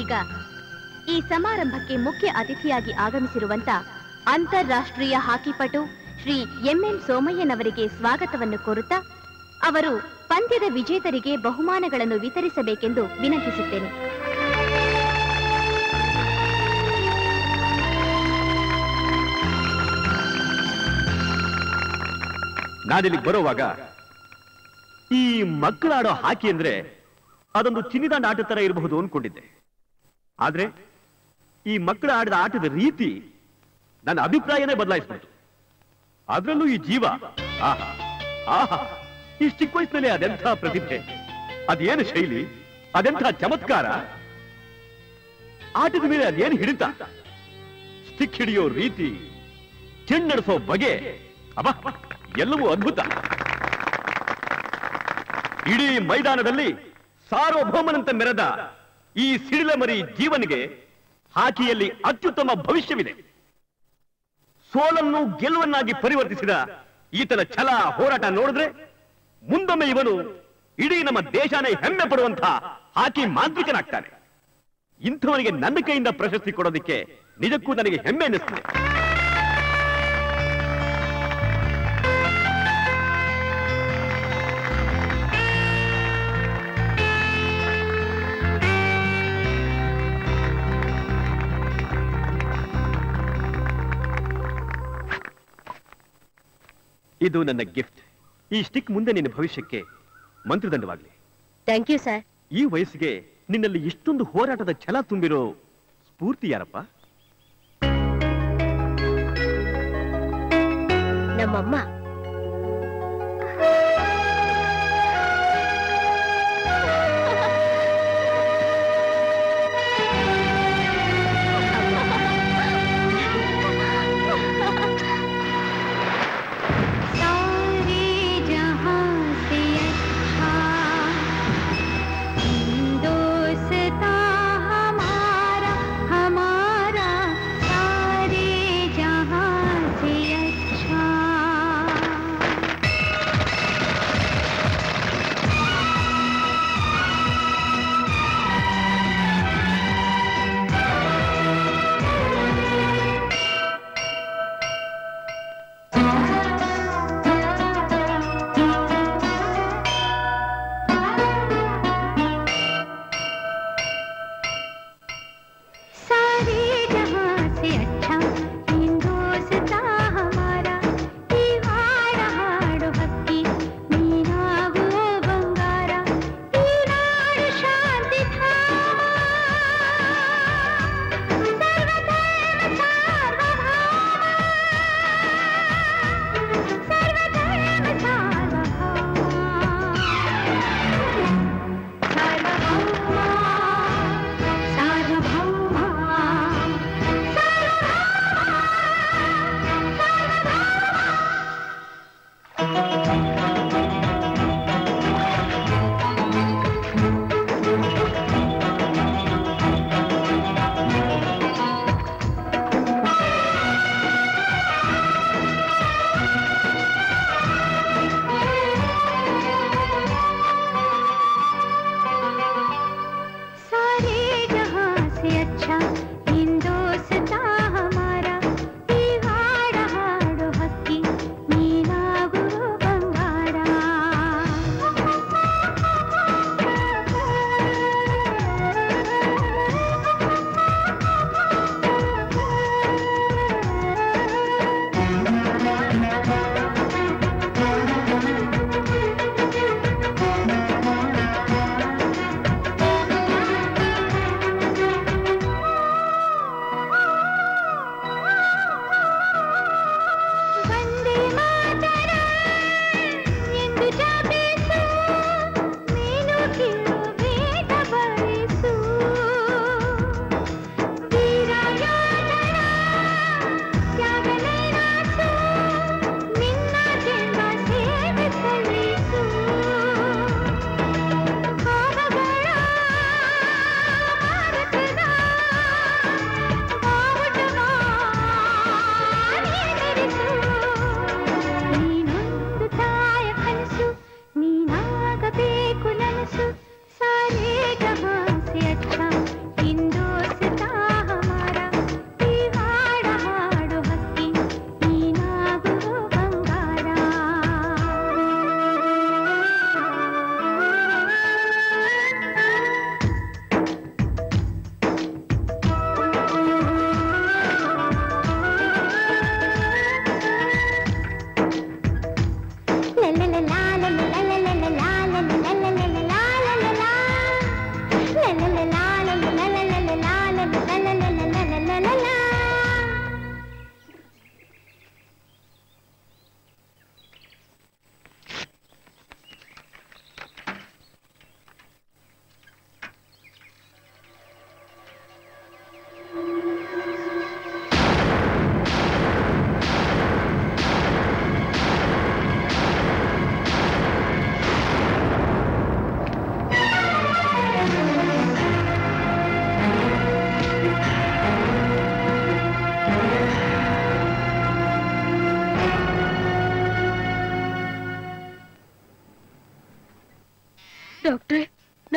ಈಗ ಈ ಸಮಾರಂಭಕ್ಕೆ ಮುಖ್ಯ ಅತಿಥಿಯಾಗಿ ಆಗಮಿಸಿರುವಂತ ಅಂತಾರಾಷ್ಟ್ರೀಯ ಹಾಕಿಪಟು ಶ್ರೀ ಎಂಎನ್ ಸೋಮಯ್ಯನವರಿಗೆ ಸ್ವಾಗತವನ್ನು ಕೋರುತ್ತಾ ಅವರು ಪಂದ್ಯದ ವಿಜೇತರಿಗೆ ಬಹುಮಾನಗಳನ್ನು ವಿತರಿಸಬೇಕೆಂದು ವಿನಂತಿಸುತ್ತೇನೆ ನಾನಿಲ್ಲಿಗೆ ಬರುವಾಗ ಈ ಮಕ್ಕಳಾಡೋ ಹಾಕಿ ಅಂದ್ರೆ ಅದೊಂದು ಚಿನ್ನಿದಾಂಡ ಆಟ ತರ ಇರಬಹುದು ಅನ್ಕೊಂಡಿದ್ದೆ ಆದ್ರೆ ಈ ಮಕ್ಕಳು ಆಡಿದ ಆಟದ ರೀತಿ ನನ್ನ ಅಭಿಪ್ರಾಯನೇ ಬದಲಾಯಿಸ್ಬಿಡ್ತು ಅದ್ರಲ್ಲೂ ಈ ಜೀವ ಆಹಾ ಆಹಾ ಈ ಚಿಕ್ಕ ವಯಸ್ಸಿನಲ್ಲಿ ಅದೆಂಥ ಪ್ರತಿಭೆ ಅದೇನು ಶೈಲಿ ಅದೆಂಥ ಚಮತ್ಕಾರ ಆಟದ ಮೇಲೆ ಅದೇನು ಹಿಡಿತ ಸ್ಟಿಕ್ ಹಿಡಿಯೋ ರೀತಿ ಚೆನ್ನಡಿಸೋ ಬಗೆ ಅಬ್ಬ ಎಲ್ಲವೂ ಅದ್ಭುತ ಇಡೀ ಮೈದಾನದಲ್ಲಿ ಸಾರ್ವಭೌಮನಂತ ಮೆರೆದ ಈ ಸಿಡಿಲಮರಿ ಜೀವನಿಗೆ ಹಾಕಿಯಲ್ಲಿ ಅತ್ಯುತ್ತಮ ಭವಿಷ್ಯವಿದೆ ಸೋಲನ್ನು ಗೆಲುವನ್ನಾಗಿ ಪರಿವರ್ತಿಸಿದ ಈತನ ಛಲ ಹೋರಾಟ ನೋಡಿದ್ರೆ ಮುಂದೊಮ್ಮೆ ಇವನು ಇಡೀ ನಮ್ಮ ದೇಶನೇ ಹೆಮ್ಮೆ ಪಡುವಂತ ಹಾಕಿ ಮಾಂತ್ರಿಕನಾಗ್ತಾನೆ ಇಂಥವನಿಗೆ ನನ್ನ ಕೈಯಿಂದ ಪ್ರಶಸ್ತಿ ಕೊಡೋದಕ್ಕೆ ನಿಜಕ್ಕೂ ನನಗೆ ಹೆಮ್ಮೆ ಅನ್ನಿಸ್ತದೆ ಇದು ನನ್ನ ಗಿಫ್ಟ್ ಈ ಸ್ಟಿಕ್ ಮುಂದೆ ನಿನ್ನ ಭವಿಷ್ಯಕ್ಕೆ ಮಂತ್ರದಂಡವಾಗಲಿ ಥ್ಯಾಂಕ್ ಯು ಸರ್ ಈ ವಯಸ್ಸಿಗೆ ನಿನ್ನಲ್ಲಿ ಇಷ್ಟೊಂದು ಹೋರಾಟದ ಛಲ ತುಂಬಿರೋ ಸ್ಫೂರ್ತಿ ಯಾರಪ್ಪ ನಮ್ಮಮ್ಮ सारे जहां से अच्छा दोस्ता हमारा हमारा सारे जहां से अच्छा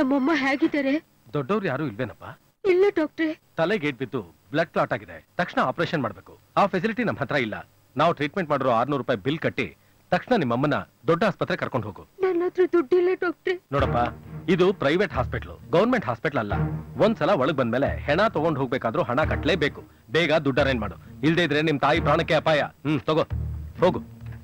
ನಮ್ಮಮ್ಮ ಹೇಗಿದ್ದಾರೆ ದೊಡ್ಡವ್ರು ಯಾರು ಇಲ್ವೇನಪ್ಪ ಇಲ್ಲ ಡಾಕ್ಟ್ರೆ ತಲೆಗೆ ಏಟ್ ಬಿದ್ದು ಬ್ಲಡ್ ಕ್ಲಾಟ್ ಆಗಿದೆ ತಕ್ಷಣ ಆಪರೇಷನ್ ಮಾಡ್ಬೇಕು ಆ ಫೆಸಿಲಿಟಿ ನಮ್ಮ ಹತ್ರ ಇಲ್ಲ ನಾವು ಟ್ರೀಟ್ಮೆಂಟ್ ಮಾಡಿರೋ ಆರ್ನೂರು ರೂಪಾಯಿ ಬಿಲ್ ಕಟ್ಟಿ ತಕ್ಷಣ ನಿಮ್ಮಮ್ಮನ ದೊಡ್ಡ ಆಸ್ಪತ್ರೆ ಕರ್ಕೊಂಡು ಹೋಗು ನನ್ನ ಹತ್ರ ದುಡ್ಡಿಲ್ಲ ಡಾಕ್ಟ್ರೆ ನೋಡಪ್ಪ ಇದು ಪ್ರೈವೇಟ್ ಹಾಸ್ಪಿಟ್ಲು ಗೌರ್ಮೆಂಟ್ ಹಾಸ್ಪಿಟಲ್ ಅಲ್ಲ ಒಂದ್ಸಲ ಒಳಗ್ ಬಂದ್ಮೇಲೆ ಹೆಣ ತಗೊಂಡ್ ಹೋಗ್ಬೇಕಾದ್ರೂ ಹಣ ಕಟ್ಲೇಬೇಕು ಬೇಗ ದುಡ್ಡು ಅರೇಂಜ್ ಮಾಡು ಇಲ್ದೇ ಇದ್ರೆ ನಿಮ್ ತಾಯಿ ಪ್ರಾಣಕ್ಕೆ ಅಪಾಯ ಹ್ಮ್ ತಗೋ ಹೋಗು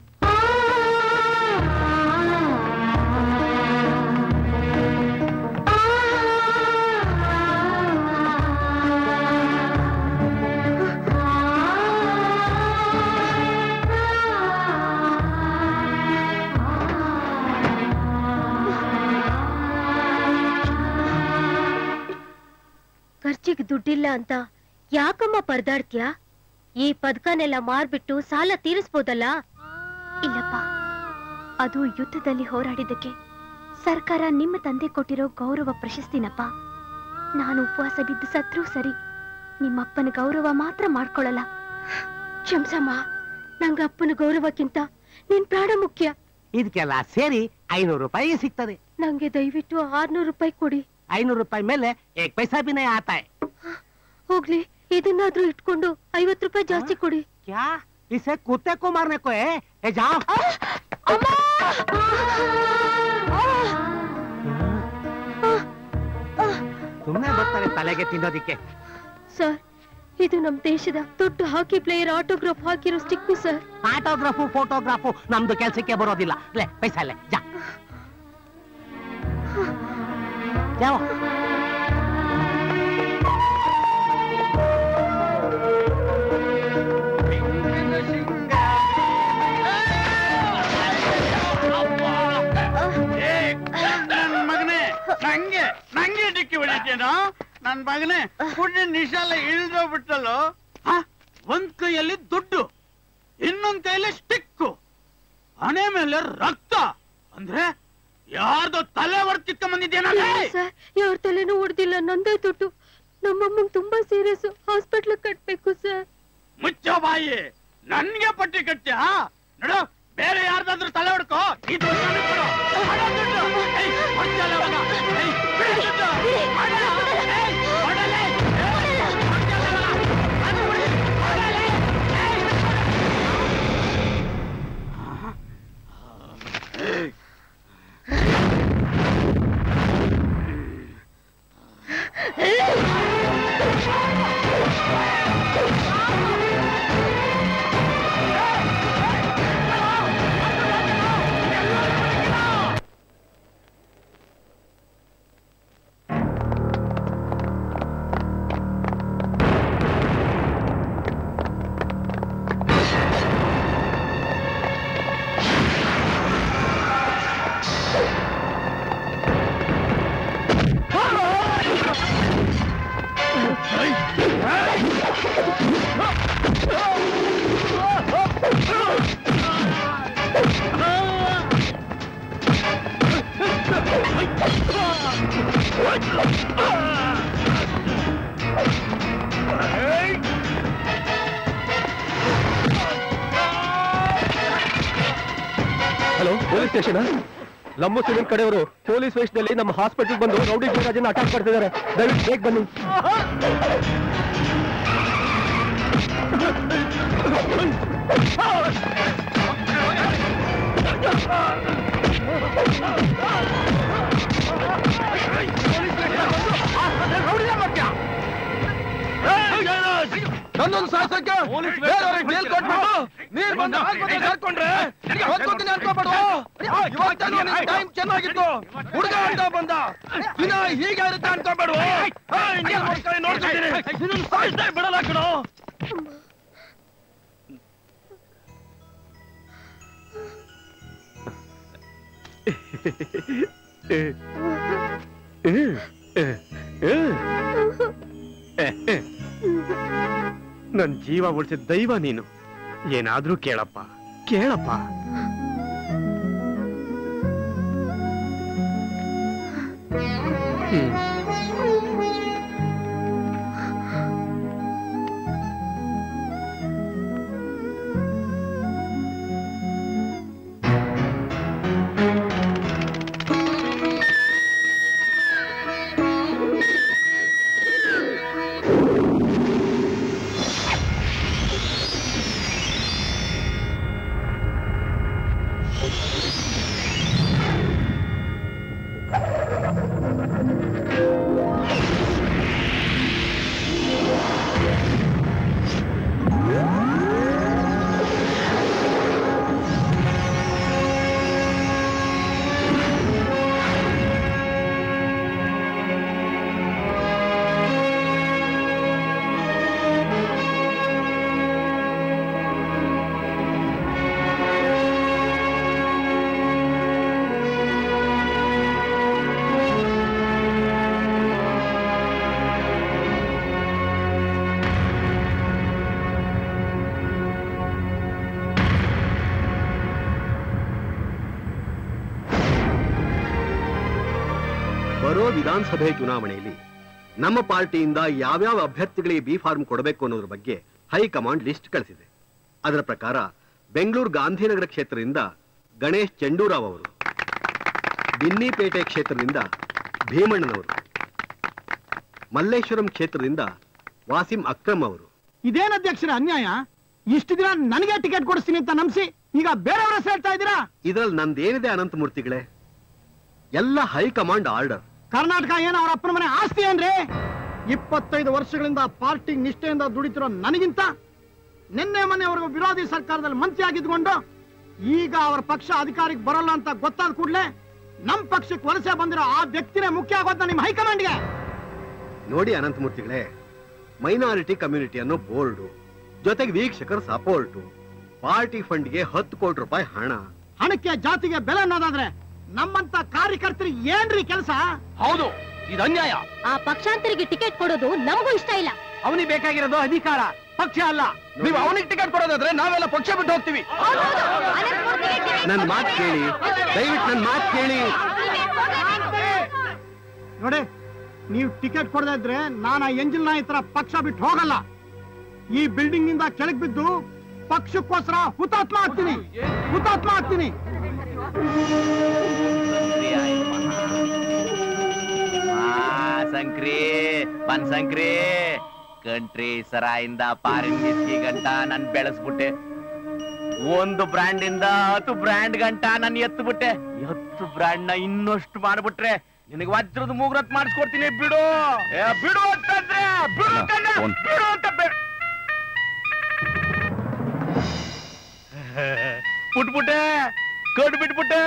ಖರ್ಚಿಗೆ ದುಡ್ಡಿಲ್ಲ ಅಂತ ಯಾಕಮ್ಮ ಪರದಾಡ್ತೀಯ ಈ ಪದಕನೆಲ್ಲ ಮಾರ್ಬಿಟ್ಟು ಸಾಲ ತೀರಿಸ್ಬೋದಲ್ಲ ಇಲ್ಲಪ್ಪ ಅದು ಯುದ್ಧದಲ್ಲಿ ಹೋರಾಡಿದ್ದಕ್ಕೆ ಸರ್ಕಾರ ನಿಮ್ಮ ತಂದೆ ಕೊಟ್ಟಿರೋ ಗೌರವ ಪ್ರಶಸ್ತಿನಪ್ಪ ನಾನು ಉಪವಾಸ ಬಿದ್ದು ಸತ್ರೂ ಸರಿ ನಿಮ್ಮಪ್ಪನ ಗೌರವ ಮಾತ್ರ ಮಾಡ್ಕೊಳ್ಳಲ್ಲ ಕ್ಷಮ್ಸಮ್ಮ ನಂಗ ಅಪ್ಪನ ಗೌರವಕ್ಕಿಂತ ನಿನ್ ಪ್ರಾಣ ಮುಖ್ಯ ಇದಕ್ಕೆಲ್ಲ ಸೇರಿ ಐನೂರು ರೂಪಾಯಿಗೆ ಸಿಗ್ತದೆ ನಂಗೆ ದಯವಿಟ್ಟು ಆರ್ನೂರು ರೂಪಾಯಿ ಕೊಡಿ ಐನೂರು ರೂಪಾಯಿ ಮೇಲೆ ಏಕ್ ಪೈಸಾ ಬಿ ನೈ ಆತಾ ಹೈ. ಹೋಗ್ಲಿ ಇದನ್ನಾದ್ರೂ ಇಟ್ಕೊಂಡು ಐವತ್ತು ರೂಪಾಯಿ ಜಾಸ್ತಿ ಕೊಡಿ क्या इसे कुत्ते को मारने को है ए जाओ ಸುಮ್ಮನೆ ಬರ್ತಾರೆ ತಲೆಗೆ ತಿನ್ನೋದಿಕ್ಕೆ ಸರ್ ಇದು ನಮ್ ದೇಶದ ದೊಡ್ಡ ಹಾಕಿ ಪ್ಲೇಯರ್ ಆಟೋಗ್ರಾಫ್ ಹಾಕಿರೋ ಸ್ಟಿಕ್ಕು ಸರ್ ಆಟೋಗ್ರಾಫು ಫೋಟೋಗ್ರಾಫು ನಮ್ದು ಕೆಲ್ಸಕ್ಕೆ ಬರೋದಿಲ್ಲ ಲೇ ಪೈಸಾ ಲೇ ಜಾ ಜಾವ ನನ್ ಮಗನೇ ನಂಗೆ ನಂಗೆ ಡಿಕ್ಕಿ ಹೊಡಿತೇನೋ ನನ್ ಮಗನೇ ಪುಣ್ಯ ನಿಶಾಲ ಇಳ್ದೋಗ್ಬಿಟ್ಟಲ್ಲೋ ಹ? ಒಂದ್ ಕೈಯಲ್ಲಿ ದುಡ್ಡು ಇನ್ನೊಂದ್ ಕೈಯಲ್ಲಿ ಸ್ಟಿಕ್ಕು ಹಣೆ ಮೇಲೆ ರಕ್ತ ಅಂದ್ರೆ ಯಾರ್ದೋ ತಲೆ ಹೊಡ್ತಿಕ್ಕ ಬಂದಿದ್ದೇನ ಸರ್ ಯಾರ ತಲೆನೂ ಹೊಡೆದಿಲ್ಲ ನಂದೇ ದುಡ್ಡು ನಮ್ಮಮ್ಮಂಗ್ ತುಂಬಾ ಸೀರಿಯಸ್ ಹಾಸ್ಪಿಟ್ಲ್ ಕಟ್ಬೇಕು ಸರ್ ಮುಚ್ಚೋ ಬಾಯಿ ನನ್ಗೆ ಪಟ್ಟಿ ಕಟ್ಟ್ಯಾ ನೋಡು ಬೇರೆ ಯಾರ್ದಾದ್ರೂ ತಲೆ ಹೊಡ್ಕೋ ಈ ದುಡ್ಡು ನನಗ್ ಕೊಡು. ಕೊಡು ದುಡ್ಡು. ಏಯ್, ಕೊಡ್ತೀಯಲ್ಲ ಇವಾಗ? ಏಯ್, ಬಿಡು ದುಡ್ಡು. ಕೊಡು. ಏಯ್, ಕೊಡಲೇ. ಏಯ್, ಕೊಡ್ತೀಯಲ್ಲ ಇವಾಗ? ಅದು ಬಿಡಿ. ಕೊಡಲೇ. ಏಯ್, ಏಯ್. ಹಲೋ ಪೊಲೀಸ್ ಸ್ಟೇಷನ್ ಲಂಬು ಸಿವಿಲ್ ಕಡೆಯವರು ಪೊಲೀಸ್ ವೇಷದಲ್ಲಿ ನಮ್ಮ ಹಾಸ್ಪಿಟಲ್ ಬಂದು ರೌಡಿ ಗುಂಡಾಜನ್ನ ಅಟ್ಯಾಕ್ ಮಾಡ್ತಿದ್ದಾರೆ ದಯವಿಟ್ಟು ಬೇಗ ಬನ್ನಿ ನನ್ನೊಂದು ಸಾಯ್ಸಕ್ಕೆ ಬೇರೆಯವ್ರಿಗೆ ಮೇಲ್ ಕೊಟ್ಬಿಟ್ಟು ನೀರ್ ಬಂದು ಆಸ್ಪತ್ರೆ ಸೇರ್ಕೊಂಡ್ರೆ ಹೊತ್ಕೊತೀನಿ ಅನ್ಕೋಬೇಡ ಇವತ್ತೇನು ನಿನ್ ಟೈಮ್ ಚೆನ್ನಾಗಿತ್ತು ಹುಡುಗ ಅಂತ ಬಂದ ದಿನ ಹೀಗೆ ಇರುತ್ತೆ ಅನ್ಕೋಬೇಡ ನೋಡ್ಕೊತೀನಿ ಇದನ್ನ ಸಾಯಿಸ್ತಾ ಬಿಡಲ್ಲ ಕಣೋ ನನ್ ಜೀವ ಉಳಿಸಿದ ದೈವ ನೀನು ಏನಾದ್ರೂ ಕೇಳಪ್ಪ ಕೇಳಪ್ಪ ಹ್ಮ್ ವಿಧಾನಸಭೆ ಚುನಾವಣೆಯಲ್ಲಿ ನಮ್ಮ ಪಾರ್ಟಿಯಿಂದ ಯಾವ್ಯಾವ ಅಭ್ಯರ್ಥಿಗಳಿಗೆ ಬಿ ಫಾರ್ಮ್ ಕೊಡಬೇಕು ಅನ್ನೋದ್ರ ಬಗ್ಗೆ ಹೈಕಮಾಂಡ್ ಲಿಸ್ಟ್ ಕಳಿಸಿದೆ ಅದರ ಪ್ರಕಾರ ಬೆಂಗಳೂರು ಗಾಂಧಿನಗರ ಕ್ಷೇತ್ರದಿಂದ ಗಣೇಶ್ ಚೆಂಡೂರಾವ್ ಅವರು ಬಿನ್ನಿಪೇಟೆ ಕ್ಷೇತ್ರದಿಂದ ಭೀಮಣ್ಣನವರು ಮಲ್ಲೇಶ್ವರಂ ಕ್ಷೇತ್ರದಿಂದ ವಾಸಿಂ ಅಕ್ರಮ್ ಅವರು ಇದೇನ್ ಅಧ್ಯಕ್ಷರ ಅನ್ಯಾಯ ಇಷ್ಟು ದಿನ ನನಗೆ ಟಿಕೆಟ್ ಕೊಡಿಸ್ತೀನಿ ಅಂತ ನಂಬಿಸಿ ಈಗ ಬೇರೆಯವರ ಹೆಸರು ಹೇಳ್ತಾ ಇದ್ದೀರಾ ಇದರಲ್ಲಿ ನಂದೇನಿದೆ ಅನಂತಮೂರ್ತಿಗಳೇ ಎಲ್ಲ ಹೈಕಮಾಂಡ್ ಆರ್ಡರ್ ಕರ್ನಾಟಕ ಏನು ಅವ್ರ ಅಪ್ಪನ ಮನೆ ಆಸ್ತಿ ಏನ್ರಿ ಇಪ್ಪತ್ತೈದು ವರ್ಷಗಳಿಂದ ಪಾರ್ಟಿ ನಿಷ್ಠೆಯಿಂದ ದುಡಿತಿರೋ ನನಗಿಂತ ನಿನ್ನೆ ಮೊನ್ನೆವರೆಗೂ ವಿರೋಧಿ ಸರ್ಕಾರದಲ್ಲಿ ಮಂತ್ರಿ ಆಗಿದ್ಕೊಂಡು ಈಗ ಅವರ ಪಕ್ಷ ಅಧಿಕಾರಕ್ಕೆ ಬರಲ್ಲ ಅಂತ ಗೊತ್ತಾದ ಕೂಡಲೇ ನಮ್ ಪಕ್ಷಕ್ಕೆ ವಲಸೆ ಬಂದಿರೋ ಆ ವ್ಯಕ್ತಿನೇ ಮುಖ್ಯ ಆಗೋದ ನಿಮ್ಮ ಹೈಕಮಾಂಡ್ಗೆ ನೋಡಿ ಅನಂತಮೂರ್ತಿಗಳೇ ಮೈನಾರಿಟಿ ಕಮ್ಯುನಿಟಿ ಅನ್ನೋ ಬೋರ್ಡು ಜೊತೆಗೆ ವೀಕ್ಷಕರ ಸಪೋರ್ಟು ಪಾರ್ಟಿ ಫಂಡ್ಗೆ ಹತ್ತು ಕೋಟಿ ರೂಪಾಯಿ ಹಣ ಹಣಕ್ಕೆ ಜಾತಿಗೆ ಬೆಲೆ ಅನ್ನೋದಾದ್ರೆ ನಮ್ಮಂತ ಕಾರ್ಯಕರ್ತರಿಗೆ ಏನ್ರಿ ಕೆಲಸ ಹೌದು ಇದು ಅನ್ಯಾಯ ಆ ಪಕ್ಷಾಂತರಿಗೆ ಟಿಕೆಟ್ ಕೊಡೋದು ನಮಗೂ ಇಷ್ಟ ಇಲ್ಲ ಅವನಿಗೆ ಬೇಕಾಗಿರೋದು ಅಧಿಕಾರ ಪಕ್ಷ ಅಲ್ಲ ನೀವು ಅವನಿಗೆ ಟಿಕೆಟ್ ಕೊಡೋದಾದ್ರೆ ನಾವೆಲ್ಲ ಪಕ್ಷ ಬಿಟ್ಟು ಹೋಗ್ತೀವಿ ನನ್ ಮಾತು ಕೇಳಿ ದಯವಿಟ್ಟು ನನ್ ಮಾತು ಕೇಳಿ ನೋಡಿ ನೀವು ಟಿಕೆಟ್ ಕೊಡದೇ ಇದ್ರೆ ನಾನು ಆ ಎಂಜಿಲ್ ನಾಯಿ ತರ ಪಕ್ಷ ಬಿಟ್ಟು ಹೋಗಲ್ಲ ಈ ಬಿಲ್ಡಿಂಗ್ ನಿಂದ ಕೆಳಗ್ ಬಿದ್ದು ಪಕ್ಷಕ್ಕೋಸ್ಕರ ಹುತಾತ್ಮ ಆಗ್ತೀನಿ ಹುತಾತ್ಮ ಆಗ್ತೀನಿ ಸಂಕ್ರಿ ಬನ್ಸಂಕ್ರಿ ಕಂಟ್ರಿ ಸರಾಯಿಂದ ಪಾರಿನ್ ಬಿಸ್ಕಿ ಗಂಟ ನನ್ ಬೆಳೆಸ್ಬಿಟ್ಟೆ ಒಂದು ಬ್ರ್ಯಾಂಡ್ ಇಂದ ಹತ್ತು ಬ್ರ್ಯಾಂಡ್ ಗಂಟ ನನ್ ಎತ್ತುಬಿಟ್ಟೆ ಹತ್ತು ಬ್ರ್ಯಾಂಡ್ ನ ಇನ್ನಷ್ಟು ಮಾಡ್ಬಿಟ್ರೆ ನಿನಗೆ ವಜ್ರದ ಮೂಗ್ರತ್ ಮಾಡಿಸ್ಕೊಡ್ತೀನಿ ಬಿಡು ಏ, ಬಿಡು ಅಂತಂದ್ರೆ ಬಿಡು ಅಂತಂದ್ರೆ, ಬಿಡು ಅಂತ ಬೆ- ಬಿಟ್ಬಿಟ್ಟೆ ಕಟ್ ಬಿಟ್ಬಿಟ್ಟೆ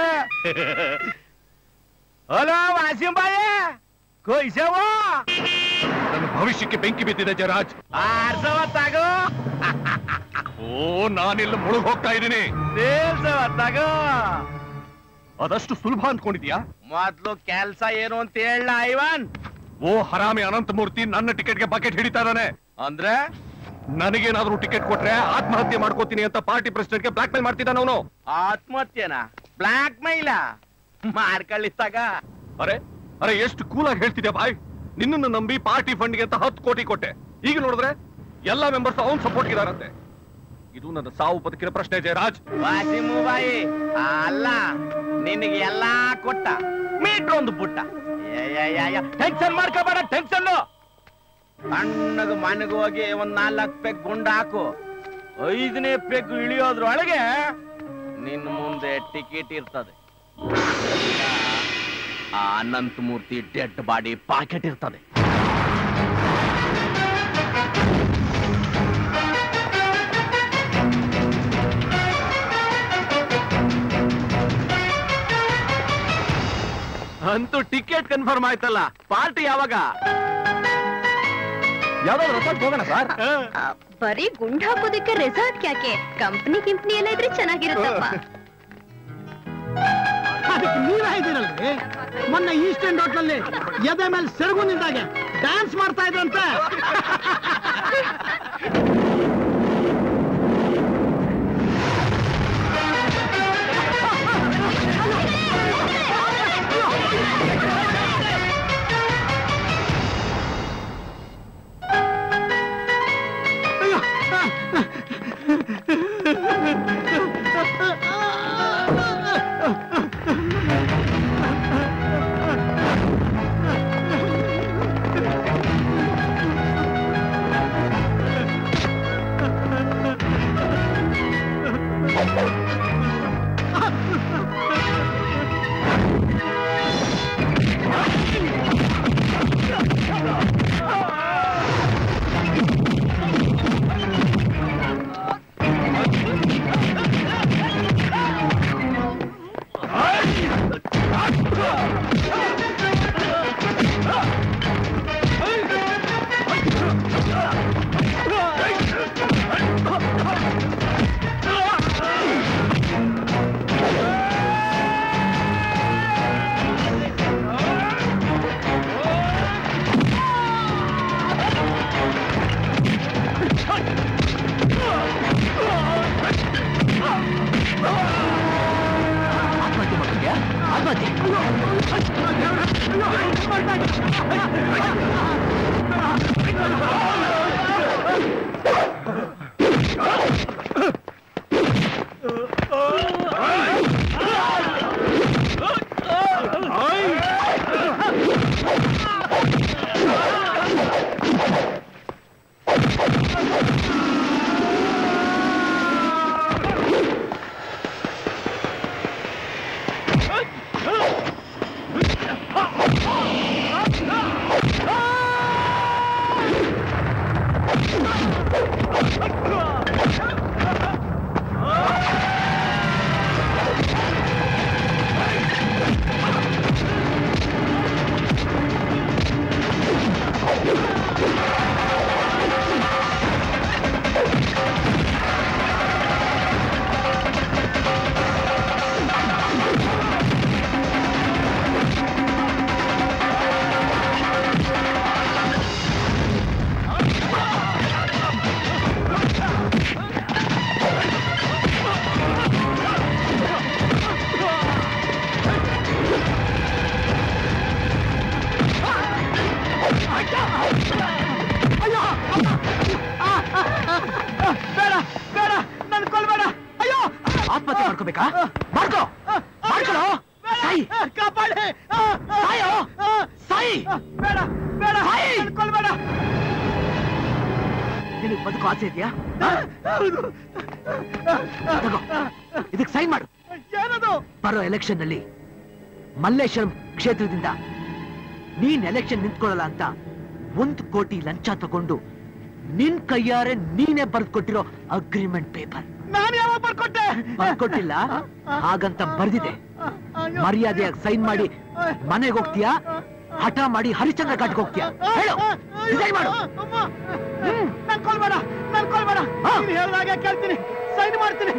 ಹಲೋ ವಾಸಿಂ ಬಾಯೇ ಕೊಯ್ಸವ ನನ್ನ ಭವಿಷ್ಯಕ್ಕೆ ಬೆಂಕಿ ಬಿದ್ದಿದೆ ಜಯರಾಜ್ ಆರ್ಸವ ತಗೋ ಓ ನಾನೆಲ್ಲ ಮುಳುಗ್ ಹೋಗ್ತಾ ಇದ್ದೀನಿ ದೇಲ್ಸವ ತಗೋ ಅದಷ್ಟು ಸುಲಭ ಅಂದ್ಕೊಂಡಿದ್ಯಾ ಮೊದ್ಲು ಕೆಲ್ಸ ಏನು ಅಂತ ಹೇಳ ಐವನ್ ಓ ಹರಾಮಿ ಅನಂತಮೂರ್ತಿ ನನ್ನ ಟಿಕೆಟ್ಗೆ ಬಕೆಟ್ ಹಿಡಿತಾ ಇದ್ದಾನೆ ಅಂದ್ರೆ ನನಗೇನಾದ್ರೂ ಟಿಕೆಟ್ ಕೊಟ್ರೆ ಆತ್ಮಹತ್ಯೆ ಮಾಡ್ಕೋತೀನಿ ಅಂತ ಪಾರ್ಟಿ ಪ್ರೆಸಿಡೆಂಟ್ಗೆ ಬ್ಲಾಕ್ ಮೇಲ್ ಮಾಡ್ತಿದ್ದಾನ ಅವನು ಆತ್ಮಹತ್ಯೆನಾ ಬ್ಲಾಕ್ ಮೈಲ ಮಾಡ್ಕೊಳ್ಳಿ ತಗ ಅರೆ ಅರೆ ಎಷ್ಟು ಕೂಲಾಗಿ ಹೇಳ್ತಿದ್ಯಾ ಬಾಯ್ ನಿನ್ನನ್ನು ನಂಬಿ ಪಾರ್ಟಿ ಫಂಡ್ಗೆ ಅಂತ ಹತ್ತು ಕೋಟಿ ಕೊಟ್ಟೆ ಈಗ ನೋಡಿದ್ರೆ ಎಲ್ಲಾ ಮೆಂಬರ್ಸ್ ಅವನ್ ಸಪೋರ್ಟ್ ಇದಾರಂತೆ ಇದು ನನ್ನ ಸಾವು ಬದುಕಿನ ಪ್ರಶ್ನೆ ಜಯರಾಜ್ ವಾಸಿಮು ಬಾಯಿ ಅಲ್ಲ ನಿನಗೆ ಎಲ್ಲಾ ಕೊಟ್ಟ ಮೀಟ್ರ್ ಒಂದು ಪುಟ್ಟ ಟೆನ್ಷನ್ ಮಾಡ್ಕೋಬೇಡ ಟೆನ್ಷನ್ ಸಣ್ಣಗ ಮನೆಗೆ ಹೋಗಿ ಒಂದ್ ನಾಲ್ಕು ಪೆಗ್ ಗುಂಡ ಹಾಕು ಐದನೇ ಪೆಗ್ ಇಳಿಯೋದ್ರೊಳಗೆ ನಿನ್ ಮುಂದೆ ಟಿಕೆಟ್ ಇರ್ತದೆ ಆ Ananta Murthy dead body pocket ಇರ್ತದೆ ಅಂತೂ ಟಿಕೆಟ್ ಕನ್ಫರ್ಮ್ ಆಯ್ತಲ್ಲ ಪಾರ್ಟಿ ಯಾವಾಗ ಯಾವ್ದಾದ್ರು ರಥ ಹೋಗೋಣ ಸರ್ ಬರೀ ಗುಂಡ್ ಹಾಕೋದಕ್ಕೆ ರೆಸಾರ್ಟ್ ಯಾಕೆ ಕಂಪ್ನಿ ಗಿಂಪ್ನಿ ಎಲ್ಲ ಇದ್ರೆ ಚೆನ್ನಾಗಿರುತ್ತಪ್ಪ ಅದಕ್ಕೆ ನೀವೇ ಇದ್ದೀರಲ್ರಿ ಮೊನ್ನೆ ಈಸ್ಟ್ ಎಂಡ್ ಹೋಟ್ಲಲ್ಲಿ ಎದೆ ಮೇಲೆ ಸೆರಗು ನಿಂತಾಗೆ ಡ್ಯಾನ್ಸ್ ಮಾಡ್ತಾ ಇದ್ರಂತೆ ಬೇಡ ಬೇಡ ನನ್ ಕೊಲ್ಬೇಡ ಅಯ್ಯೋ ಆತ್ಮಹತ್ಯೆ ಮಾಡ್ಕೋಬೇಕಾ ಮಾಡ್ಕೋ ಮಾಡ್ಕೊಳ್ಳೋ ಸಾಯಿ ಕಾಪಾಡಿ ಸಾಯೋ ಸಾಯಿ ಬೇಡ ಬೇಡ ಸಾಯಿ! ನನ್ ಕೊಲ್ಬೇಡ ನಿನಗೆ ಬದುಕು ಆಸೆ ಇದೆಯಾ ಹೌದು ತಗೋ ಇದಕ್ಕೆ ಸೈನ್ ಮಾಡು ಏನದು ಬರೋ ಎಲೆಕ್ಷನ್ ನಲ್ಲಿ ಮಲ್ಲೇಶ್ವರಂ ಕ್ಷೇತ್ರದಿಂದ ನೀನ್ ಎಲೆಕ್ಷನ್ ನಿಂತ್ಕೊಳ್ಳಲ್ಲ ಅಂತ ಒಂದು ಕೋಟಿ ಲಂಚ ತಗೊಂಡು ನಿನ್ ಕೈಯಾರೆ ನೀನೇ ಬರ್ದ್ಕೊಟ್ಟಿರೋ ಅಗ್ರಿಮೆಂಟ್ ಪೇಪರ್ ನಾನು ಯಾವಾಗ ಬರ್ಕೊಟ್ಟೆ ಬರ್ಕೊಟ್ಟಿಲ್ಲ ಹಾಗಂತ ಬರ್ದಿದೆ ಮರ್ಯಾದೆಯಾಗಿ ಸೈನ್ ಮಾಡಿ ಮನೆಗೆ ಹೋಗ್ತೀಯಾ ಹಠ ಮಾಡಿ ಹರಿಶ್ಚಂದ್ರ ಘಾಟ್ಗೆ ಹೋಗ್ತೀಯಾ ಹೇಳು ಡಿಸೈಡ್ ಮಾಡು ನನ್ ಕೊಲ್ಬೇಡ ನನ್ ಕೊಲ್ಬೇಡ ಹಾ. ನೀನ್ ಹೇಳ್ದಾಗೆ ಕೇಳ್ತೀನಿ ಸೈನ್ ಮಾಡ್ತೀನಿ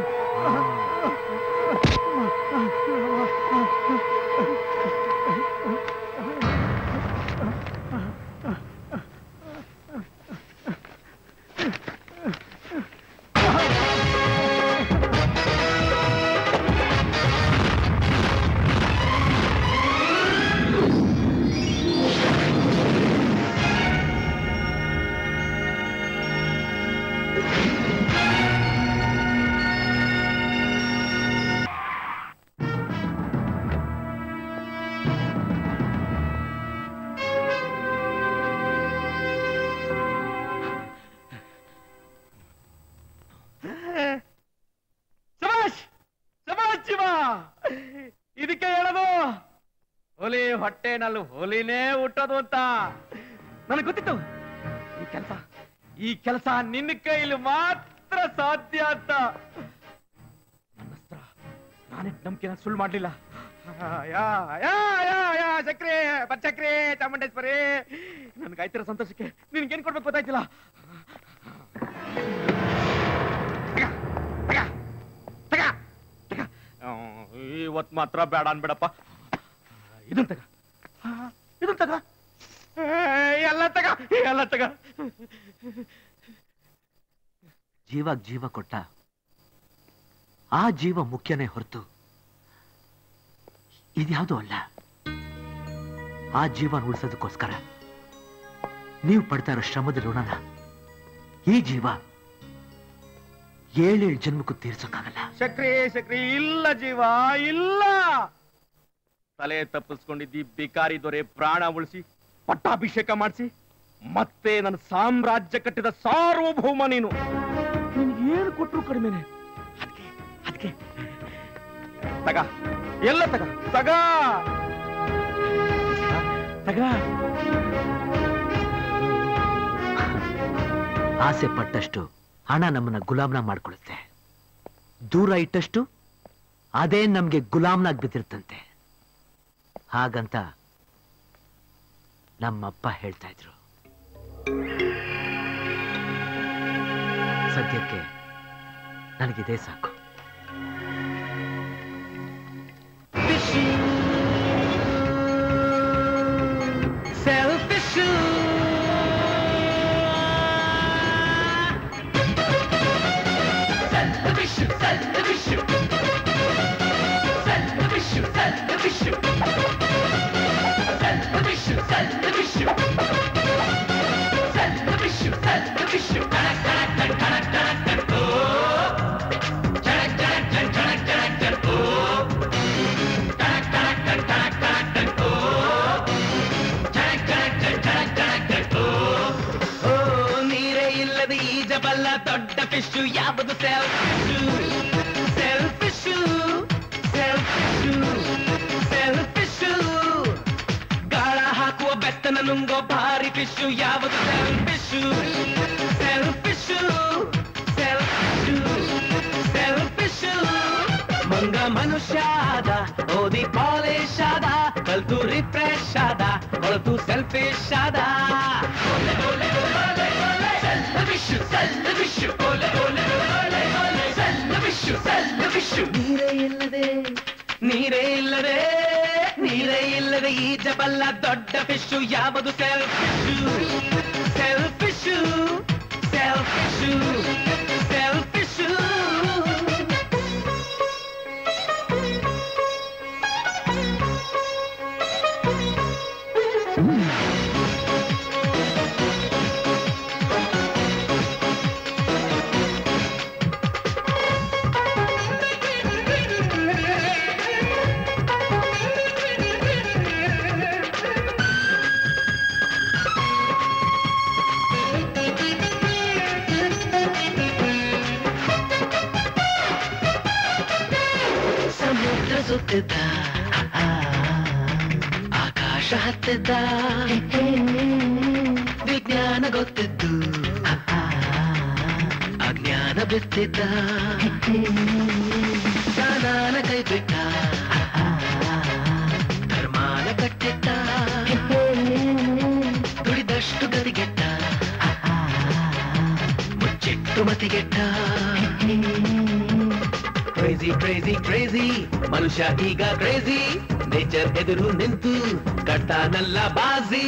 ಶಬಾಷ್ ಶಬಾಷ್ ಶಿವ ಇದಕ್ಕೆ ಹೇಳೋದು ಹುಲಿ ಹೊಟ್ಟೆನಲ್ಲಿ ಹುಲಿನೇ ಹುಟ್ಟೋದು ಅಂತ ನನಗೆ ಗೊತ್ತಿತ್ತು ಈ ಕೆಲಸ ಈ ಕೆಲಸ ನಿನ್ನ ಕೈಲಿ ಮಾತ್ರ ಸಾಧ್ಯ ಅಂತ ನನ್ನ ಅಸ್ತ್ರ ನಾನೇ ನಂಬಿಕೆನ ಸುಳ್ಳು ಮಾಡ್ಲಿಲ್ಲ ಯಾ ಯಾ ಯಾ ಯಾ ಚಕ್ರಿ ಬಚ್ಚಕ್ರಿ ಚಾಮುಂಡೇಶ್ವರಿ ನನ್ಗಾಯ್ತಿರೋ ಸಂತೋಷಕ್ಕೆ ನಿನ್ಗೇನ್ ಕೊಡ್ಬೇಕು ಗೊತ್ತಾಯ್ತಿಲ್ಲ ತಗ, ತಗ, ತಗ. ಹ್ಮ್, ಇವತ್ ಮಾತ್ರ ಬೇಡ ಅನ್ಬೇಡಪ್ಪ ಇದನ್ ತಗ ಇದನ್ ತಗ ಏ, ಎಲ್ಲ ತಗ ಎಲ್ಲ ತಗ ಜೀವಾಗ ಜೀವ ಕೊಟ್ಟ ಆ ಜೀವ ಮುಖ್ಯನೇ ಹೊರತು ಇದ್ಯಾವುದೂ ಅಲ್ಲ ಆ ಜೀವನ ಉಳಿಸೋದಕ್ಕೋಸ್ಕರ ನೀವು ಪಡ್ತಾ ಇರೋ ಶ್ರಮದ ಋಣನ ಈ ಜೀವ ಏಳೇಳು ಜನ್ಮಕ್ಕೂ ತೀರ್ಸೋಕ್ಕಾಗಲ್ಲ ಶಕ್ರಿ ಶಕ್ರಿ ಇಲ್ಲ ಜೀವ ಇಲ್ಲ ತಲೆ ತಪ್ಪಿಸ್ಕೊಂಡಿದ್ದಿ ಬಿಕಾರಿ ದೊರೆ ಪ್ರಾಣ ಉಳಿಸಿ ಪಟ್ಟಾಭಿಷೇಕ ಮಾಡಿಸಿ ಮತ್ತೆ ನನ್ನ ಸಾಮ್ರಾಜ್ಯ ಕಟ್ಟಿದ ಸಾರ್ವಭೌಮ ನೀನು ಏನು ಕೊಟ್ರು ಕಡಿಮೆನೆ ಅದಕ್ಕೆ ಅದಕ್ಕೆ ತಗ ಎಲ್ಲ ತಗ ತಗ ತಗ ಆಸೆ ಪಟ್ಟಷ್ಟು ಹಣ ನಮ್ಮನ್ನ ಗುಲಾಮ್ನ ಮಾಡ್ಕೊಳ್ಳುತ್ತೆ ದೂರ ಇಟ್ಟಷ್ಟು ಅದೇ ನಮ್ಗೆ ಗುಲಾಮ್ನಾಗ್ ಬಿದ್ದಿರ್ತಂತೆ ಹಾಗಂತ ನಮ್ಮಪ್ಪ ಹೇಳ್ತಾ ಇದ್ರು ಸದ್ಯಕ್ಕೆ ನನಗಿದೇ ಸಾಕು ಓ ನೀರೇ ಇಲ್ಲದ ಈಜಬಲ್ಲ ದೊಡ್ಡ ಫಿಶು ಯಾವುದು ಸೆಲ್ಫಿಶು ಸೆಲ್ಫಿಶು ಸೆಲ್ಫಿಶು ಸೆಲ್ಫಿಶು ಗಾಳ ಹಾಕುವ ಬೆತ್ತನ ನುಂಗೋ ಭಾರಿ ಫಿಶು ಯಾವುದು ಸೆಲ್ಫಿಶು ಸೆಲ್ಫಿಶು ಮನುಷ್ಯ ಆದ ಓದಿ ಪಾಲಿಶ್ ಆದ ಕಲ್ತು ರಿಫ್ರೆಶ್ ಆದ ಹೊಳತು ಸೆಲ್ಫಿಶ್ ಆದ ನೀರೇ ಇಲ್ಲದೆ ನೀರೇ ಇಲ್ಲದೆ ನೀರೇ ಇಲ್ಲದೆ ಈಜಬಲ್ಲ ದೊಡ್ಡ ಫಿಶು ಯಾವುದು ಸೆಲ್ಫಿಶು ಸೆಲ್ಫಿಶು ಸೆಲ್ಫಿಶು ಸೆಲ್ಫಿಶು ಸಮುದ್ರ ಸುತ್ತಿದ್ದ ಆ, ಆಕಾಶ ಹತ್ತಿದ್ದ ವಿಜ್ಞಾನ ಗೊತ್ತಿದ್ದು ಆ, ಅಜ್ಞಾನ ಬಿತ್ತಿದ್ದ ದಾನಾನ ಕೈ ಬಿಟ್ಟ ಆ, ಧರ್ಮಾನ ಕಟ್ಟಿದ್ದ ದುಡಿದಷ್ಟು ಗದಿಗೆಟ್ಟ ಆ, ಮುಚ್ಚಿಟ್ಟು ಮತಿಗೆಟ್ಟ ಕ್ರೇಜಿ ಕ್ರೇಜಿ ಕ್ರೇಜಿ ಮನುಷ್ಯ ಈಗ ಕ್ರೇಜಿ ನೇಚರ್ ಎದುರು ನಿಂತು ಕಟ್ಟಾನಲ್ಲ ಬಾಜಿ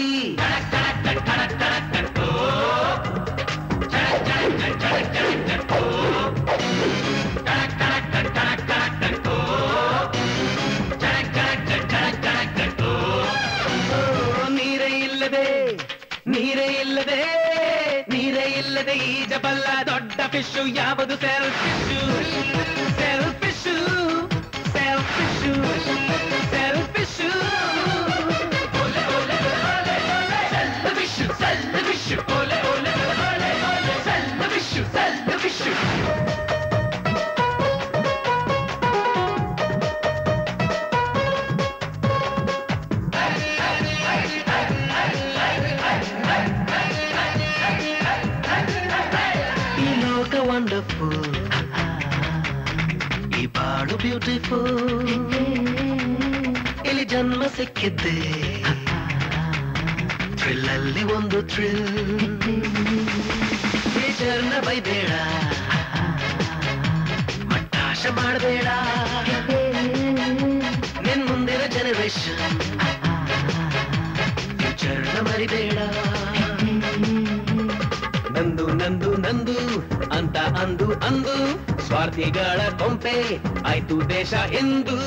ನೀರೇ ಇಲ್ಲದೆ ನೀರೇ ಇಲ್ಲದೆ ನೀರೇ ಇಲ್ಲದೆ ಈಜಬಲ್ಲ ದೊಡ್ಡ ಫಿಶು ಯಾವುದು ಸೆಲ್ಫಿಶು ಸೆಲ್ಫಿಶು ಸೆಲ್ಫಿಶು ಸೆಲ್ಫಿಶು ಈ ಲೋಕ ವಂಡರ್ಫುಲ್ ಈ ಬಾಳು ಬ್ಯೂಟಿಫುಲ್ ಇಲ್ಲಿ ಜನ್ಮ ಸಿಕ್ಕಿದ್ದೆ ಥ್ರಿಲ್ ಅಲ್ಲಿ ಒಂದು ಥ್ರಿಲ್ ಟೀಚರ್ನ ಬೈಬೇಡ ಮಟ್ಟಾಶ ಮಾಡಬೇಡ ನಿನ್ ಮುಂದಿನ ಜನರೇಷನ್ ಫ್ಯೂಚರ್ನ ಮರಿಬೇಡ ನಂದು ನಂದು ನಂದು ಅಂತ ಅಂದು ಅಂದು ಸ್ವಾರ್ಥಿಗಳ ಕೊಂಪೆ ಆಯ್ತು ದೇಶ ಎಂದು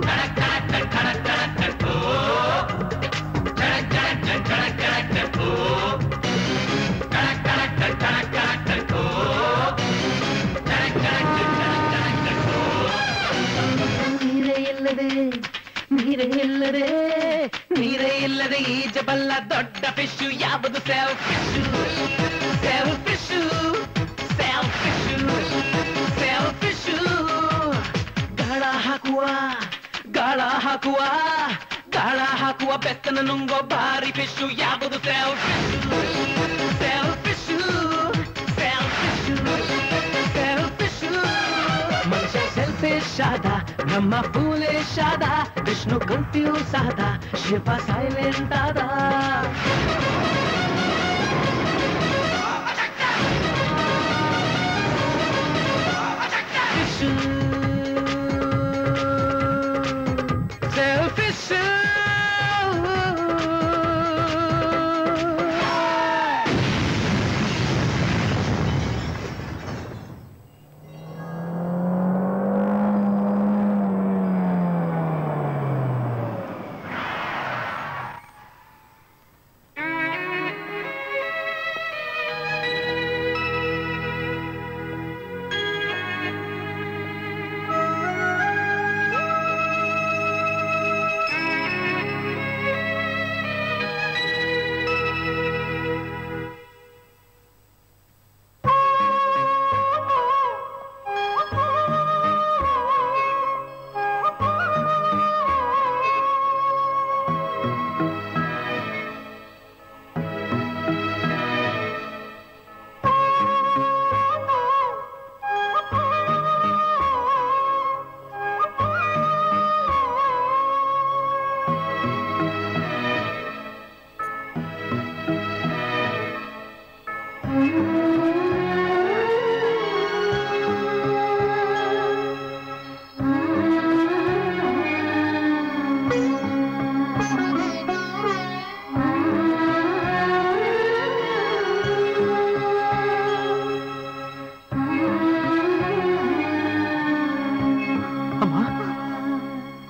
ನೀರೇ ಇಲ್ಲದೆ ನೀರೇ ಇಲ್ಲದೆ ನೀರೇ ಇಲ್ಲದೆ ಈಜಬಲ್ಲ ದೊಡ್ಡ ಫಿಶು ಯಾವುದು ಸೆಲ್ಫಿಶು ಸೆಲ್ಫಿಶು ಸೆಲ್ಫಿಶು ಸೆಲ್ಫಿಶು ಗಾಳ ಹಾಕುವ ಗಾಳ ಹಾಕುವ ಗಾಳ ಹಾಕುವ ಬೆತ್ತನ ನುಂಗೋ ಭಾರಿ ಫಿಶು ಯಾವುದು ಸೆಲ್ಫಿಶು ಸೆಲ್ಫಿಶು ಸೆಲ್ಫಿಶು ಸೆಲ್ಫಿಶು ಮನುಷ್ಯ ಸೆಲ್ಫಿಶ್ ಆದ ನಮ್ಮ ಫೂಲಿಶ್ ಆದ ವಿಷ್ಣು ಕನ್ಫ್ಯೂಸ್ ಆದ ಶಿವ ಸೈಲೆಂಟ್ ಆದ Selfish.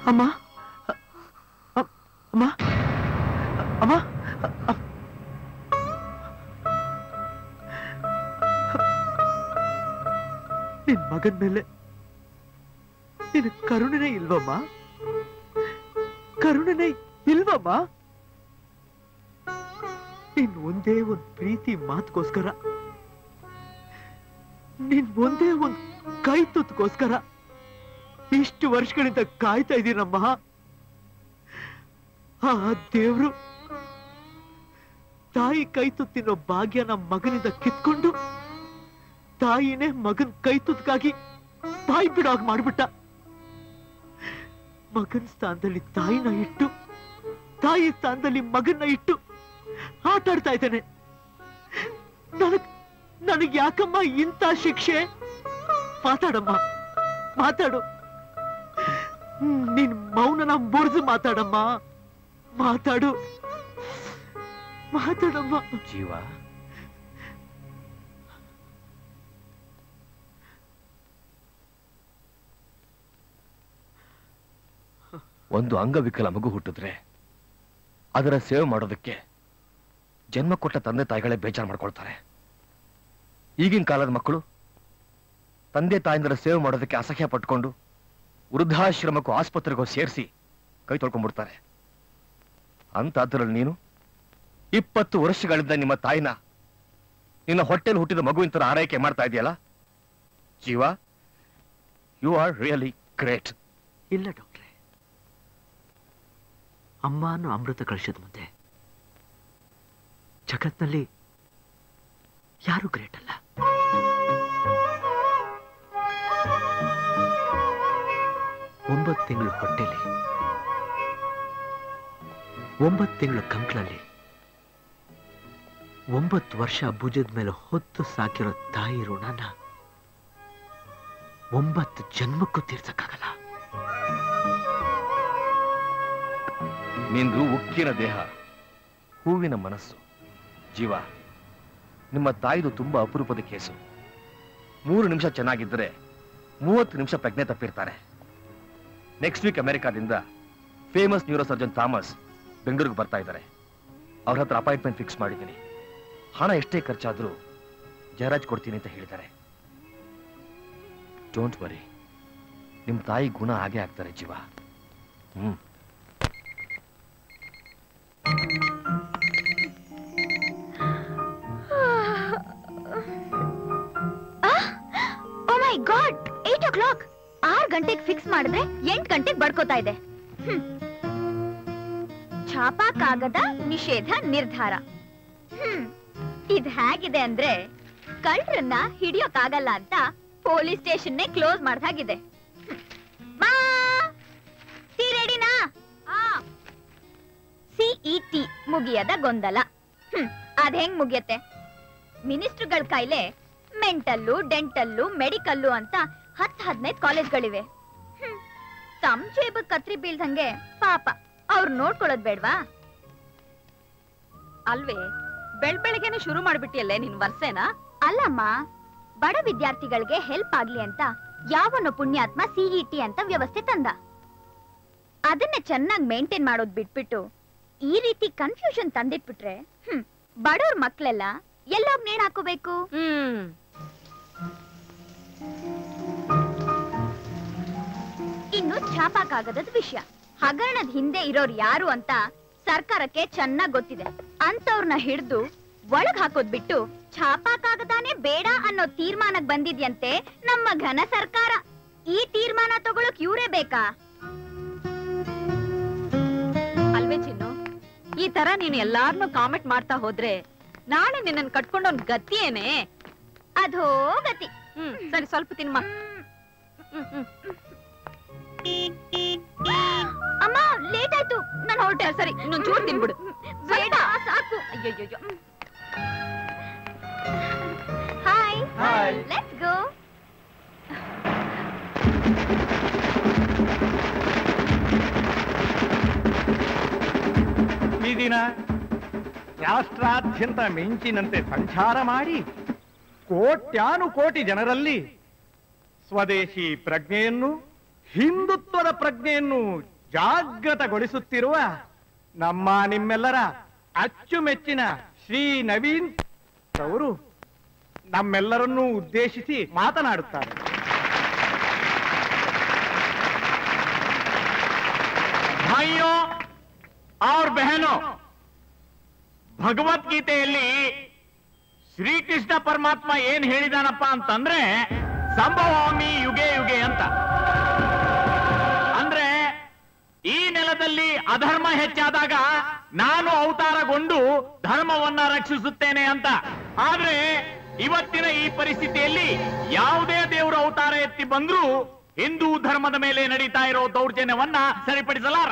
ಅಮ್ಮ ಅ- ಅ- ಅಮ್ಮ ಅಮ್ಮ ಅ- ನಿನ್ ಮಗನ್ ಮೇಲೆ ನಿನ್ ಕರುಣೆನೇ ಇಲ್ವಮ್ಮ ಕರುಣೆನೇ ಇಲ್ವಮ್ಮ ನಿನ್ ಒಂದೇ ಒಂದ್ ಪ್ರೀತಿ ಮಾತುಗೋಸ್ಕರ ನಿನ್ ಒಂದೇ ಒಂದ್ ಕೈ ತುತ್ತಗೋಸ್ಕರ ಇಷ್ಟು ವರ್ಷಗಳಿಂದ ಕಾಯ್ತಾ ಇದ್ದೀನಮ್ಮ ಆ ದೇವ್ರು ತಾಯಿ ಕೈ ತುತ್ತಿನೋ ಭಾಗ್ಯ ನಮ್ಮ ಮಗನಿಂದ ಕಿತ್ಕೊಂಡು ತಾಯಿನೇ ಮಗನ್ ಕೈ ತುತ್ಕಾಗಿ ಬಾಯಿ ಬಿಡೋಗ್ ಮಾಡ್ಬಿಟ್ಟ ಮಗನ್ ಸ್ಥಾನದಲ್ಲಿ ತಾಯಿನ ಇಟ್ಟು ತಾಯಿ ಸ್ಥಾನದಲ್ಲಿ ಮಗನ್ನ ಇಟ್ಟು ಆಟ ಆಡ್ತಾ ಇದ್ದಾನೆ ನನಗ್ ನನಗ್ ಯಾಕಮ್ಮ ಇಂಥ ಶಿಕ್ಷೆ ಮಾತಾಡಮ್ಮ ಮಾತಾಡು ಹ್ಮ್, ನಿನ್ ಮೌನನ ಮುರಿದು ಮಾತಾಡಮ್ಮ ಮಾತಾಡು ಮಾತಾಡಮ್ಮ ಜೀವ ಒಂದು ಅಂಗವಿಕಲ ಮಗು ಹುಟ್ಟಿದ್ರೆ ಅದರ ಸೇವೆ ಮಾಡೋದಕ್ಕೆ ಜನ್ಮ ಕೊಟ್ಟ ತಂದೆ ತಾಯಿಗಳೇ ಬೇಜಾರು ಮಾಡ್ಕೊಳ್ತಾರೆ ಈಗಿನ ಕಾಲದ ಮಕ್ಕಳು ತಂದೆ ತಾಯಿಂದರ ಸೇವೆ ಮಾಡೋದಕ್ಕೆ ಅಸಹ್ಯ ಪಟ್ಕೊಂಡು ವೃದ್ಧಾಶ್ರಮಕ್ಕೂ ಆಸ್ಪತ್ರೆಗೂ ಸೇರಿಸಿ ಕೈ ತೊಳ್ಕೊಂಡ್ಬಿಡ್ತಾರೆ ಅಂತದ್ರಲ್ಲಿ ನೀನು ಇಪ್ಪತ್ತು ವರ್ಷಗಳಿಂದ ನಿಮ್ಮ ತಾಯಿನ ನಿನ್ನ ಹೊಟ್ಟೆಲ್ ಹುಟ್ಟಿದ ಮಗುವಿನ ತರ ಆರೈಕೆ ಮಾಡ್ತಾ ಇದೆಯಲ್ಲ ಜೀವ ಯು ಆರ್ ರಿಯಲಿ ಗ್ರೇಟ್ ಇಲ್ಲ ಡಾಕ್ಟ್ರೆ ಅಮ್ಮ ಅನ್ನೋ ಅಮೃತ ಕಳಿಸಿದ ಮುಂದೆ ಜಗತ್ನಲ್ಲಿ ಯಾರು ಗ್ರೇಟ್ ಅಲ್ಲ ಒಂಬತ್ತು ತಿಂಗಳು ಹೊಟ್ಟೆಲಿ ಒಂಬತ್ತು ತಿಂಗಳ ಕಂಕ್ಳಲ್ಲಿ ಒಂಬತ್ತು ವರ್ಷ ಭುಜದ ಮೇಲೆ ಹೊತ್ತು ಸಾಕಿರೋ ತಾಯಿ ಋಣನ ಒಂಬತ್ತು ಜನ್ಮಕ್ಕೂ ತೀರ್ಸಕ್ಕಾಗಲ್ಲ ನಿಂದು ಉಕ್ಕಿನ ದೇಹ ಹೂವಿನ ಮನಸ್ಸು ಜೀವ ನಿಮ್ಮ ತಾಯಿದು ತುಂಬಾ ಅಪರೂಪದ ಕೇಸು ಮೂರು ನಿಮಿಷ ಚೆನ್ನಾಗಿದ್ದರೆ ಮೂವತ್ತು ನಿಮಿಷ ಪ್ರಜ್ಞೆ ತಪ್ಪಿರ್ತಾರೆ ನೆಕ್ಸ್ಟ್ ವೀಕ್ ಅಮೆರಿಕಾದಿಂದ ಫೇಮಸ್ ನ್ಯೂರೋ ಸರ್ಜನ್ ಥಾಮಸ್ ಬೆಂಗಳೂರಿಗೆ ಬರ್ತಾ ಇದ್ದಾರೆ ಅವ್ರ ಹತ್ರ ಅಪಾಯಿಂಟ್ಮೆಂಟ್ ಫಿಕ್ಸ್ ಮಾಡಿದ್ದೀನಿ ಹಣ ಎಷ್ಟೇ ಖರ್ಚಾದ್ರೂ ಜಯರಾಜ್ ಕೊಡ್ತೀನಿ ಅಂತ ಹೇಳಿದ್ದಾರೆ ಡೋಂಟ್ ವರಿ ನಿಮ್ಮ ತಾಯಿ ಗುಣ ಹಾಗೆ ಆಗ್ತಾರೆ ಜೀವ hmm oh my god eight o'clock ಆರ್ ಗಂಟೆಗೆ ಫಿಕ್ಸ್ ಮಾಡಿದ್ರೆ ಎಂಟ್ ಗಂಟೆಗೆ ಬಡ್ಕೋತಾ ಇದೆ ಹ್ಮ್. ಛಾಪ ಕಾಗದ ನಿಷೇಧ ನಿರ್ಧಾರ ಹ್ಮ್ ಇದ್ ಹೇಗಿದೆ ಅಂದ್ರೆ ಕಳ್ರನ್ನ ಹಿಡಿಯೋಕ್ಕಾಗಲ್ಲ ಅಂತ ಪೊಲೀಸ್ ಸ್ಟೇಷನ್ನೇ ಕ್ಲೋಸ್ ಮಾಡ್ದಾಗಿದೆ ಮಾ ಟೀ ರೆಡಿನಾ ಸಿಇಟಿ ಮುಗಿಯದ ಗೊಂದಲ ಹ್ಮ್ ಅದ್ ಹೆಂಗ್ ಮುಗಿಯತ್ತೆ ಮಿನಿಸ್ಟರ್ಗಳ ಕೈಲೆ ಮೆಂಟಲ್ಲು ಡೆಂಟಲ್ಲು ಮೆಡಿಕಲ್ಲು ಅಂತ ಹತ್ ಹದಿನೈದು ಕಾಲೇಜ್ಗಳಿವೆ ಹ್ಮ್. ತಮ್ ಜೇಬ್ ಕತ್ರಿ ಬೀಳ್ದಂಗೆ ಪಾಪ ಅವ್ರು ನೋಡ್ಕೊಳ್ಳೋದ್ ಬೇಡ್ವಾ ಅಲ್ವೇ ಬೆಳ್ ಬೆಳಗ್ಗೆನೆ ಶುರು ಮಾಡ್ಬಿಟ್ಟಿಯಲ್ಲೇ ನಿನ್ ವರ್ಷೇನಾ ಅಲ್ಲಮ್ಮ ಬಡ ವಿದ್ಯಾರ್ಥಿಗಳಿಗೆ ಹೆಲ್ಪ್ ಆಗ್ಲಿ ಅಂತ ಯಾವನೋ ಪುಣ್ಯಾತ್ಮ ಸಿಇಟಿ ಅಂತ ವ್ಯವಸ್ಥೆ ತಂದ ಅದನ್ನ ಚೆನ್ನಾಗಿ ಮೇಂಟೈನ್ ಮಾಡೋದ್ ಬಿಟ್ಬಿಟ್ಟು ಈ ರೀತಿ ಕನ್ಫ್ಯೂಷನ್ ತಂದಿಟ್ಬಿಟ್ರೆ ಹ್ಮ್ ಬಡವ್ರ ಮಕ್ಳೆಲ್ಲ ಎಲ್ಲೋಗ್ ನೇಣ್ ಹಾಕೋಬೇಕು ಹ್ಮ್ ಇನ್ನು ಛಾಪಾಕಾಗದದ ವಿಷಯ ಹಗರಣದ ಹಿಂದೆ ಇರೋರು ಯಾರು ಅಂತ ಸರ್ಕಾರಕ್ಕೆ ಚೆನ್ನಾಗ್ ಗೊತ್ತಿದೆ ಅಂತವ್ರನ್ನ ಹಿಡಿದು ಒಳಗ್ ಹಾಕೋದ್ ಬಿಟ್ಟು ಛಾಪಾಕಾಗದಾನೇ ಬೇಡ ಅನ್ನೋ ತೀರ್ಮಾನಕ್ ಬಂದಿದ್ಯಂತೆ ನಮ್ಮ ಘನ ಸರ್ಕಾರ ಈ ತೀರ್ಮಾನ ತಗೊಳಕ್ ಇವ್ರೇ ಬೇಕಾ ಅಲ್ವೇ ಚಿನ್ನು ಈ ತರ ನೀನು ಎಲ್ಲಾರ್ನು ಕಾಮೆಂಟ್ ಮಾಡ್ತಾ ಹೋದ್ರೆ ನಾಳೆ ನಿನ್ನನ್ ಕಟ್ಕೊಂಡೋನ್ ಗತಿಯೇನೆ ಅದೋ ಗತಿ ಹ್ಮ್ ಸರಿ ಸ್ವಲ್ಪ ತಿನ್ಮ ಹ್ಮ್ ಹ್ಮ್ ಅಮ್ಮ ಲೇಟ್ ಆಯ್ತು ನಾನು ಹೊರಟೆ ಸರಿ ಇನ್ನೊಂದ್ ಚೂರ್ ತಿನ್ಬಿಡು ಬೇಡ ಸಾಕು ಅಯ್ಯಯ್ಯೋ ಹಾಯ್ Hi. ಲೆಟ್ಸ್ ಗೋ ಈ ದಿನ ರಾಷ್ಟ್ರಾದ್ಯಂತ ಮಿಂಚಿನಂತೆ ಸಂಚಾರ ಮಾಡಿ ಕೋಟ್ಯಾನುಕೋಟಿ ಜನರಲ್ಲಿ ಸ್ವದೇಶಿ ಪ್ರಜ್ಞೆಯನ್ನು ಹಿಂದುತ್ವದ ಪ್ರಜ್ಞೆಯನ್ನು ಜಾಗೃತಗೊಳಿಸುತ್ತಿರುವ ನಮ್ಮ ನಿಮ್ಮೆಲ್ಲರ ಅಚ್ಚುಮೆಚ್ಚಿನ ಶ್ರೀ ನವೀನ್ ಅವರು ನಮ್ಮೆಲ್ಲರನ್ನೂ ಉದ್ದೇಶಿಸಿ ಮಾತನಾಡುತ್ತಾರೆ ಭಾಯಿಯೋ ಅವ್ರ ಬಹನೋ ಭಗವದ್ಗೀತೆಯಲ್ಲಿ ಶ್ರೀಕೃಷ್ಣ ಪರಮಾತ್ಮ ಏನ್ ಹೇಳಿದಾನಪ್ಪ ಅಂತಂದ್ರೆ ಸಂಭವಾಮಿ ಯುಗೆ ಯುಗೆ ಅಂತ ಅಂದ್ರೆ ಈ ನೆಲದಲ್ಲಿ ಅಧರ್ಮ ಹೆಚ್ಚಾದಾಗ ನಾನು ಅವತಾರಗೊಂಡು ಧರ್ಮವನ್ನ ರಕ್ಷಿಸುತ್ತೇನೆ ಅಂತ ಆದ್ರೆ ಇವತ್ತಿನ ಈ ಪರಿಸ್ಥಿತಿಯಲ್ಲಿ ಯಾವುದೇ ದೇವರು ಅವತಾರ ಎತ್ತಿ ಬಂದ್ರೂ ಹಿಂದೂ ಧರ್ಮದ ಮೇಲೆ ನಡೀತಾ ಇರೋ ದೌರ್ಜನ್ಯವನ್ನ ಸರಿಪಡಿಸಲಾರ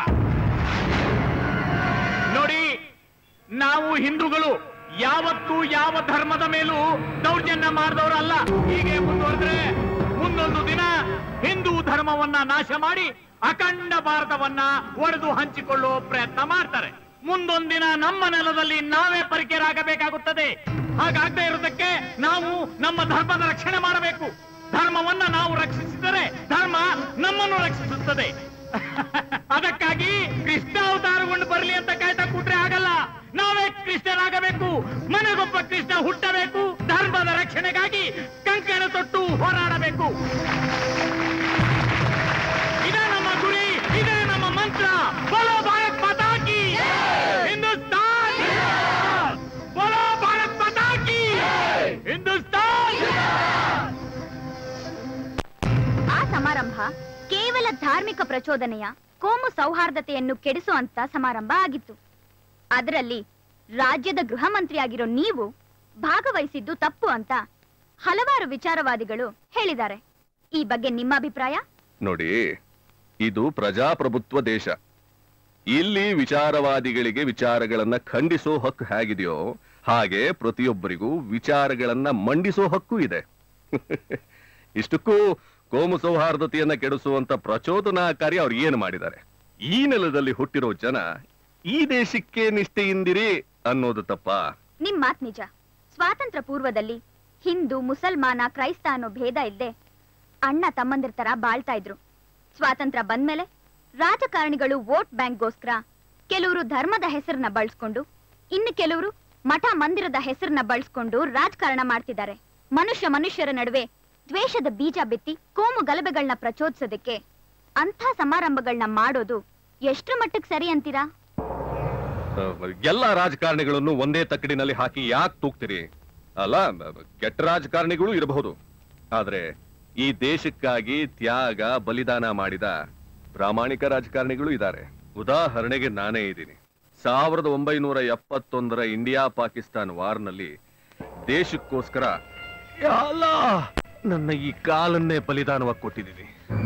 ನೋಡಿ ನಾವು ಹಿಂದೂಗಳು ಯಾವತ್ತೂ ಯಾವ ಧರ್ಮದ ಮೇಲೂ ದೌರ್ಜನ್ಯ ಮಾಡಿದವರಲ್ಲ ಹೀಗೆ ಮುಂದುವರೆದ್ರೆ ಮುಂದೊಂದು ದಿನ ಹಿಂದೂ ಧರ್ಮವನ್ನ ನಾಶ ಮಾಡಿ ಅಖಂಡ ಭಾರತವನ್ನ ಒಡೆದು ಹಂಚಿಕೊಳ್ಳುವ ಪ್ರಯತ್ನ ಮಾಡ್ತಾರೆ ಮುಂದೊಂದಿನ ನಮ್ಮ ನೆಲದಲ್ಲಿ ನಾವೇ ಪರಿಕೆರಾಗಬೇಕಾಗುತ್ತದೆ ಹಾಗಾಗದೇ ಇರೋದಕ್ಕೆ ನಾವು ನಮ್ಮ ಧರ್ಮದ ರಕ್ಷಣೆ ಮಾಡಬೇಕು ಧರ್ಮವನ್ನ ನಾವು ರಕ್ಷಿಸಿದರೆ ಧರ್ಮ ನಮ್ಮನ್ನು ರಕ್ಷಿಸುತ್ತದೆ ಅದಕ್ಕಾಗಿ ಕೃಷ್ಣ ಅವತಾರಗೊಂಡು ಬರಲಿ ಅಂತ ಕಾಯ್ತಾ ಕೂತ್ರೆ ಆಗಲ್ಲ ನಾವೇ ಕೃಷ್ಣರಾಗಬೇಕು ಮನೆಗೊಬ್ಬ ಕೃಷ್ಣ ಹುಟ್ಟಬೇಕು ಧರ್ಮದ ರಕ್ಷಣೆಗಾಗಿ ಕಂಕಣ ತೊಟ್ಟು ಹೋರಾಡಬೇಕು ಇದೇ ನಮ್ಮ ಗುರಿ ಇದೇ ನಮ್ಮ ಮಂತ್ರ ಬೋಲೋ ಭಾರತ್ ಮಾತಾ ಕಿ ಹಿಂದೂಸ್ತಾನ್ ಬೋಲೋ ಭಾರತ್ ಮಾತಾ ಕಿ ಹಿಂದೂಸ್ತಾನ್ ಆ ಸಮಾರಂಭ ಕೇವಲ ಧಾರ್ಮಿಕ ಪ್ರಚೋದನೆಯ ಕೋಮು ಸೌಹಾರ್ದತೆಯನ್ನು ಕೆಡಿಸುವಂತ ಸಮಾರಂಭ ಆಗಿತ್ತು ಅದರಲ್ಲಿ ರಾಜ್ಯದ ಗೃಹ ಮಂತ್ರಿಯಾಗಿರೋ ನೀವು ಭಾಗವಹಿಸಿದ್ದು ತಪ್ಪು ಅಂತ ಹಲವಾರು ವಿಚಾರವಾದಿಗಳು ಹೇಳಿದ್ದಾರೆ ಈ ಬಗ್ಗೆ ನಿಮ್ಮ ಅಭಿಪ್ರಾಯ ನೋಡಿ ಇದು ಪ್ರಜಾಪ್ರಭುತ್ವ ದೇಶ ಇಲ್ಲಿ ವಿಚಾರವಾದಿಗಳಿಗೆ ವಿಚಾರಗಳನ್ನ ಖಂಡಿಸೋ ಹಕ್ಕು ಹೇಗಿದೆಯೋ ಹಾಗೆ ಪ್ರತಿಯೊಬ್ಬರಿಗೂ ವಿಚಾರಗಳನ್ನ ಮಂಡಿಸೋ ಹಕ್ಕು ಇದೆ ಇಷ್ಟಕ್ಕೂ ಕೋಮು ಸೌಹಾರ್ದತೆಯನ್ನ ಕೆಡಿಸುವಂತ ಪ್ರಚೋದನಾಕಾರಿ ಅವ್ರು ಏನು ಮಾಡಿದ್ದಾರೆ ಈ ನೆಲದಲ್ಲಿ ಹುಟ್ಟಿರೋ ಜನ ಈ ದೇಶಕ್ಕೆ ನಿಷ್ಠೆಯಿಂದಿರಿ ಅನ್ನೋದು ತಪ್ಪಾ ನಿಮ್ ಮಾತ್ ನಿಜ ಸ್ವಾತಂತ್ರ್ಯ ಪೂರ್ವದಲ್ಲಿ ಹಿಂದೂ ಮುಸಲ್ಮಾನ ಕ್ರೈಸ್ತ ಅನ್ನೋ ಭೇದ ಇಲ್ದೆ ಅಣ್ಣ ತಮ್ಮಂದಿರ ತರ ಬಾಳ್ತಾ ಇದ್ರು ಸ್ವಾತಂತ್ರ್ಯ ಬಂದ್ಮೇಲೆ ರಾಜಕಾರಣಿಗಳು ವೋಟ್ ಬ್ಯಾಂಕ್ಗೋಸ್ಕರ ಕೆಲವರು ಧರ್ಮದ ಹೆಸರನ್ನ ಬಳಸ್ಕೊಂಡು ಇನ್ನು ಕೆಲವರು ಮಠ ಮಂದಿರದ ಹೆಸರನ್ನ ಬಳಸ್ಕೊಂಡು ರಾಜಕಾರಣ ಮಾಡ್ತಿದ್ದಾರೆ ಮನುಷ್ಯ ಮನುಷ್ಯರ ನಡುವೆ ದ್ವೇಷದ ಬೀಜ ಬಿತ್ತಿ ಕೋಮು ಗಲಭೆಗಳನ್ನ ಪ್ರಚೋದಿಸೋದಕ್ಕೆ ಅಂಥ ಸಮಾರಂಭಗಳನ್ನ ಮಾಡೋದು ಎಷ್ಟ್ರ ಮಟ್ಟಕ್ಕೆ ಸರಿ ಅಂತೀರಾ ಅಹ್, ಎಲ್ಲ ರಾಜಕಾರಣಿಗಳನ್ನು ಒಂದೇ ತಕ್ಕಡಿನಲ್ಲಿ ಹಾಕಿ ಯಾಕೆ ತೂಗ್ತೀರಿ ಅಲ್ಲ ಬ- ಕೆಟ್ಟ ರಾಜಕಾರಣಿಗಳು ಇರಬಹುದು ಆದ್ರೆ ಈ ದೇಶಕ್ಕಾಗಿ ತ್ಯಾಗ ಬಲಿದಾನ ಮಾಡಿದ ಪ್ರಾಮಾಣಿಕ ರಾಜಕಾರಣಿಗಳು ಇದ್ದಾರೆ ಉದಾಹರಣೆಗೆ ನಾನೇ ಇದ್ದೀನಿ ಸಾವಿರದ ಒಂಬೈನೂರ ಎಪ್ಪತ್ತೊಂದರ ಇಂಡಿಯಾ ಪಾಕಿಸ್ತಾನ್ ವಾರ್ನಲ್ಲಿ ದೇಶಕ್ಕೋಸ್ಕರ ಯಾ ಅಲ್ಲಾ, ನನ್ನ ಈ ಕಾಲನ್ನೇ ಬಲಿದಾನವಾಗಿ ಕೊಟ್ಟಿದ್ದೀನಿ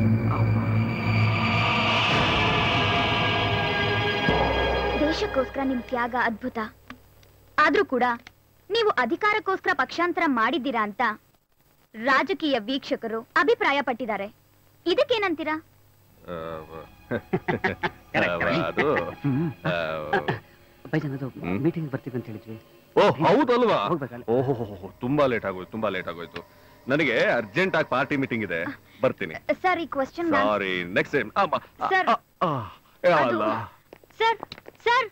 ದೇಶಕ್ಕೋಸ್ಕರ ನಿಮ್ ತ್ಯಾಗ ಅದ್ಭುತ ಆದ್ರೂ ಕೂಡ ನೀವು ಅಧಿಕಾರಕ್ಕೋಸ್ಕರ ಪಕ್ಷಾಂತರ ಮಾಡಿದ್ದೀರಾ ಅಂತ ರಾಜಕೀಯ ವೀಕ್ಷಕರು ಅಭಿಪ್ರಾಯ ಪಟ್ಟಿದ್ದಾರೆ ಇದಕ್ಕೇನಂತೀರಾ ಅಹ್, ಅಹ್, ಅದು ಬೈಜಾನದು ಹ್ಮ್. ಮೀಟಿಂಗ್ ಬರ್ತೀವಿ ಅಂತ ಹೇಳಿದ್ವಿ ಓ ಹೌದಲ್ವಾ ಹೋಗ್ಬೇಕಲ್ಲ? ಓಹೋ ತುಂಬಾ ಲೇಟ್ ಆಗೋಯ್ತು ತುಂಬಾ ಲೇಟ್ ಆಗೋಯ್ತು ನನಗೆ ಅರ್ಜೆಂಟ್ ಆಗಿ ಪಾರ್ಟಿ ಮೀಟಿಂಗ್ ಇದೆ ಬರ್ತೀನಿ ಸರ್ ಈ question sorry next time sir ಅದು- ಸರ್ ಸರ್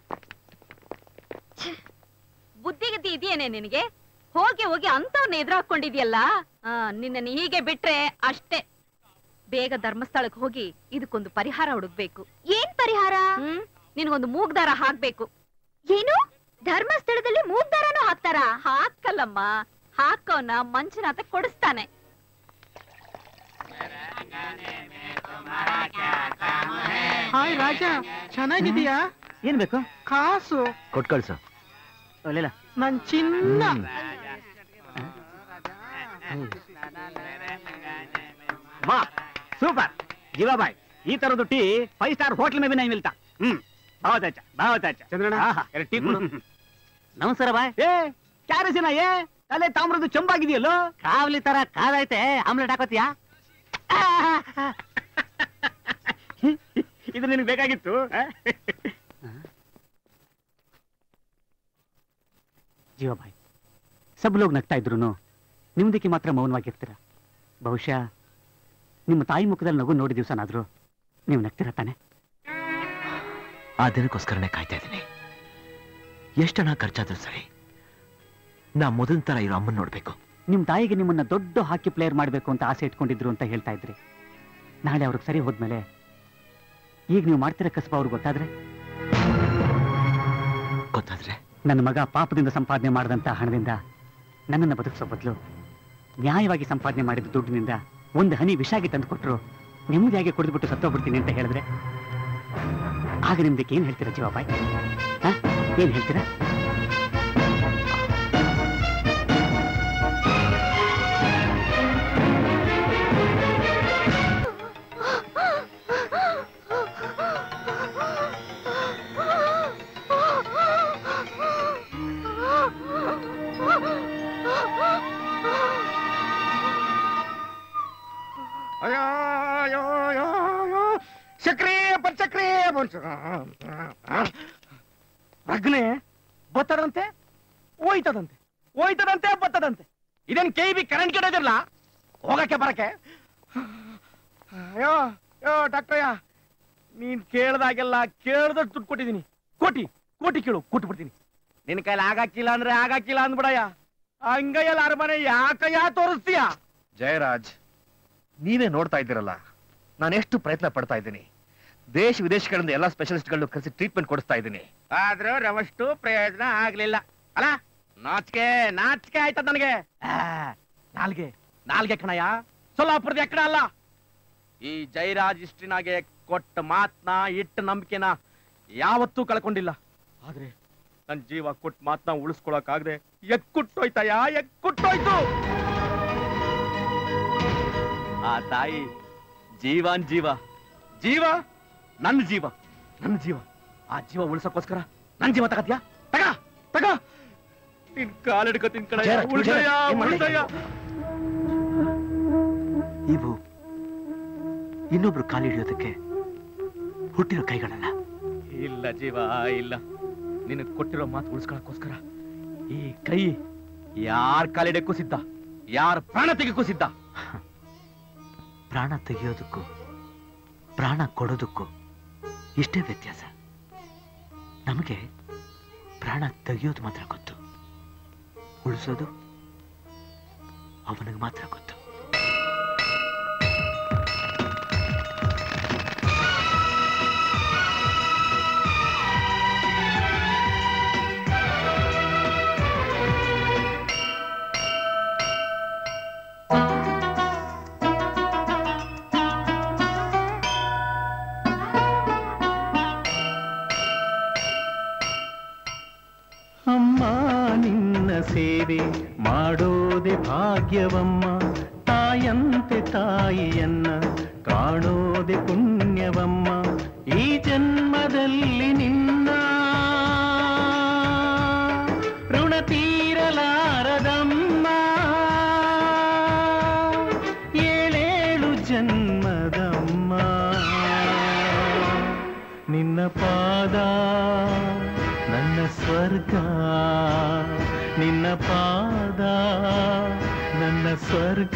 ಬುದ್ಧಿಗತಿ ಇದೆಯೇನೆ ನಿನಗೆ ಹೋಗಿ ಹೋಗಿ ಅಂತವ್ನ ಎದುರಾಕೊಂಡಿದ್ಯಲ್ಲ ಆ, ನಿನ್ನನ್ನು ಹೀಗೆ ಬಿಟ್ರೆ ಅಷ್ಟೇ ಬೇಗ ಧರ್ಮಸ್ಥಳಕ್ಕೆ ಹೋಗಿ ಇದಕ್ಕೊಂದು ಪರಿಹಾರ ಹುಡುಕ್ಬೇಕು ಏನ್ ಪರಿಹಾರ ಹ್ಮ್ ನಿನಗೊಂದು ಮೂಗ್ದಾರ ಹಾಕ್ಬೇಕು ಏನು ಧರ್ಮಸ್ಥಳದಲ್ಲಿ ಮೂಗ್ದಾರನೂ ಹಾಕ್ತಾರಾ ಹಾಕಲ್ಲಮ್ಮ ಹಾಕೋನ ಮಂಜುನಾಥ ಕೊಡಿಸ್ತಾನೆ ಹಾಯ್ ರಾಜ ಚೆನ್ನಾಗಿದೀಯಾ ಏನ್ ಬೇಕು ಕಾಸು ಕೊಟ್ ಕಳ್ಸು ಒಳ್ಳೆಲ್ಲ ನನ್ ಚಿನ್ನ ವಾ ಸೂಪರ್ ಜೀವಾಬಾಯ್ ಈ ತರದ್ದು tea five star hotel maybe नहीं मिलता ಹ್ಮ್ बहुत अच्छा बहुत अच्छा ಚಂದ್ರಣ್ಣ, ಆಹಾ, ಎರಡು ಟೀ ಕೊಡು ನಮಸ್ಕಾರ ಬಾಯ್ ಏ ಕ್ಯಾರಸಿನ ಏ ತಲೆ ತಾಮ್ರದ್ದು ಚಂಬಾಗಿದೆಯಲ್ಲೋ ಕಾವಲಿ ತರ ಕಾದೈತೆ ಆಮ್ಲೆಟ್ ಹಾಕೋತಿಯಾ ಇದು ನಿನಗೆ ಬೇಕಾಗಿತ್ತು ಆ? ಜೀವ ಬಾಯ್ ಸಬ್ ಲೋಗ್ ನಗ್ತಾ ಇದ್ರು ನಿಮ್ದಕ್ಕೆ ಮಾತ್ರ ಮೌನವಾಗಿರ್ತೀರ ಬಹುಶಃ ನಿಮ್ಮ ತಾಯಿ ಮುಖದಲ್ಲಿ ನಗು ನೋಡಿ ದಿವಸನಾದ್ರು ನೀವು ನಗ್ತೀರ ತಾನೆ ಆ ದಿನಕ್ಕೋಸ್ಕರನೇ ಕಾಯ್ತಾ ಇದ್ದೀನಿ ಎಷ್ಟು ಹಣ ಖರ್ಚಾದ್ರೂ ಸರಿ ನಾ ಮೊದಲ ತರ ಇರೋ ಅಮ್ಮನ್ ನೋಡ್ಬೇಕು ನಿಮ್ ತಾಯಿಗೆ ನಿಮ್ಮನ್ನ ದೊಡ್ಡ ಹಾಕಿ ಪ್ಲೇಯರ್ ಮಾಡ್ಬೇಕು ಅಂತ ಆಸೆ ಇಟ್ಕೊಂಡಿದ್ರು ಅಂತ ಹೇಳ್ತಾ ಇದ್ರಿ ನಾಳೆ ಅವ್ರಿಗೆ ಸರಿ ಹೋದ್ಮೇಲೆ ಈಗ ನೀವು ಮಾಡ್ತಿರೋ ಕಸಬ ಅವ್ರಿಗೆ ಗೊತ್ತಾದ್ರೆ ಗೊತ್ತಾದ್ರೆ ನನ್ನ ಮಗ ಪಾಪದಿಂದ ಸಂಪಾದನೆ ಮಾಡಿದಂತ ಹಣದಿಂದ ನನ್ನನ್ನು ಬದುಕಿಸೋ ಬದಲು ನ್ಯಾಯವಾಗಿ ಸಂಪಾದನೆ ಮಾಡಿದ ದುಡ್ಡಿನಿಂದ ಒಂದು ಹನಿ ವಿಷಾಗಿ ತಂದು ಕೊಟ್ಟರು ನೆಮ್ಮದಿಯಾಗಿ ಕುಡಿದ್ಬಿಟ್ಟು ಸತ್ತೋಗ್ಬಿಡ್ತೀನಿ ಅಂತ ಹೇಳಿದ್ರೆ ಆಗ ನಿಮ್ದಕ್ಕೆ ಏನ್ ಹೇಳ್ತೀರಾ ಜೀವಾಬಾಯ್ ಹ? ಏನ್ ಹೇಳ್ತೀರಾ ಅಯ್ಯೋ ಅಯ್ಯೋ ಅಯ್ಯೋ ಅಯ್ಯೋ ಸಕ್ರಿ ಪಂಚಕ್ರಿ ಅಗ್ನೆ ಬತ್ತದಂತೆ ಹೋಯ್ತದಂತೆ ಹೋಯ್ತದಂತೆ ಬತ್ತದಂತೆ ಇದೇನ್ ಕೆ ಬಿ ಕರೆಂಟ್ ಕೆಡೋದಿಲ್ಲ ಹೋಗಕ್ಕೆ ಬರಕ್ಕೆ ಅಯ್ಯೋ ಅಯ್ಯೋ ಡಾಕ್ಟ್ರಯ್ಯ ನೀನ್ ಕೇಳ್ದಾಗೆಲ್ಲ ಕೇಳ್ದಷ್ಟು ದುಡ್ಡು ಕೊಟ್ಟಿದ್ದೀನಿ ಕೋಟಿ ಕೋಟಿ ಕೇಳು ಕೊಟ್ಟು ಬಿಡ್ತೀನಿ ನಿನ್ ಕೈಲಿ ಆಗಾಕಿಲ್ಲ ಅಂದ್ರೆ ಆಗಾಕಿಲ್ಲ ಅಂದ್ಬಿಡಯ್ಯ ಹಂಗಯ್ಯಲ್ಲ ಅರಮನೆ ಯಾಕಯ್ಯ ತೋರಿಸ್ತೀಯ ಜಯರಾಜ್ ನೀವೇ ನೋಡ್ತಾ ಇದ್ದೀರಲ್ಲ ನಾನು ಎಷ್ಟು ಪ್ರಯತ್ನ ಪಡ್ತಾ ಇದ್ದೀನಿ ದೇಶ ವಿದೇಶಗಳಿಂದ ಎಲ್ಲ ಸ್ಪೆಷಲಿಸ್ಟ್ಗಳನ್ನು ಕರೆಸಿ ಟ್ರೀಟ್ಮೆಂಟ್ ಕೊಡಿಸ್ತಾ ಇದ್ದೀನಿ ಆದ್ರೂ ರವಷ್ಟು ಪ್ರಯೋಜನ ಆಗ್ಲಿಲ್ಲ ಅಲ್ಲ ನಾಚಿಕೆ ನಾಚಿಕೆ ಆಯ್ತದ ನನಗೆ ಆ, ನಾಲ್ಗೆ ನಾಲ್ಗೆ ಕಣಯ್ಯ ಸೊಲ್ಲಾಪುರದ ಎಕ್ಕಡ ಅಲ್ಲ ಈ ಜೈರಾಜ್ ಇಷ್ಟಿನಾಗೆ ಕೊಟ್ಟ ಮಾತ್ನ ಇಟ್ಟ ನಂಬಿಕೆನ ಯಾವತ್ತೂ ಕಳ್ಕೊಂಡಿಲ್ಲ ಆದ್ರೆ ನನ್ ಜೀವ ಕೊಟ್ಟು ಮಾತ್ನ ಉಳಿಸ್ಕೊಳಕ್ಕಾಗ್ದೆ ಎಕ್ಕುಟ್ಟೋಯ್ತಯ್ಯ ಎಕ್ಕುಟ್ಟೋಯ್ತು ಆ ತಾಯಿ ಜೀವಾನ್ ಜೀವ ಜೀವ ನನ್ನ ಜೀವ ನನ್ನ ಜೀವ ಆ ಜೀವ ಉಳಿಸಕ್ಕೋಸ್ಕರ ನನ್ ಜೀವ ತಗತ್ಯಾ ತಗ ತಗ ನಿನ್ ಕಾಲಿಡ್ಕೊತೀನಿ ಕಣ ಜಯರಾಜ್, ಉಳ್ಸಯ್ಯ ಜಯರಾಜ್, ಏನ್ ಮಾಡ್ತಾ ಉಳ್ಸಯ್ಯ ಇವು ಇನ್ನೊಬ್ರು ಕಾಲಿಡಿಯೋದಕ್ಕೆ ಹುಟ್ಟಿರೋ ಕೈಗಳಲ್ಲ ಇಲ್ಲ ಜೀವ ಇಲ್ಲ ನಿನಗ್ ಕೊಟ್ಟಿರೋ ಮಾತು ಉಳಿಸ್ಕೊಳಕ್ಕೋಸ್ಕರ ಈ ಕೈ ಯಾರ್ ಕಾಲಿಡಕ್ಕೂ ಸಿದ್ಧ ಯಾರ್ ಪ್ರಾಣ ತೆಗೆಕ್ಕೂ ಸಿದ್ಧ ಪ್ರಾಣ ತೆಗೆಯೋದಕ್ಕೂ ಪ್ರಾಣ ಕೊಡೋದಕ್ಕೂ ಇಷ್ಟೇ ವ್ಯತ್ಯಾಸ ನಮಗೆ ಪ್ರಾಣ ತೆಗೆಯೋದು ಮಾತ್ರ ಗೊತ್ತು ಉಳಿಸೋದು ಅವನಿಗೆ ಮಾತ್ರ ಗೊತ್ತು ಅಮ್ಮ ನಿನ್ನ ಸೇವೆ ಮಾಡೋದೆ ಭಾಗ್ಯವಮ್ಮ ತಾಯಂತೆ ತಾಯಿಯನ್ನ ಕಾಣೋದೆ ಪುಣ್ಯವಮ್ಮ ಈ ಜನ್ಮದಲ್ಲಿ ನಿನ್ನ ಋಣ ತೀರಲಾರದಮ್ಮ ಏಳೇಳು ಜನ್ಮದಮ್ಮ ನಿನ್ನ ಪಾದ ನನ್ನ ಸ್ವರ್ಗ ನಿನ್ನ ಪಾದ ನನ್ನ ಸ್ವರ್ಗ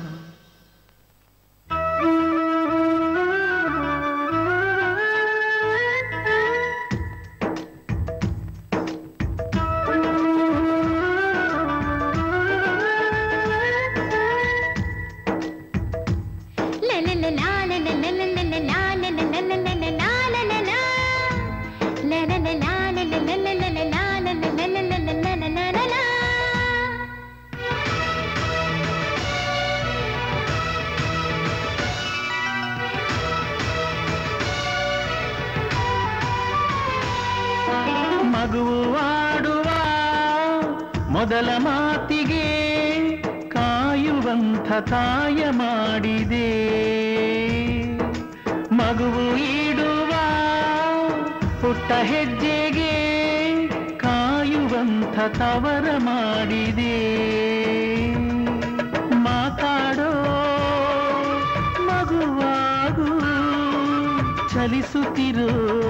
ಮಗುವು ಆಡುವ ಮೊದಲ ಮಾತಿಗೆ ಕಾಯುವಂಥ ತಾಯ ಮಾಡಿದೆ ಮಗುವು ಇಡುವ ಪುಟ್ಟ ಹೆಜ್ಜೆಗೆ ಕಾಯುವಂಥ ತವರ ಮಾಡಿದೆ ಮಾತಾಡೋ ಮಗುವಾಗು ಚಲಿಸುತ್ತಿರೋ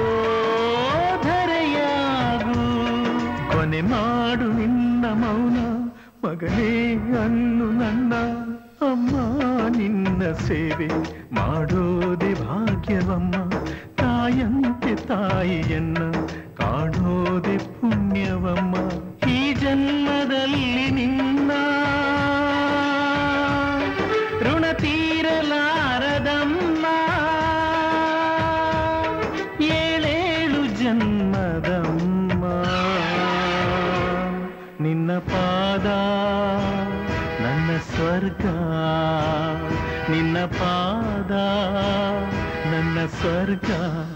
ಧರೆಯಾಗು ಕೊನೆ ಮಾಡು ನಿನ್ನ ಮೌನ ಮಗನೇ ಅನ್ನು ನನ್ನ ಅಮ್ಮ ನಿನ್ನ ಸೇವೆ ಮಾಡೋದೆ ಭಾಗ್ಯವಮ್ಮ ತಾ ತಾಯಂತೆ ತಾಯಿಯನ್ನ ಕಾಣೋದೆ ಪುಣ್ಯವಮ್ಮ ಈ ಜನ್ಮದಲ್ಲಿ ನಿನ್ನ ಋಣ ತೀರಲಾರದಮ್ಮ ಏಳೇಳು ಜನ್ಮದಮ್ಮ ನಿನ್ನ ಪಾದ ನನ್ನ ಸ್ವರ್ಗ ನಿನ್ನ ಪಾದ ನನ್ನ ಸ್ವರ್ಗ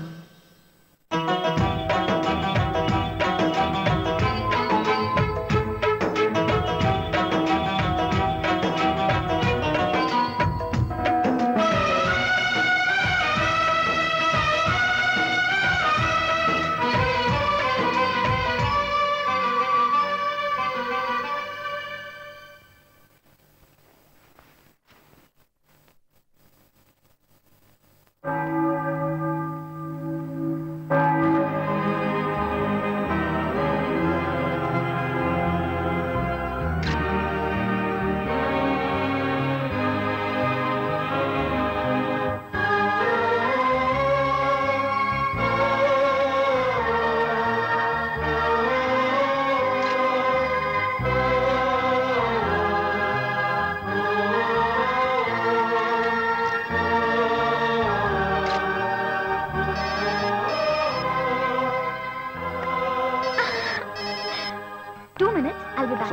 Two minutes, I'll be back.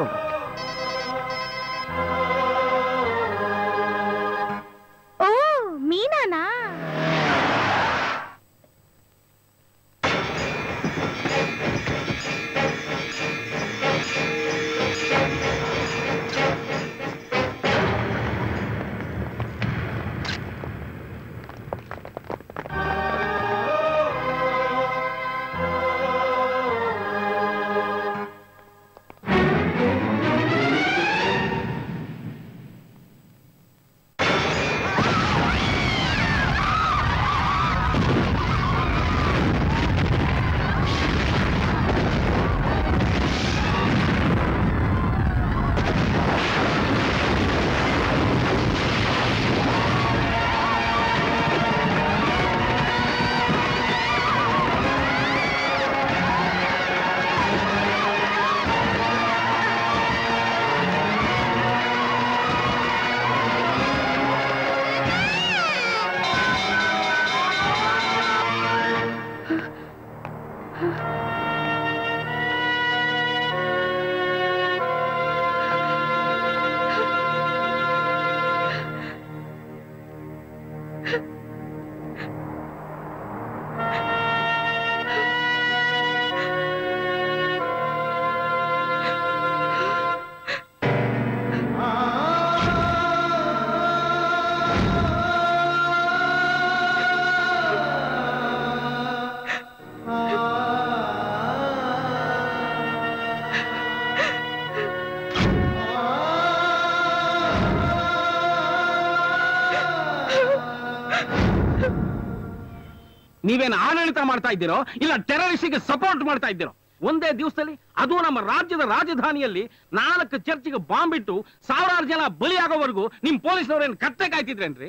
ಓ ಮೀನಾನಾ ನೀವೇನು ಆಡಳಿತ ಮಾಡ್ತಾ ಇದ್ದೀರೋ ಇಲ್ಲ ಟೆರರಿಸ್ಟ್ಗೆ ಸಪೋರ್ಟ್ ಮಾಡ್ತಾ ಇದ್ದೀರೋ ಒಂದೇ ದಿವಸದಲ್ಲಿ ಅದು ನಮ್ಮ ರಾಜ್ಯದ ರಾಜಧಾನಿಯಲ್ಲಿ ನಾಲ್ಕು ಚರ್ಚಿಗೆ ಬಾಂಬ್ ಇಟ್ಟು ಸಾವಿರಾರು ಜನ ಬಲಿಯಾಗೋವರೆಗೂ ನಿಮ್ ಪೊಲೀಸ್ನವ್ರೇನು ಕತ್ತೆ ಕಾಯ್ತಿದ್ರೇನ್ರಿ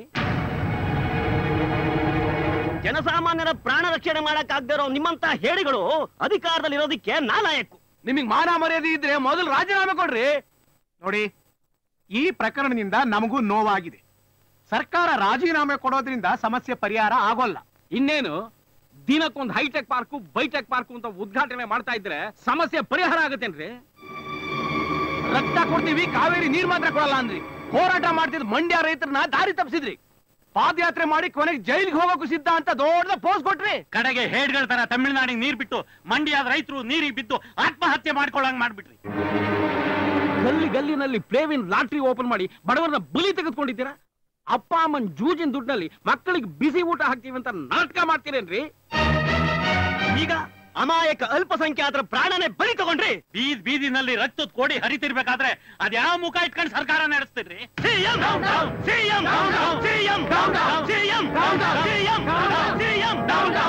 ಜನಸಾಮಾನ್ಯರ ಪ್ರಾಣ ರಕ್ಷಣೆ ಮಾಡಕ್ ಇರೋ ನಿಮ್ಮಂತ ಹೇಡಿಗಳು ಅಧಿಕಾರದಲ್ಲಿರೋದಕ್ಕೆ ನಾಲಾಯಕ್ಕು ನಿಮಗ್ ಮಾನ ಮರ್ಯಾದೆ ಇದ್ರೆ ಮೊದಲು ರಾಜೀನಾಮೆ ಕೊಡ್ರಿ ನೋಡಿ ಈ ಪ್ರಕರಣದಿಂದ ನಮಗೂ ನೋವಾಗಿದೆ ಸರ್ಕಾರ ರಾಜೀನಾಮೆ ಕೊಡೋದ್ರಿಂದ ಸಮಸ್ಯೆ ಪರಿಹಾರ ಆಗೋಲ್ಲ ಇನ್ನೇನು ದಿನಕ್ಕೊಂದು ಹೈಟೆಕ್ ಪಾರ್ಕು ಬೈಟೆಕ್ ಪಾರ್ಕು ಅಂತ ಉದ್ಘಾಟನೆ ಮಾಡ್ತಾ ಇದ್ರೆ ಸಮಸ್ಯೆ ಪರಿಹಾರ ಆಗತ್ತೇನ್ರಿ ರಕ್ತ ಕೊಡ್ತೀವಿ ಕಾವೇರಿ ನೀರ್ ಮಾತ್ರ ಕೊಡಲ್ಲ ಅಂದ್ರಿ ಹೋರಾಟ ಮಾಡ್ತಿದ್ ಮಂಡ್ಯ ರೈತರನ್ನ ದಾರಿ ತಪ್ಪಿಸಿದ್ರಿ ಪಾದಯಾತ್ರೆ ಮಾಡಿ ಕೊನೆಗೆ ಜೈಲಿಗೆ ಹೋಗೋಕು ಸಿದ್ಧ ಅಂತ ದೊಡ್ಡ ಪೋಸ್ ಕೊಟ್ರಿ ಕಡೆಗೆ ಹೇಡ್ಗಳ ತರ ತಮಿಳುನಾಡಿಗೆ ನೀರ್ ಬಿಟ್ಟು ಮಂಡ್ಯದ ರೈತರು ನೀರಿಗೆ ಬಿದ್ದು ಆತ್ಮಹತ್ಯೆ ಮಾಡ್ಕೊಳ್ಳಂಗ್ ಮಾಡ್ಬಿಟ್ರಿ ಗಲ್ಲಿ ಗಲ್ಲಿನಲ್ಲಿ ಪ್ಲೇವಿನ್ ಲಾಟ್ರಿ ಓಪನ್ ಮಾಡಿ ಬಡವರನ್ನ ಬಲಿ ತೆಗೆದುಕೊಂಡಿದ್ದೀರಾ ಅಪ್ಪ ಅಮ್ಮನ್ ಜೂಜಿನ ದುಡ್ಡಲ್ಲಿ ಮಕ್ಕಳಿಗೆ ಬಿಸಿ ಊಟ ಹಾಕ್ತೀವಿ ಅಂತ ನಾಟಕ ಮಾಡ್ತೀರೇನ್ರಿ ಈಗ ಅಮಾಯಕ ಅಲ್ಪಸಂಖ್ಯಾತರ ಪ್ರಾಣನೇ ಬಲಿ ತಗೊಂಡ್ರಿ ಬೀದ್ ಬೀದಿನಲ್ಲಿ ರಕ್ತದ ಕೋಡಿ ಹರಿತಿರ್ಬೇಕಾದ್ರೆ ಅದ್ಯಾವ ಮುಖ ಇಟ್ಕೊಂಡು ಸರ್ಕಾರ ನಡೆಸ್ತಿದ್ರಿ CM CM CM CM CM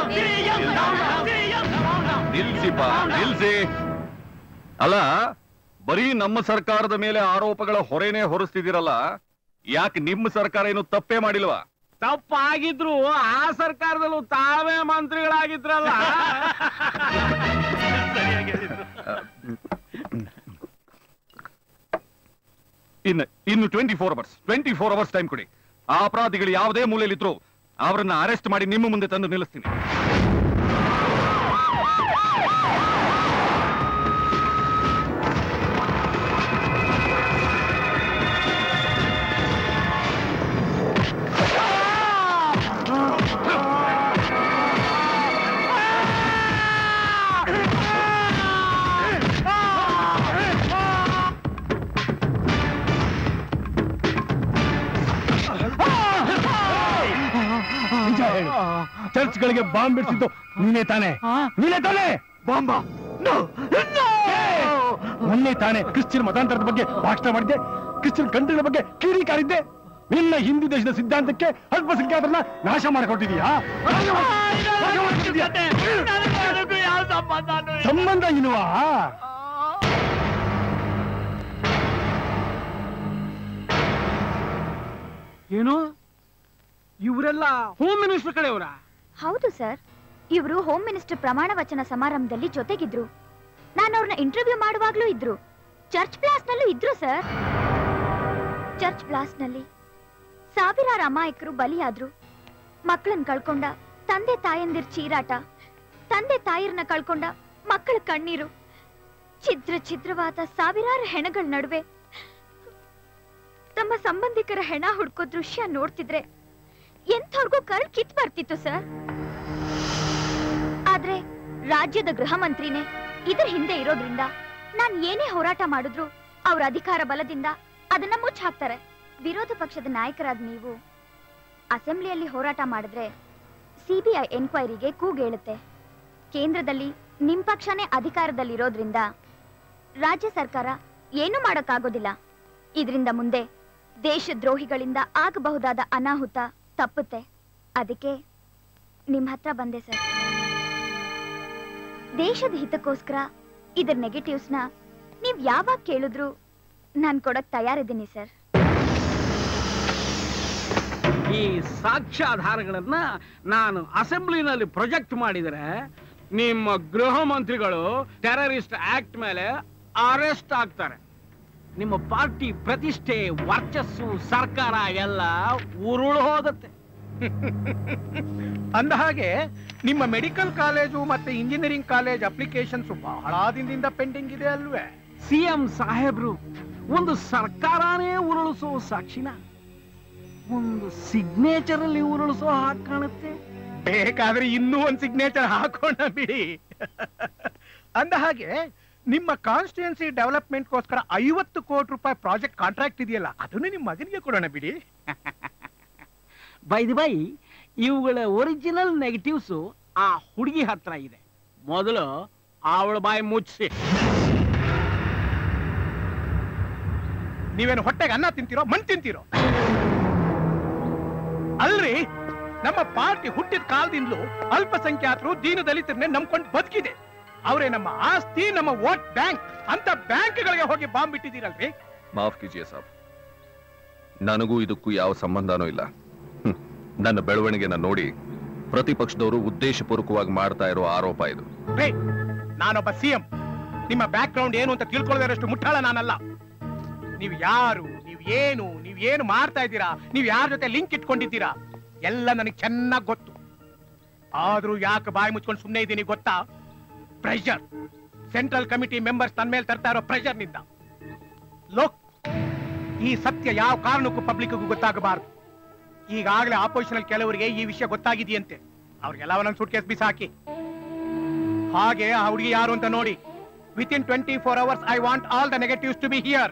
CM ನಿಲ್ಸಿಪ್ಪ ನಿಲ್ಸಿ ಅಲ್ಲ ಬರೀ ನಮ್ಮ ಸರ್ಕಾರದ ಮೇಲೆ ಆರೋಪಗಳ ಹೊರೆನೇ ಹೊರಿಸ್ತಿದ್ದೀರಲ್ಲ ಯಾಕೆ ನಿಮ್ಮ ಸರ್ಕಾರ ಏನು ತಪ್ಪೇ ಮಾಡಿಲ್ವಾ ತಪ್ಪಾಗಿದ್ರು ಆ ಸರ್ಕಾರದಲ್ಲೂ ತಾವೇ ಮಂತ್ರಿಗಳಾಗಿದ್ರಲ್ಲ ಇನ್ನು ಇನ್ನು twenty four hours twenty four hours time ಕೊಡಿ ಆ ಅಪರಾಧಿಗಳು ಯಾವುದೇ ಮೂಲೆಯಲ್ಲಿದ್ರು ಅವರನ್ನ ಅರೆಸ್ಟ್ ಮಾಡಿ ನಿಮ್ಮ ಮುಂದೆ ತಂದು ನಿಲ್ಲಿಸ್ತೀನಿ ನಿಜ ಹೇಳು ಚರ್ಚ್ಗಳಿಗೆ ಬಾಂಬ್ ಬಿಡಿಸಿದ್ದು ನೀನೇ ತಾನೆ ನೀನೇ ತಾನೆ ಬಾಂಬ ಮೊನ್ನೆ ತಾನೆ ಕ್ರಿಶ್ಚಿಯನ್ ಮತಾಂತರದ ಬಗ್ಗೆ ಭಾಷಣ ಮಾಡಿದ್ದೆ ಕ್ರಿಶ್ಚಿಯನ್ ಕಂಟ್ರಿಗಳ ಬಗ್ಗೆ ಕಿಡಿ ಕಾರಿದ್ದೆ ನಿನ್ನ ಹಿಂದೂ ದೇಶದ ಸಿದ್ಧಾಂತಕ್ಕೆ ಅಲ್ಪಸಂಖ್ಯಾತರನ್ನ ನಾಶ ಮಾಡಿಕೊಟ್ಟಿದೀಯಾ ನಾಶ ಮಾಡ್- ನಾಶ ಮಾಡ್ಕೊಟ್ಟಿದ್ಯಾ? ಸಂಬಂಧ ಇಲ್ವಾ ಏನು ಇವರೆಲ್ಲ ಹೋಮ್ ಮಿನಿಸ್ಟರ್ ಕಡೆಯವರ ಹೌದು ಸರ್ ಇವರು ಹೋಮ್ ಮಿನಿಸ್ಟರ್ ಪ್ರಮಾಣ ವಚನ ಸಮಾರಂಭದಲ್ಲಿ ಜೊತೆಗಿದ್ರು ನಾನು ಅವ್ರನ್ನ ಇಂಟರ್ವ್ಯೂ ಮಾಡುವಾಗ್ಲೂ ಇದ್ರು ಚರ್ಚ್ ಬ್ಲಾಸ್ಟ್ ನಲ್ಲೂ ಇದ್ರು ಸರ್ ಚರ್ಚ್ ಬ್ಲಾಸ್ಟ್ ನಲ್ಲಿ ಸಾವಿರಾರು ಅಮಾಯಕರು ಬಲಿಯಾದ್ರು ಮಕ್ಕಳನ್ನ ಕಳ್ಕೊಂಡ ತಂದೆ ತಾಯಂದಿರ್ ಚೀರಾಟ ತಂದೆ ತಾಯಿರ್ನ ಕಳ್ಕೊಂಡ ಮಕ್ಕಳ ಕಣ್ಣೀರು ಛಿದ್ರ ಛಿದ್ರವಾದ ಸಾವಿರಾರು ಹೆಣಗಳ ನಡುವೆ ತಮ್ಮ ಸಂಬಂಧಿಕರ ಹೆಣ ಹುಡ್ಕೋ ದೃಶ್ಯ ನೋಡ್ತಿದ್ರೆ ಎಂಥವ್ರಿಗೂ ಕರ್ಲ್ ಕಿತ್ ಬರ್ತಿತ್ತು ಸರ್ ಆದ್ರೆ ರಾಜ್ಯದ ಗೃಹ ಮಂತ್ರಿನೇ ಇದ್ರ ಹಿಂದೆ ಇರೋದ್ರಿಂದ ನಾನ್ ಏನೇ ಹೋರಾಟ ಮಾಡಿದ್ರು ಅವ್ರ ಅಧಿಕಾರ ಬಲದಿಂದ ಅದನ್ನ ಮುಚ್ಚ ಹಾಕ್ತಾರೆ ವಿರೋಧ ಪಕ್ಷದ ನಾಯಕರಾದ ನೀವು ಅಸೆಂಬ್ಲಿಯಲ್ಲಿ ಹೋರಾಟ ಮಾಡಿದ್ರೆ ಸಿಬಿಐ ಎನ್ಕ್ವೈರಿಗೆ ಕೂಗೇಳುತ್ತೆ ಕೇಂದ್ರದಲ್ಲಿ ನಿಮ್ ಪಕ್ಷನೇ ಅಧಿಕಾರದಲ್ಲಿರೋದ್ರಿಂದ ರಾಜ್ಯ ಸರ್ಕಾರ ಏನು ಮಾಡಕ್ಕಾಗೋದಿಲ್ಲ ಇದರಿಂದ ಮುಂದೆ ದೇಶದ್ರೋಹಿಗಳಿಂದ ಆಗಬಹುದಾದ ಅನಾಹುತ ತಪ್ಪುತ್ತೆ ಅದಕ್ಕೆ ನಿಮ್ ಹತ್ರ ಬಂದೆ ಸರ್ ದೇಶದ ಹಿತಕ್ಕೋಸ್ಕರ ಇದ್ರ ನೆಗೆಟಿವ್ಸ್ನ ನೀವ್ ಯಾವಾಗ ಕೇಳಿದ್ರು ನಾನ್ ಕೊಡಕ್ ತಯಾರಿದ್ದೀನಿ ಸರ್ ಈ ಸಾಕ್ಷ್ಯಾಧಾರಗಳನ್ನ ನಾನು ಅಸೆಂಬ್ಲಿನಲ್ಲಿ ಪ್ರೊಜೆಕ್ಟ್ ಮಾಡಿದರೆ ನಿಮ್ಮ ಗೃಹ ಮಂತ್ರಿಗಳು ಟೆರರಿಸ್ಟ್ ಆಕ್ಟ್ ಮೇಲೆ ಅರೆಸ್ಟ್ ಆಗ್ತಾರೆ ನಿಮ್ಮ ಪಾರ್ಟಿ ಪ್ರತಿಷ್ಠೆ ವರ್ಚಸ್ಸು ಸರ್ಕಾರ ಎಲ್ಲ ಉರುಳು ಹೋಗುತ್ತೆ ಅಂದ ಹಾಗೆ ನಿಮ್ಮ ಮೆಡಿಕಲ್ ಕಾಲೇಜು ಮತ್ತೆ ಇಂಜಿನಿಯರಿಂಗ್ ಕಾಲೇಜ್ ಅಪ್ಲಿಕೇಶನ್ಸ್ ಬಹಳ ದಿನದಿಂದ ಪೆಂಡಿಂಗ್ ಇದೆ ಅಲ್ವೇ ಸಿಎಂ ಸಾಹೇಬ್ರು ಒಂದು ಸರ್ಕಾರನೇ ಉರುಳಿಸೋ ಸಾಕ್ಷಿನ ಒಂದು ಸಿಗ್ನೇಚರ್ ಅಲ್ಲಿ ಉರುಳಿಸೋ ಹಾಗೆ ಕಾಣುತ್ತೆ ಬೇಕಾದ್ರೆ ಇನ್ನೂ ಒಂದ್ ಸಿಗ್ನೇಚರ್ ಹಾಕೋಣ ಬಿಡಿ ಅಂದ ಹಾಗೆ ನಿಮ್ಮ ಕಾನ್ಸ್ಟಿಟ್ಯೂನ್ಸಿ ಡೆವಲಪ್ಮೆಂಟ್ಗೋಸ್ಕರ ಐವತ್ತು ಕೋಟಿ ರೂಪಾಯಿ ಪ್ರಾಜೆಕ್ಟ್ ಕಾಂಟ್ರಾಕ್ಟ್ ಇದೆಯಲ್ಲ ಅದನ್ನು ನಿಮ್ಮ ಮಗನಿಗೆ ಕೊಡೋಣ ಬಿಡಿ ಬೈ ದಿ ಬೈ ಇವುಗಳ ಒರಿಜಿನಲ್ ನೆಗೆಟಿವ್ಸ್ ಆ ಹುಡುಗಿ ಹತ್ರ ಇದೆ ಮೊದಲು ಅವಳ ಬಾಯಿ ಮುಚ್ಚಿ ನೀವೇನು ಹೊಟ್ಟೆಗೆ ಅನ್ನ ತಿಂತೀರೋ ಮಣ್ ತಿಂತೀರೋ ಅಲ್ರಿ ನಮ್ಮ ಪಾರ್ಟಿ ಹುಟ್ಟಿದ ಕಾಲದಿಂದಲೂ ಅಲ್ಪಸಂಖ್ಯಾತರು ದೀನ ದಲಿತರನ್ನೇ ನಂಬ್ಕೊಂಡು ಬದುಕಿದೆ ಅವರೇ ನಮ್ಮ ಆಸ್ತಿ ನಮ್ಮ ವೋಟ್ ಬ್ಯಾಂಕ್ ಅಂತ ಬ್ಯಾಂಕ್ಗಳಿಗೆ ಹೋಗಿ ಬಾಂಬ್ ಬಿಟ್ಟಿದ್ದೀರಲ್ರಿ ಮಾಫ್ ಕಿಜಿಯ ಸಾಬ್ ನನಗೂ ಇದಕ್ಕೂ ಯಾವ ಸಂಬಂಧನೂ ಇಲ್ಲ ಹ್ಮ್. ನನ್ನ ಬೆಳವಣಿಗೆನ ನೋಡಿ ಪ್ರತಿಪಕ್ಷದವರು ಉದ್ದೇಶಪೂರ್ವಕವಾಗಿ ಮಾಡ್ತಾ ಇರೋ ಆರೋಪ ಇದು ರೇ ನಾನೊಬ್ಬ ಸಿಎಂ ನಿಮ್ಮ ಬ್ಯಾಕ್ ಗ್ರೌಂಡ್ ಏನು ಅಂತ ತಿಳ್ಕೊಳ್ಳೋದರಷ್ಟು ಮುಟ್ಟಾಳ ನಾನಲ್ಲ ನೀವು ಯಾರು ನೀವ್ ಏನು ನೀವ್ ಏನು ಮಾಡ್ತಾ ಇದ್ದೀರಾ ನೀವ್ ಯಾರ ಜೊತೆ ಲಿಂಕ್ ಇಟ್ಕೊಂಡಿದ್ದೀರಾ ಎಲ್ಲ ನನಗೆ ಚೆನ್ನಾಗಿ ಗೊತ್ತು ಆದ್ರೂ ಯಾಕೆ ಬಾಯಿ ಮುಚ್ಕೊಂಡು ಸುಮ್ಮನೆ ಇದ್ದೀನಿ ಗೊತ್ತಾ ಪ್ರೆಷರ್ ಸೆಂಟ್ರಲ್ ಕಮಿಟಿ ಮೆಂಬರ್ಸ್ ನನ್ನ ಮೇಲೆ ತರ್ತಾ ಇರೋ ಪ್ರೆಷರ್ ನಿಂದ ಲೋಕ್ ಈ ಸತ್ಯ ಯಾವ ಕಾರಣಕ್ಕೂ ಪಬ್ಲಿಕ್ಗೂ ಗೊತ್ತಾಗಬಾರದು ಈಗಾಗಲೇ ಆಪೋಸಿಷನ್ ಕೆಲವರಿಗೆ ಈ ವಿಷಯ ಗೊತ್ತಾಗಿದೆಯಂತೆ ಅವ್ರಿಗೆಲ್ಲ ಒಂದೊಂದು ಸೂಟ್ ಕೇಸ್ ಬಿಸಾಕಿ ಹಾಗೆ ಆ ಹುಡುಗಿ ಯಾರು ಅಂತ ನೋಡಿ within twenty four hours I want all the negatives to be here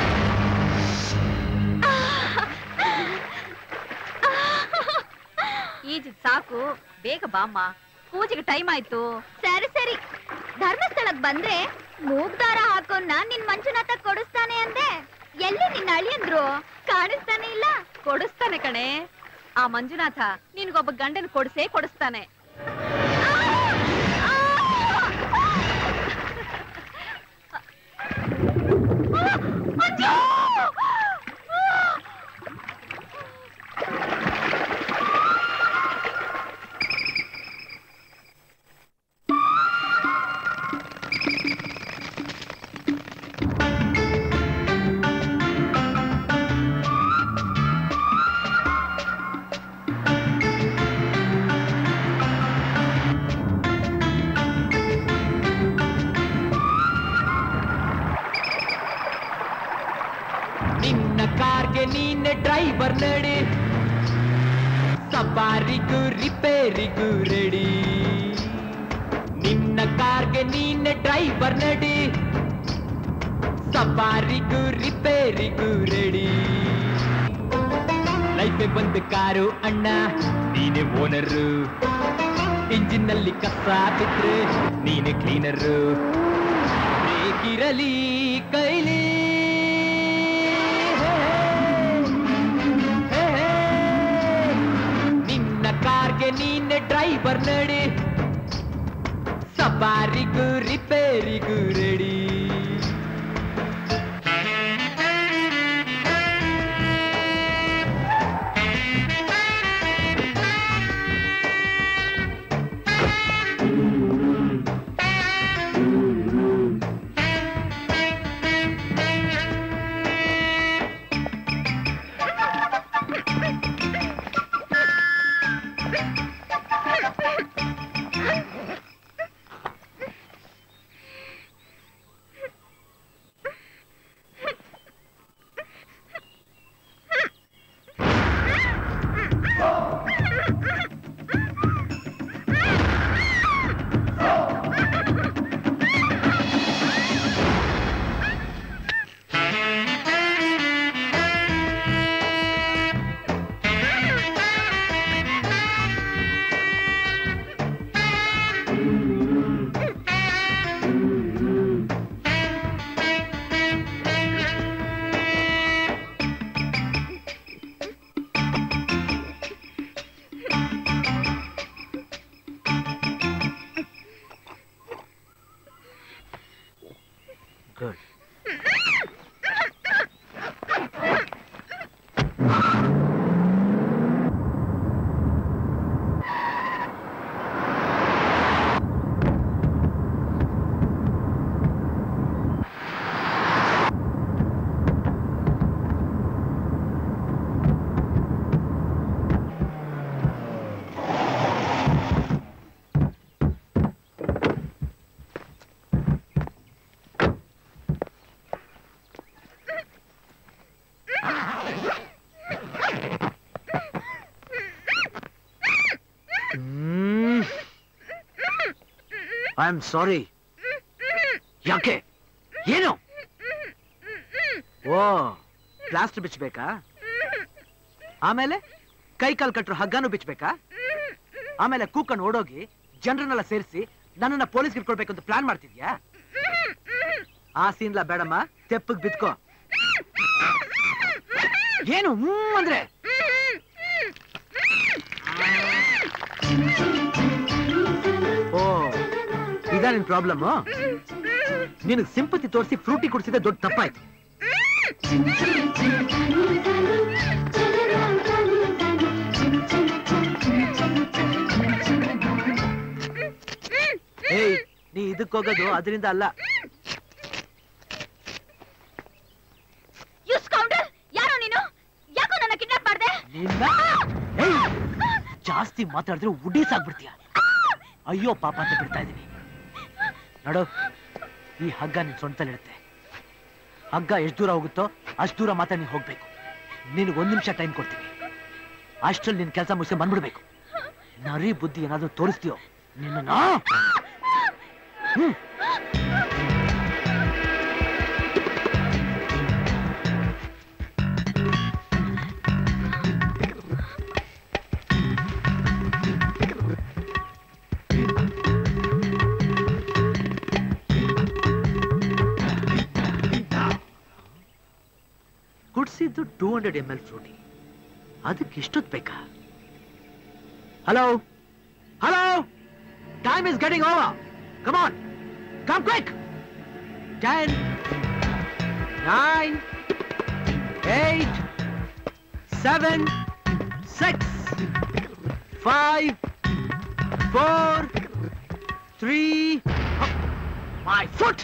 ಈಜಿದ್ ಸಾಕು ಬೇಗ ಬಾಮ್ಮ ಪೂಜೆಗೆ ಟೈಮ್ ಆಯ್ತು ಸರಿ ಸರಿ ಧರ್ಮಸ್ಥಳಕ್ ಬಂದ್ರೆ ಮೂಗ್ದಾರ ಹಾಕೊಂಡ್ ನಾನ್ ನಿನ್ ಮಂಜುನಾಥ ಕೊಡಿಸ್ತಾನೆ ಅಂದೆ ಎಲ್ಲಿ ನಿನ್ನ ಅಳಿಯಂದ್ರು ಕಾಣಿಸ್ತಾನೆ ಇಲ್ಲ ಕೊಡಿಸ್ತಾನೆ ಕಣೆ ಆ ಮಂಜುನಾಥ ನಿನ್ಗೊಬ್ಬ ಗಂಡನ ಕೊಡಿಸೇ ಕೊಡಿಸ್ತಾನೆ ಡ್ರೈವರ್ ನಡಿ ಸಫಾರಿಗೂ ರಿಪೇರಿಗೂ ರೆಡಿ ನಿನ್ನ ಕಾರ್ಗೆ ನೀನೆ ಡ್ರೈವರ್ ನಡಿ ಸಫಾರಿಗೂ ರಿಪೇರಿಗೂ ರೆಡಿ ಲೈಫೆ ಬಂದು ಕಾರು ಅಣ್ಣ ನೀನೆ ಓನರು ಇಂಜಿನ್ ನಲ್ಲಿ ಕಸ ಬಿದ್ರೆ ನೀನೆ ಕ್ಲೀನರು ಬೇಕಿರಲಿ ಕೈಲಿ ಹೇ, ಹೇ. ನಿನ್ನ ಕಾರ್ಗೆ ನೀನೆ ಡ್ರೈವರ್ ನಡಿ ಸಫಾರಿಗೂ ರಿಪೇರಿಗೂ ready good I am sorry ಯಾಕೆ ಏನು ಓ ಪ್ಲಾಸ್ಟರ್ ಬಿಚ್ಚಬೇಕಾ ಆಮೇಲೆ ಕೈ ಕಾಲ್ ಕಟ್ಟರು ಹಗ್ಗನೂ ಬಿಚ್ಚಬೇಕಾ ಆಮೇಲೆ ಕೂಕನ್ ಓಡೋಗಿ ಜನರನ್ನೆಲ್ಲ ಸೇರಿಸಿ ನನ್ನನ್ನ ಪೊಲೀಸ್ಗೆ ಇಟ್ಕೊಳ್ಬೇಕು ಅಂತ ಪ್ಲಾನ್ ಮಾಡ್ತಿದ್ಯಾ ಆ ಸೀನ್ಲ ಬೇಡಮ್ಮ ತೆಪ್ಪಗ್ ಬಿತ್ಕೋ ಏನು ಹ್ಮ್ ಅಂದ್ರೆ ಓ ಇದಾ ನಿನ್ ಪ್ರಾಬ್ಲಮ್ ನಿನಗ್ ಸಿಂಪತಿ ತೋರಿಸಿ ಫ್ರೂಟಿ ಕುಡಿಸಿದ್ರೆ ದೊಡ್ಡ ತಪ್ಪಾಯ್ತು ಏಯ್ ನೀ ಇದಕ್ ಹೋಗೋದು ಅದರಿಂದ ಅಲ್ಲ ಯು ಸ್ಕೌಂಡರ್ ಯಾರೋ ನೀನು ಯಾಕೋ ನನ್ನ ಕಿಡ್ನಾಪ್ ಮಾಡ್ದೆ ನಿನ್ನ ಏಯ್! ಜಾಸ್ತಿ ಮಾತಾಡಿದ್ರೆ ಉಡೀಸಾಗ್ಬಿಡ್ತೀಯ ಅಯ್ಯೋ ಪಾಪ ಅಂತ ಬಿಡ್ತಾ ಇದೀನಿ ನೋಡು ಈ ಹಗ್ಗ ನಿನ್ ಸೊಂಟದಲ್ಲಿರುತ್ತೆ ಹಗ್ಗ ಎಷ್ಟು ದೂರ ಹೋಗುತ್ತೋ ಅಷ್ಟು ದೂರ ಮಾತ್ರ ನೀನ್ ಹೋಗ್ಬೇಕು ನಿನಗೆ ಒಂದ್ ನಿಮಿಷ ಟೈಮ್ ಕೊಡ್ತೀನಿ ಅಷ್ಟ್ರಲ್ಲಿ ನಿನ್ ಕೆಲಸ ಮುಗಿಸಿ ಬಂದ್ಬಿಡ್ಬೇಕು ನರಿ ಬುದ್ಧಿ ಏನಾದ್ರೂ ತೋರಿಸ್ತೀಯೋ ನಿನ್ನ ಹ್ಮ್ ಕುಡ್ಸಿದ್ದು two hundred M L Frooti ಅದಕ್ಕೆ ಇಷ್ಟೊತ್ತು ಬೇಕಾ hello hello time is getting over come on come quick ten nine eight seven six five four three my foot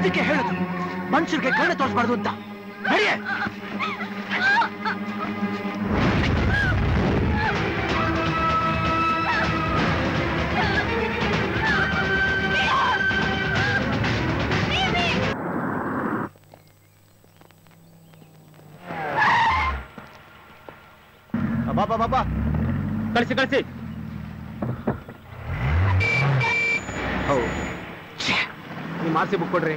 ಅದಕ್ಕೆ ಹೇಳೋದು ಮನುಷ್ಯರಿಗೆ ಕಣ್ಣು ತೋರಿಸಬಾರ್ದು ಅಂತ ನಡಿಯೇ ಬಾಬಾ ಬಾಬಾ ಕಳಿಸಿ ಕಳಿಸಿ ನಿಮ್ಮ ಆರ್ಸಿ ಬುಕ್ ಕೊಡ್ರಿ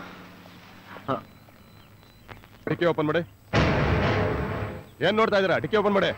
ಡಿಕ್ಕಿ ಓಪನ್ ಮಾಡಿ ಏನ್ ನೋಡ್ತಾ ಇದೀರಾ ಡಿಕ್ಕಿ ಓಪನ್ ಮಾಡಿ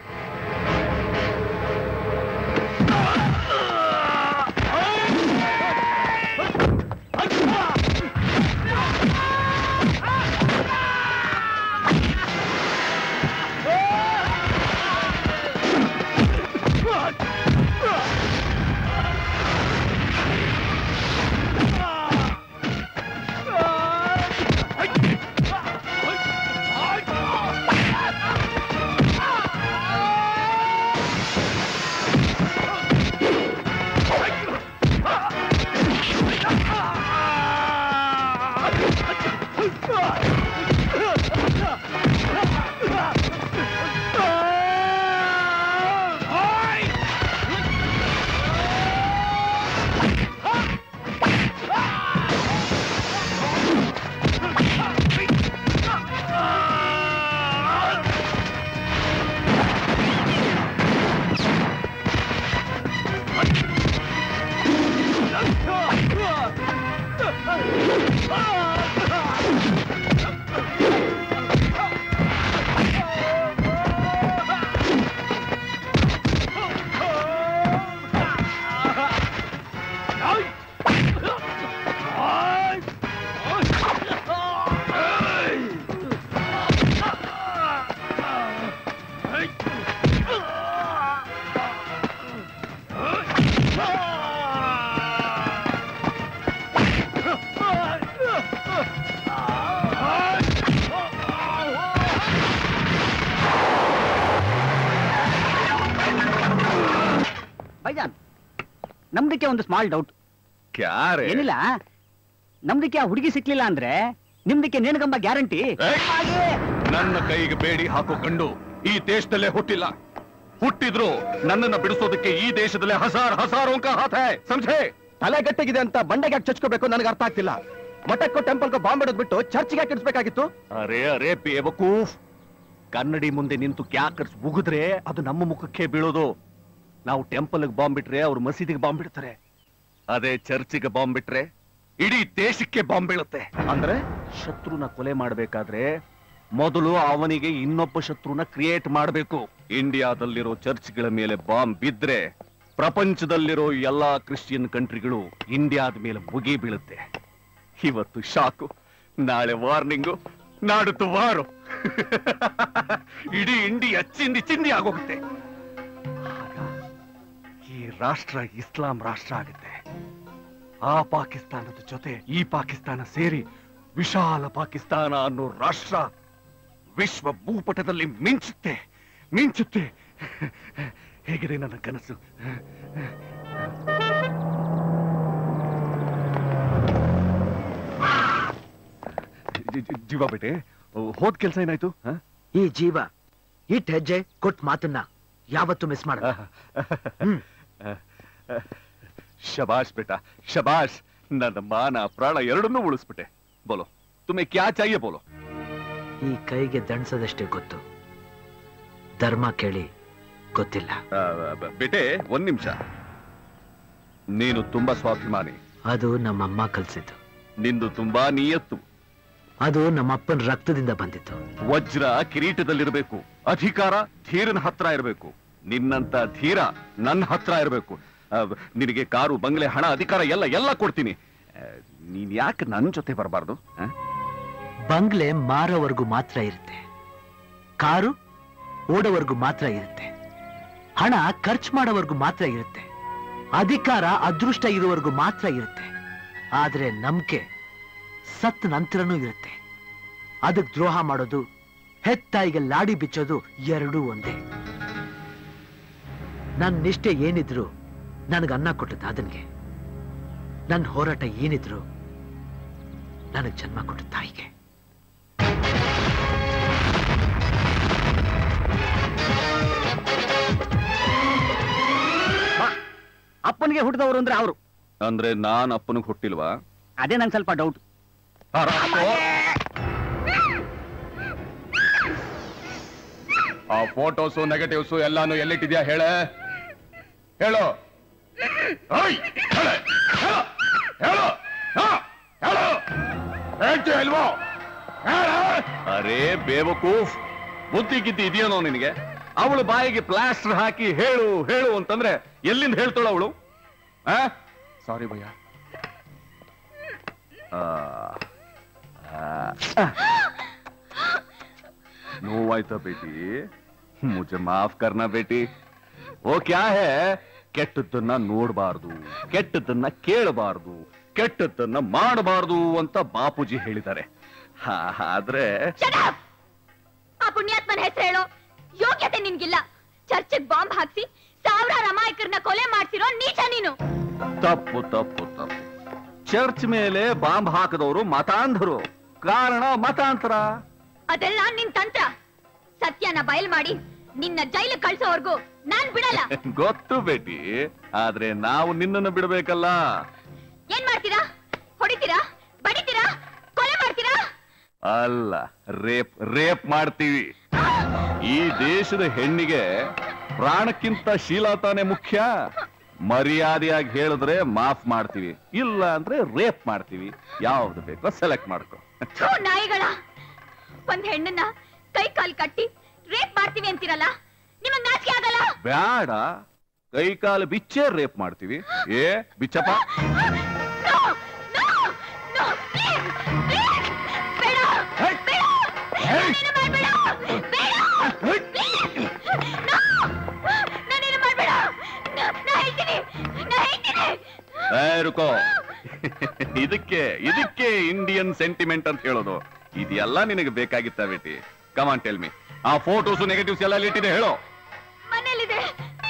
ಬೈಜಾನ್ ನಮ್ದಕ್ಕೆ ಒಂದು ಸ್ಮಾಲ್ ಡೌಟ್ ಕ್ಯಾರೆ ಏನಿಲ್ಲ ನಮ್ದಕ್ಕೆ ಆ ಹುಡುಗಿ ಸಿಕ್ಲಿಲ್ಲ ಅಂದ್ರೆ ನಿಮ್ದಕ್ಕೆ ನೇಣಗಂಬ ಗ್ಯಾರಂಟಿ ನನ್ನ ಕೈಗೆ ಬೇಡಿ ಹಾಕೋ ಗಂಡು ಈ ದೇಶದಲ್ಲೇ ಹುಟ್ಟಿಲ್ಲ ಹುಟ್ಟಿದ್ರು ನನ್ನನ್ನ ಬಿಡಿಸೋದಕ್ಕೆ ಈ ದೇಶದಲ್ಲೇ ಹಸಾರ್ ಹಸಾರ್ ಅಂಕ ಹಾತ್ ಹೈ ಸಮझे ತಲೆ ಗಟ್ಟಿಗಿದೆ ಅಂತ ಬಂಡೆಗೆ ಯಾಕೆ ಚಚ್ಕೋಬೇಕು ನನಗೆ ಅರ್ಥ ಆಗ್ತಿಲ್ಲ ಮಠಕ್ಕೋ ಟೆಂಪಲ್ಗೋ ಬಾಂಬ್ ಇಡೋದ್ ಬಿಟ್ಟು ಚರ್ಚ್ಗೆ ಯಾಕೆ ಇಡ್ಸ್ಬೇಕಾಗಿತ್ತು ಅರೆ ಅರೆ ಬೇವಕೂಫ್ ಕನ್ನಡಿ ಮುಂದೆ ನಿಂತು ಕ್ಯಾಕರ್ಸ್ ಉಗಿದ್ರೆ ಅದು ನಮ್ಮ ಮುಖಕ್ಕೆ ಬೀಳೋದು ನಾವು ಟೆಂಪಲ್ಗೆ ಬಾಂಬ್ ಬಿಟ್ರೆ ಅವ್ರು ಮಸೀದಿಗೆ ಬಾಂಬ್ ಬಿಡ್ತಾರೆ ಅದೇ ಚರ್ಚಿಗೆ ಬಾಂಬ್ ಬಿಟ್ರೆ ಇಡೀ ದೇಶಕ್ಕೆ ಬಾಂಬ್ ಬೀಳುತ್ತೆ ಅಂದ್ರೆ ಶತ್ರುನ ಕೊಲೆ ಮಾಡ್ಬೇಕಾದ್ರೆ ಮೊದಲು ಅವನಿಗೆ ಇನ್ನೊಬ್ಬ ಶತ್ರುನ ಕ್ರಿಯೇಟ್ ಮಾಡಬೇಕು ಇಂಡಿಯಾದಲ್ಲಿರೋ ಚರ್ಚ್ಗಳ ಮೇಲೆ ಬಾಂಬ್ ಬಿದ್ರೆ ಪ್ರಪಂಚದಲ್ಲಿರೋ ಎಲ್ಲಾ ಕ್ರಿಶ್ಚಿಯನ್ ಕಂಟ್ರಿಗಳು ಇಂಡಿಯಾದ ಮೇಲೆ ಮುಗಿ ಬೀಳುತ್ತೆ ಇವತ್ತು ಶಾಕು ನಾಳೆ ವಾರ್ನಿಂಗು ನಾಡುತ್ತು ವಾರು ಇಡೀ ಇಂಡಿಯಾ ಚಿಂದಿ ಚಿಂದಿ ಆಗೋಗುತ್ತೆ ಆಗ ಈ ರಾಷ್ಟ್ರ ಇಸ್ಲಾಂ ರಾಷ್ಟ್ರ ಆಗುತ್ತೆ ಆ ಪಾಕಿಸ್ತಾನದ ಜೊತೆ ಈ ಪಾಕಿಸ್ತಾನ ಸೇರಿ ವಿಶಾಲ ಪಾಕಿಸ್ತಾನ ಅನ್ನೋ ರಾಷ್ಟ್ರ ವಿಶ್ವ ಭೂಪಟದಲ್ಲಿ ಮಿಂಚುತ್ತೆ ಮಿಂಚುತ್ತೆ ಹೇಗಿದೆ ನನ್ನ ಕನಸು ಜಿ- ಜಿ- ಜೀವ ಬೇಟೆ ಹೋದ್ ಕೆಲ್ಸ ಏನಾಯ್ತು ಹ? ಈ ಜೀವ ಇಟ್ ಹೆಜ್ಜೆ ಕೊಟ್ ಮಾತನ್ನ ಯಾವತ್ತೂ ಮಿಸ್ ಮಾಡ ಶಬಾಷ್ ಬೇಟ ಶಬಾಷ್ ನನ್ನ ಮಾನ ಪ್ರಾಣ ಎರಡನ್ನೂ ಉಳಿಸ್ಬಿಟ್ಟೆ ಬೋಲೋ ತುಮೆ ಕ್ಯಾ ಚಾಹಿಯೆ ಬೋಲೋ ಈ ಕೈಗೆ ದಂಡ್ಸೋದಷ್ಟೇ ಗೊತ್ತು ಧರ್ಮ ಕೇಳಿ ಗೊತ್ತಿಲ್ಲ ಆ, ಬ- ಬೇಟೆ ಒಂದ್ ನಿಮಿಷ ನೀನು ತುಂಬಾ ಸ್ವಾಭಿಮಾನಿ ಅದು ನಮ್ಮಮ್ಮ ಕಲ್ಸಿದ್ದು ನಿಂದು ತುಂಬಾ ನಿಯತ್ತು ಅದು ನಮ್ಮಪ್ಪನ ರಕ್ತದಿಂದ ಬಂದಿತ್ತು ವಜ್ರ ಕಿರೀಟದಲ್ಲಿರಬೇಕು ಅಧಿಕಾರ ಧೀರನ ಹತ್ರ ಇರಬೇಕು ನಿನ್ನಂತ ಧೀರ ನನ್ನ ಹತ್ರ ಇರಬೇಕು ನಿನಗೆ ಕಾರು ಬಂಗ್ಲೆ ಹಣ ಅಧಿಕಾರ ಎಲ್ಲ ಎಲ್ಲ ಕೊಡ್ತೀನಿ ಆ, ನೀನ್ ಯಾಕೆ ನನ್ ಜೊತೆ ಬರಬಾರ್ದು ಬಂಗ್ಲೆ ಮಾರೋವರೆಗೂ ಮಾತ್ರ ಇರುತ್ತೆ ಕಾರು ಓಡೋವರೆಗೂ ಮಾತ್ರ ಇರುತ್ತೆ ಹಣ ಖರ್ಚು ಮಾಡೋವರೆಗೂ ಮಾತ್ರ ಇರುತ್ತೆ ಅಧಿಕಾರ ಅದೃಷ್ಟ ಇರುವವರೆಗೂ ಮಾತ್ರ ಇರುತ್ತೆ ಆದ್ರೆ ನಂಬಿಕೆ ಸತ್ ನಂತರನೂ ಇರುತ್ತೆ ಅದಕ್ಕೆ ದ್ರೋಹ ಮಾಡೋದು ಹೆತ್ತಾಯಿಗೆ ಲಾಡಿ ಬಿಚ್ಚೋದು ಎರಡೂ ಒಂದೇ ನನ್ನ ನಿಷ್ಠೆ ಏನಿದ್ರು ನನಗೆ ಅನ್ನ ಕೊಟ್ಟದ್ದು ಅದನ್ಗೆ ನನ್ನ ಹೋರಾಟ ಏನಿದ್ರು ನನಗೆ ಜನ್ಮ ಕೊಟ್ಟ ತಾಯಿಗೆ ಅಪ್ಪನಿಗೆ ಹುಟ್ಟಿದವರು ಅಂದ್ರೆ ಅವರು ಅಂದ್ರೆ ನಾನ್ ಅಪ್ಪನಿಗೆ ಹುಟ್ಟಿಲ್ವಾ ಅದೇ ನಂಗೆ ಸ್ವಲ್ಪ ಡೌಟ್ ಆ ಫೋಟೋಸು ನೆಗೆಟಿವ್ಸು ಎಲ್ಲಾನು ಎಲ್ಲಿಟ್ಟಿದ್ಯಾ ಹೇಳೆ ಹೇಳು ಓಯ್, ಹೇಳೆ, ಹೇಳು, ಹೇಳು, ಹಾ, ಹೇಳು. ಹೇಳ್ತೀಯ ಇಲ್ವೋ ಹೇಳು. ಅರೇ ಬೇವಕೂಫ್ ಬುದ್ಧಿ ಗಿದ್ದಿ ಇದೆಯೇನೋ ನಿನಗೆ ಅವಳು ಬಾಯಿಗೆ ಪ್ಲಾಸ್ಟರ್ ಹಾಕಿ ಹೇಳು ಹೇಳು ಅಂತಂದ್ರೆ ಎಲ್ಲಿಂದ ಹೇಳ್ತಾಳ ಅವಳು ಸಾರಿ ಭಯ್ಯ ಆ, ಆ. ನೋವಾಯ್ತಾ ಬೇಟಿ ಮುझे ಮಾಫ್ ಕರ್ನಾ ಬೇಟಿ ಓ ಕ್ಯಾ ಹೇ ಕೆಟ್ಟದ್ದನ್ನ ನೋಡಬಾರ್ದು ಕೆಟ್ಟದ್ದನ್ನ ಕೇಳಬಾರ್ದು ಕೆಟ್ಟದ್ದನ್ನ ಮಾಡಬಾರ್ದು ಅಂತ ಬಾಪೂಜಿ ಹೇಳಿದ್ದಾರೆ ಹಾ, ಆದ್ರೆ ಆ ಪುಣ್ಯಾತ್ಮನ ಹೆಸರು ಹೇಳೋ ಯೋಗ್ಯತೆ ನಿನ್ಗಿಲ್ಲ ಚರ್ಚಿಗ್ ಬಾಂಬ್ ಹಾಕ್ಸಿ ಸಾವಿರಾರು ಅಮಾಯಕರನ್ನ ಕೊಲೆ ಮಾಡ್ತಿರೋ ನೀಚ ನೀನು ತಪ್ಪು ತಪ್ಪು ತಪ್ಪು ಚರ್ಚ್ ಮೇಲೆ ಬಾಂಬ್ ಹಾಕದವರು ಮತಾಂಧರು ಕಾರಣ ಮತಾಂತರ ಅದೆಲ್ಲ ನಿನ್ ತಂತ್ರ ಸತ್ಯನ ಬಯಲ್ ಮಾಡಿ ನಿನ್ನ ಜೈಲು ಕಳ್ಸೋವರ್ಗು ನಾನ್ ಬಿಡಲ್ಲ ಗೊತ್ತು ಬೇಟಿ ಆದ್ರೆ ನಾವು ನಿನ್ನನ್ನು ಬಿಡಬೇಕಲ್ಲ ಏನ್ ಮಾಡ್ತೀರಾ ಹೊಡಿತೀರಾ ಬಡಿತೀರಾ ಕೊಲೆ ಮಾಡ್ತೀರಾ ಅಲ್ಲ ರೇಪ್ ರೇಪ್ ಮಾಡ್ತೀವಿ ಈ ದೇಶದ ಹೆಣ್ಣಿಗೆ ಪ್ರಾಣಕ್ಕಿಂತ ಶೀಲತಾನೆ ಮುಖ್ಯ ಮರ್ಯಾದೆಯಾಗಿ ಹೇಳಿದ್ರೆ ಮಾಫ್ ಮಾಡ್ತೀವಿ ಇಲ್ಲ ಅಂದ್ರೆ ರೇಪ್ ಮಾಡ್ತೀವಿ ಯಾವ್ದು ಬೇಕೋ ಸೆಲೆಕ್ಟ್ ಮಾಡ್ಕೊ ಥು, ನಾಯಿಗಳ ಒಂದ್ ಹೆಣ್ಣನ್ನ ಕೈ ಕಾಲ್ ಕಟ್ಟಿ ರೇಪ್ ಮಾಡ್ತೀವಿ ಅಂತೀರಲ್ಲ ನಿಮಗ್ ನಾಚಿಕೆ ಆಗಲ್ಲ ಬ್ಯಾಡ ಕೈ ಕಾಲು ಬಿಚ್ಚೇ ರೇಪ್ ಮಾಡ್ತೀವಿ ಏ ಬಿಚ್ಚಪ್ಪ No, no, no, please, please, ಬೇಡ, ಬೇಡ, ನಾನೇನು ಮಾಡ್ಬೇಡ, ಬೇಡ, please, no, ನಾನೇನು ಮಾಡ್ಬೇಡ, ನಾ- ನಾ ಹೇಳ್ತೀನಿ, ನಾ ಹೇಳ್ತೀನಿ. ಏ ರುಕೋ ಇದಕ್ಕೆ ಇದಕ್ಕೆ ಇಂಡಿಯನ್ ಸೆಂಟಿಮೆಂಟ್ ಅಂತ ಹೇಳೋದು ಇದೆಲ್ಲ ನಿನಗೆ ಬೇಕಾಗಿತ್ತ ಬೇಟಿ ಕಮಾನ್ ಟೆಲ್ ಮಿ ಆ ಫೋಟೋಸ್ ನೆಗೆಟಿವ್ಸ್ ಎಲ್ಲ ಇಟ್ಟಿದೆ ಹೇಳೋ ಮನೇಲಿದೆ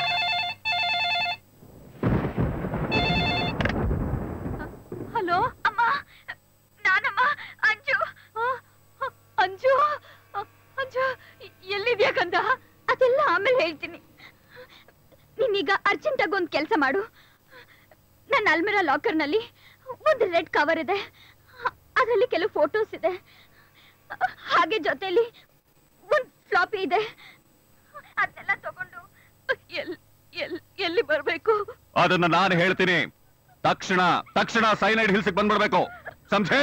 ಹಲೋ ಅಮ್ಮ ನಾನಮ್ಮ ಅಂಜು ಆ, ಆ, ಅಂಜು ಆ, ಅಂಜು ಎ- ಎಲ್ಲಿದ್ಯಾ ಕಂದ ಅದೆಲ್ಲ ಆಮೇಲೆ ಹೇಳ್ತೀನಿ ನೀನೀಗ ಅರ್ಜೆಂಟ್ ಆಗಿ ಒಂದು ಕೆಲಸ ಮಾಡು ನನ್ನ ಅಲ್ಮಿರಾ ಲಾಕರ್ನಲ್ಲಿ ಒಂದು ರೆಡ್ ಕವರ್ ಇದೆ ಅದರಲ್ಲಿ ಕೆಲವು ಫೋಟೋಸ್ ಇದೆ ಹಾಗೆ ಜೊತೆಲಿ ಒಂದು ಫ್ಲಾಪಿ ಇದೆ ಅದನ್ನೆಲ್ಲ ತಗೊಂಡು ಎಲ್ ಎಲ್ ಎಲ್ಲಿ ಬರ್ಬೇಕು ಅದನ್ನ ನಾನು ಹೇಳ್ತೀನಿ ತಕ್ಷಣ ತಕ್ಷಣ ಸೈನೈಡ್ ಹಿಲ್ಸ್ ಬಂದ್ಬಿಡ್ಬೇಕು ಸಂಜೆ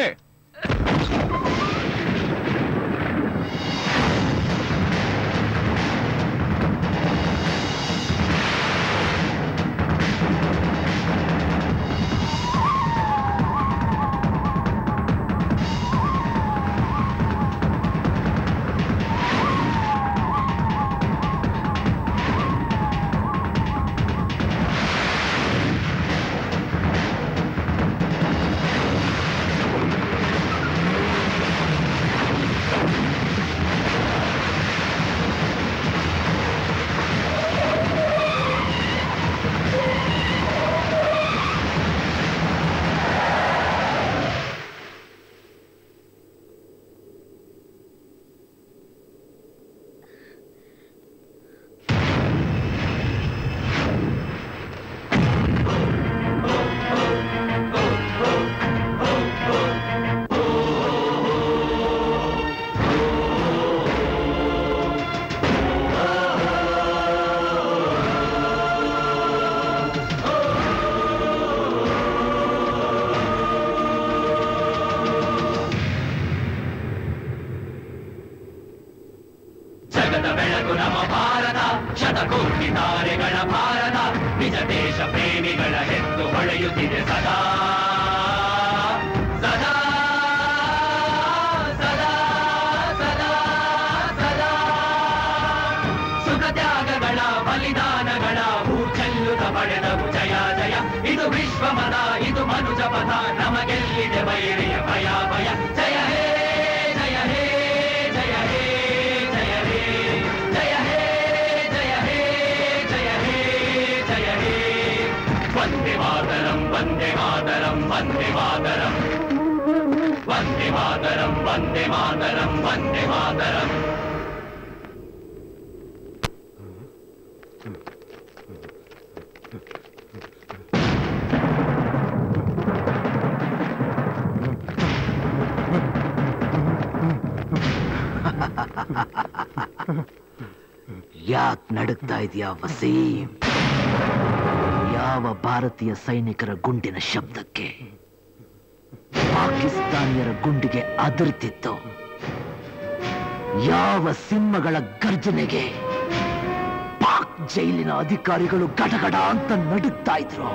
ಜಗದ ಬೆಳಕು ನಮ್ಮ ಭಾರತ ಶತಕೋಟಿ ತಾರೆಗಳ ಭಾರತ ನಿಜ ದೇಶ ಪ್ರೇಮಿಗಳ ಹೆತ್ತು ಹೊಳೆಯುತ್ತಿದೆ ಸದಾ ಸದಾ ಸದಾ ಸದಾ ಸದಾ ಸುಖ ತ್ಯಾಗಗಳ ಬಲಿದಾನಗಳ ಹೂ ಚೆಲ್ಲುತ್ತ ಪಡೆದವು ಜಯ ಜಯ ಇದು ವಿಶ್ವ ಮತ ಇದು ಮನುಜ ಪಥ ನಮಗೆಲ್ಲಿದೆ ಬೈರಿಯ ಭಯ ಭಯ ಜಯ ಹೇ ಜಯ ಹೇ ಜಯ ಹೇ ಜಯ ಹೇ ಜಯ ಹೇ ಜಯ ಹೇ ಜಯ ಹೇ ಜಯ ಹೇ ವಂದೇ ಮಾತರಂ ವಂದೇ ಮಾತರಂ ವಂದೇ ಮಾತರಂ ವಂದೇ ಮಾತರಂ ವಂದೇ ಮಾತರಂ ವಂದೇ ಮಾತರಂ ಯಾಕ್ ನಡುಗ್ತಾ ಇದೆಯಾ ವಸೀಂ ಯಾವ ಭಾರತೀಯ ಸೈನಿಕರ ಗುಂಡಿನ ಶಬ್ದಕ್ಕೆ ಪಾಕಿಸ್ತಾನಿಯರ ಗುಂಡಿಗೆ ಅದರ್ತಿತ್ತು ಯಾವ ಸಿಂಹಗಳ ಗರ್ಜನೆಗೆ ಪಾಕ್ ಜೈಲಿನ ಅಧಿಕಾರಿಗಳು ಗಡಗಡ ಅಂತ ನಡುಗ್ತಾ ಇದ್ರು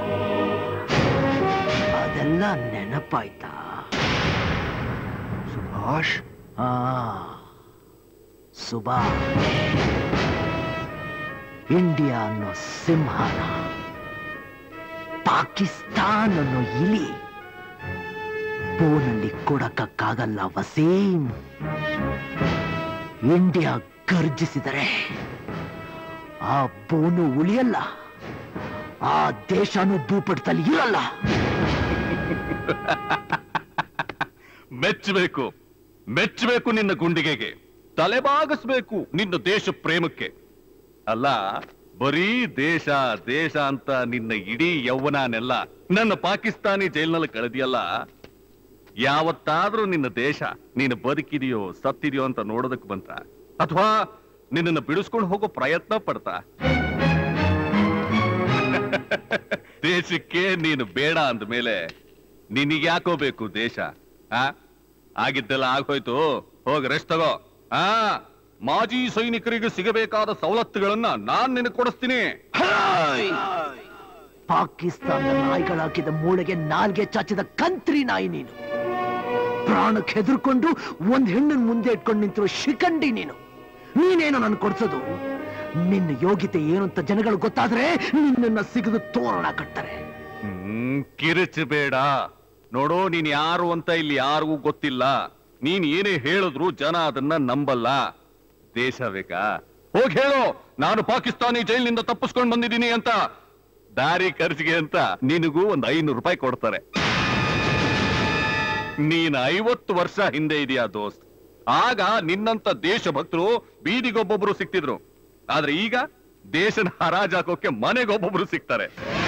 ಅದೆಲ್ಲ ನೆನಪಾಯ್ತಾ ಸುಭಾಷ್ ಆ ಸುಭಾಷ್ ಇಂಡಿಯಾ ಅನ್ನೋ ಸಿಂಹನ ಪಾಕಿಸ್ತಾನ್ ಅನ್ನೋ ಇಲಿ ಬೋನಲ್ಲಿ ಕೊಡಕ್ಕಾಗಲ್ಲ ವಸೀಂ ಇಂಡಿಯಾ ಗರ್ಜಿಸಿದರೆ ಆ ಬೋನು ಉಳಿಯಲ್ಲ ಆ ದೇಶನೂ ಭೂಪಟದಲ್ಲಿ ಇರಲ್ಲ ಮೆಚ್ಚಬೇಕು ಮೆಚ್ಚಬೇಕು ನಿನ್ನ ಗುಂಡಿಗೆಗೆ ತಲೆಬಾಗಿಸ್ಬೇಕು ನಿನ್ನ ದೇಶ ಪ್ರೇಮಕ್ಕೆ ಅಲ್ಲ ಬರೀ ದೇಶ ದೇಶ ಅಂತ ನಿನ್ನ ಇಡೀ ಯೌವನನೆಲ್ಲ ನನ್ನ ಪಾಕಿಸ್ತಾನಿ ಜೈಲ್ನಲ್ಲಿ ಕಳೆದಿಯಲ್ಲ ಯಾವತ್ತಾದ್ರೂ ನಿನ್ನ ದೇಶ ನೀನು ಬದುಕಿದೆಯೋ ಸತ್ತಿದೆಯೋ ಅಂತ ನೋಡೋದಕ್ಕೆ ಬಂತ ಅಥವಾ ನಿನ್ನನ್ನು ಬಿಡಿಸ್ಕೊಂಡು ಹೋಗೋ ಪ್ರಯತ್ನ ಪಡ್ತಾ ದೇಶಕ್ಕೆ ನೀನು ಬೇಡ ಅಂದ ಮೇಲೆ ನಿನಗ್ಯಾಕೋ ಬೇಕು ದೇಶ ಆ ಆಗಿದ್ದೆಲ್ಲ ಆಗೋಯ್ತು ಹೋಗಿ ರೆಸ್ಟ್ ತಗೋ ಆ ಮಾಜಿ ಸೈನಿಕರಿಗೆ ಸಿಗಬೇಕಾದ ಸವಲತ್ತುಗಳನ್ನ ನಾನ್ ನಿನಗೆ ಕೊಡಿಸ್ತೀನಿ ಪಾಕಿಸ್ತಾನದ ನಾಯಿಗಳು ಹಾಕಿದ ಮೂಳೆಗೆ ನಾಲ್ಗೆ ಚಾಚಿದ ಕಂತ್ರಿ ನಾಯಿ ನೀನು ಪ್ರಾಣಕ್ಕೆ ಹೆದರ್ಕೊಂಡು ಒಂದ್ ಹೆಣ್ಣನ್ ಮುಂದೆ ಇಟ್ಕೊಂಡು ನಿಂತಿರೋ ಶಿಖಂಡಿ ನೀನು ನೀನೇನು ನನ್ ಕೊಡ್ಸೋದು ನಿನ್ನ ಯೋಗ್ಯತೆ ಏನು ಅಂತ ಜನಗಳು ಗೊತ್ತಾದ್ರೆ ನಿನ್ನನ್ನ ಸಿಗದು ತೋರಣ ಕಟ್ತಾರೆ ಹ್ಮ್ ಕಿರಿಚಬೇಡ ನೋಡೋ ನೀನ್ ಯಾರು ಅಂತ ಇಲ್ಲಿ ಯಾರಿಗೂ ಗೊತ್ತಿಲ್ಲ ನೀನ್ ಏನೇ ಹೇಳಿದ್ರು ಜನ ಅದನ್ನ ನಂಬಲ್ಲ ದೇಶ ಬೇಕಾ ಹೋಗಿ ಹೇಳು ನಾನು ಪಾಕಿಸ್ತಾನಿ ಜೈಲಿನಿಂದ ತಪ್ಪಿಸ್ಕೊಂಡು ಬಂದಿದ್ದೀನಿ ಅಂತ ದಾರಿ ಖರ್ಚಿಗೆ ಅಂತ ನಿನಗೂ ಒಂದ್ ಐನೂರು ರೂಪಾಯಿ ಕೊಡ್ತಾರೆ ನೀನ್ ಐವತ್ತು ವರ್ಷ ಹಿಂದೆ ಇದೆಯಾ ದೋಸ್ತ್ ಆಗ ನಿನ್ನಂತ ದೇಶಭಕ್ತರು ಬೀದಿಗೊಬ್ಬೊಬ್ರು ಸಿಕ್ತಿದ್ರು ಆದ್ರೆ ಈಗ ದೇಶನ ಹರಾಜಾಕೋಕೆ ಮನೆಗೊಬ್ಬೊಬ್ರು ಸಿಗ್ತಾರೆ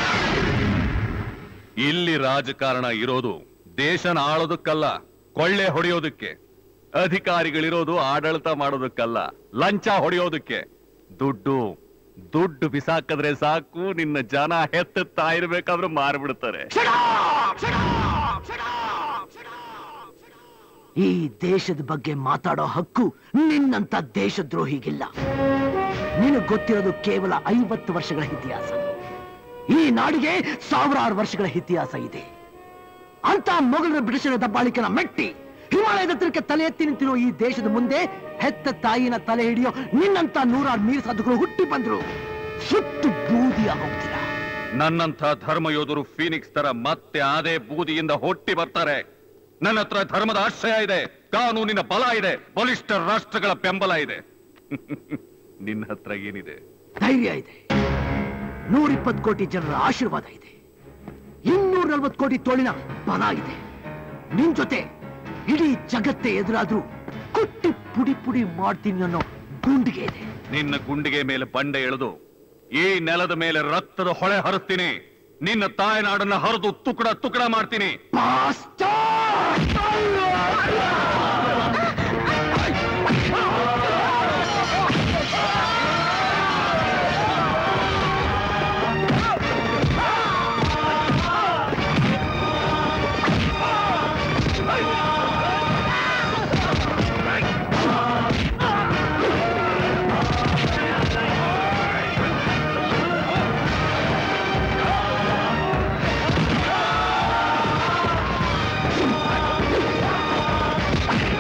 ಇಲ್ಲಿ ರಾಜಕಾರಣ ಇರೋದು ದೇಶನ ಆಳೋದಕ್ಕಲ್ಲ ಕೊಳ್ಳೆ ಹೊಡೆಯೋದಕ್ಕೆ ಅಧಿಕಾರಿಗಳಿರೋದು ಆಡಳಿತ ಮಾಡೋದಕ್ಕಲ್ಲ ಲಂಚ ಹೊಡೆಯೋದಕ್ಕೆ ದುಡ್ಡು ದುಡ್ಡು ಬಿಸಾಕಿದ್ರೆ ಸಾಕು ನಿನ್ನ ಜನ ಹೆತ್ತುತ್ತಾ ಇರ್ಬೇಕಾದ್ರೆ ಮಾರ್ಬಿಡ್ತಾರೆ ಈ ದೇಶದ ಬಗ್ಗೆ ಮಾತಾಡೋ ಹಕ್ಕು ನಿನ್ನಂತ ದೇಶದ್ರೋಹಿಗಿಲ್ಲ ನಿನಗ್ ಗೊತ್ತಿರೋದು ಕೇವಲ ಐವತ್ತು ವರ್ಷಗಳ ಇತಿಹಾಸ ಈ ನಾಡಿಗೆ ಸಾವಿರಾರು ವರ್ಷಗಳ ಇತಿಹಾಸ ಇದೆ ಅಂತ ಮೊಘಲರ ಬ್ರಿಟಿಷರ ದಬ್ಬಾಳಿಕೆನ ಮೆಟ್ಟಿ ಹಿಮಾಲಯದ ಹತ್ರಕ್ಕೆ ತಲೆ ಎತ್ತಿ ನಿಂತಿರೋ ಈ ದೇಶದ ಮುಂದೆ ಹೆತ್ತ ತಾಯಿನ ತಲೆ ಹಿಡಿಯೋ ನಿನ್ನಂತ ನೂರಾರು ಮೀರ್ ಸಾಧುಗಳು ಹುಟ್ಟಿ ಬಂದ್ರು ಸುಟ್ಟು ಬೂದಿಯ ಹೋಗ್ತೀರಾ ನನ್ನಂಥ ಧರ್ಮ ಯೋಧರು ಫೀನಿಕ್ಸ್ ತರ ಮತ್ತೆ ಅದೇ ಬೂದಿಯಿಂದ ಹೊಟ್ಟಿ ಬರ್ತಾರೆ ನನ್ನ ಹತ್ರ ಧರ್ಮದ ಆಶ್ರಯ ಇದೆ ಕಾನೂನಿನ ಬಲ ಇದೆ ಬಲಿಷ್ಠ ರಾಷ್ಟ್ರಗಳ ಬೆಂಬಲ ಇದೆ ನಿನ್ನ ಹತ್ರ ಏನಿದೆ ಧೈರ್ಯ ಇದೆ ನೂರಿಪ್ಪತ್ತು ಕೋಟಿ ಜನರ ಆಶೀರ್ವಾದ ಇದೆ ಇನ್ನೂರ ನಲ್ವತ್ತು ಕೋಟಿ ತೋಳಿನ ಬಲ ಇದೆ ನಿನ್ ಜೊತೆ ಇಡೀ ಜಗತ್ತೇ ಎದುರಾದ್ರೂ ಕುಟ್ಟಿ ಪುಡಿ ಪುಡಿ ಮಾಡ್ತೀನಿ ಅನ್ನೋ ಗುಂಡಿಗೆ ಇದೆ ನಿನ್ನ ಗುಂಡಿಗೆ ಮೇಲೆ ಬಂಡೆ ಎಳೆದು ಈ ನೆಲದ ಮೇಲೆ ರಕ್ತದ ಹೊಳೆ ಹರಿಸ್ತೀನಿ ನಿನ್ನ ತಾಯ್ನಾಡನ್ನ ಹರಿದು ತುಕಡ ತುಕಡ ಮಾಡ್ತೀನಿ ¡Ay,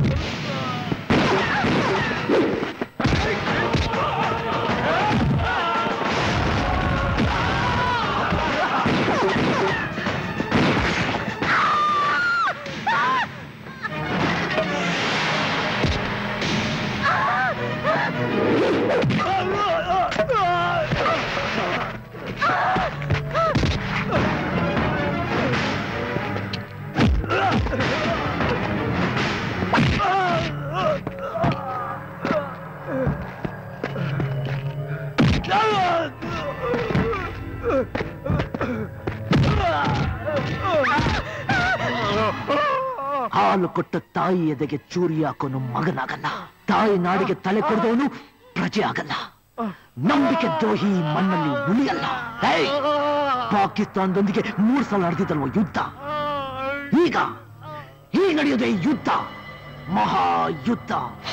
ಹಾಲು ಕೊಟ್ಟ ತಾಯಿ ಎದೆಗೆ ಚೂರಿ ಹಾಕೋನು ಮಗನಾಗಲ್ಲ ತಾಯಿ ನಾಡಿಗೆ ತಲೆ ಕೊಡದವನು ಪ್ರಜೆ ಆಗಲ್ಲ ನಂಬಿಕೆ ದ್ರೋಹಿ ಈ ಮಣ್ಣಲ್ಲಿ ಉಳಿಯಲ್ಲ ಏಯ್! ಪಾಕಿಸ್ತಾನದೊಂದಿಗೆ ಮೂರ್ ಸಲ ನಡೆದಿದ್ದಲ್ವ ಯುದ್ಧ ಈಗ ಈಗ ನಡೆಯೋದೇ ಯುದ್ಧ ಮಹಾಯುದ್ಧ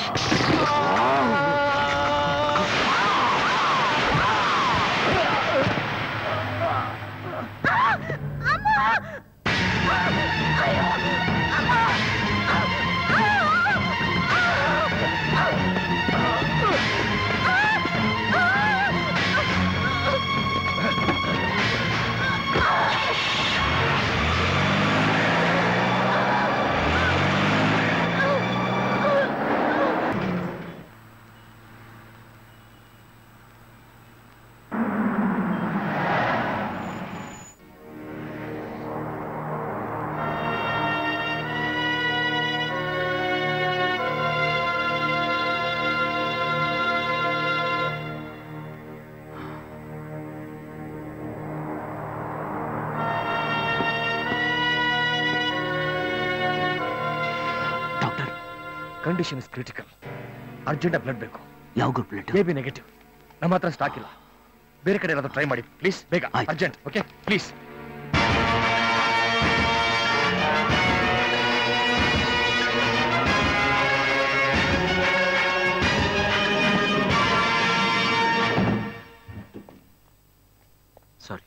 condition is critical urgent blood ಬೇಕು ಯಾವ group blood A B negative ನಮ್ಮ ಹತ್ರ ಸ್ಟಾಕ್ ಇಲ್ಲ ಬೇರೆ ಕಡೆ ಏನಾದ್ರು ಟ್ರೈ ಮಾಡಿ ಪ್ಲೀಸ್ ಬೇಗ ಅರ್ಜೆಂಟ್ ಓಕೆ ಪ್ಲೀಸ್ ಸಾರಿ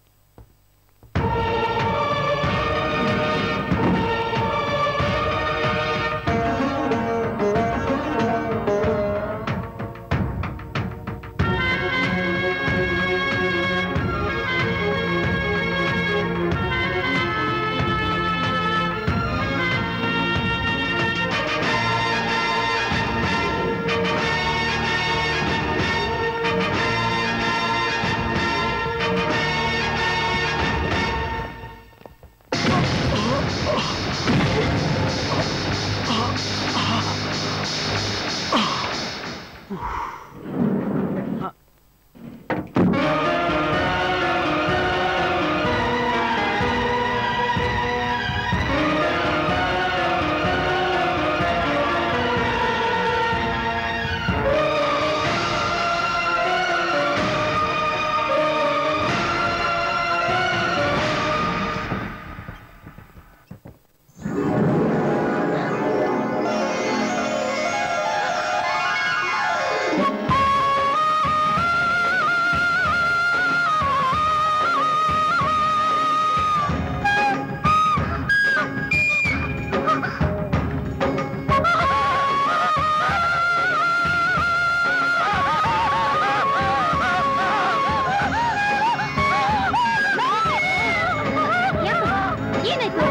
ಏನಾಯ್ತು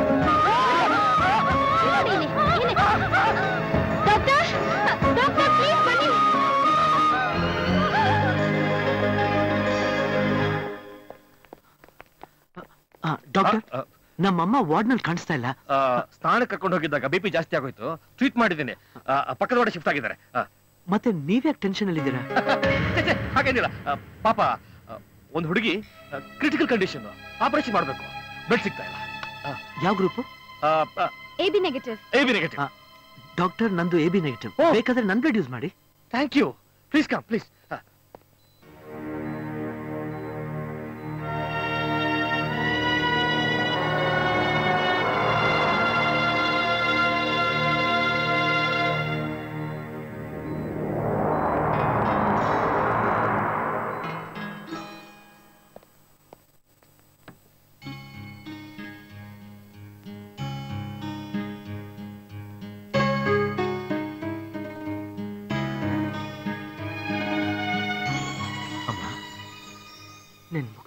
ನೋಡಿ ಇಲ್ಲಿ, ಏನಾಯ್ತು? ಡಾಕ್ಟರ್ ಡಾಕ್ಟರ್ ಪ್ಲೀಸ್ ಬನ್ನಿ ಡಾಕ್ಟರ್ ನಮ್ಮಮ್ಮ ವಾರ್ಡ್ನಲ್ಲಿ ಕಾಣಿಸ್ತಾ ಇಲ್ಲ ಆ, ಸ್ನಾನಕ್ಕೆ ಕರ್ಕೊಂಡು ಹೋಗಿದ್ದಾಗ ಬಿ ಪಿ ಜಾಸ್ತಿ ಆಗೋಯ್ತು ಟ್ರೀಟ್ ಮಾಡಿದ್ದೀನಿ ಆ, ಪಕ್ಕದ ಒಡೆ ಶಿಫ್ಟ್ ಆಗಿದ್ದಾರೆ ಆ, ಮತ್ತೆ ನೀವ್ಯಾಕೆ ಟೆನ್ಷನ್ ಅಲ್ಲಿದ್ದೀರಾ ಛೆ, ಛೆ, ಹಾಗೇನಿಲ್ಲ ಆ, ಪಾಪ ಆ, ಒಂದು ಹುಡುಗಿ ಕ್ರಿಟಿಕಲ್ ಕಂಡೀಷನ್ ಆಪರೇಷನ್ ಮಾಡಬೇಕು ಬೆಡ್ ಸಿಗ್ತಾ ಇಲ್ಲ ಯಾವ group A B negative A B negative doctor ನಂದು ಎ ಬಿ ನೆಗೆಟಿವ್ ಬೇಕಾದ್ರೆ ನನ್ ಬ್ಲಡ್ ಯೂಸ್ ಮಾಡಿ thank you please come please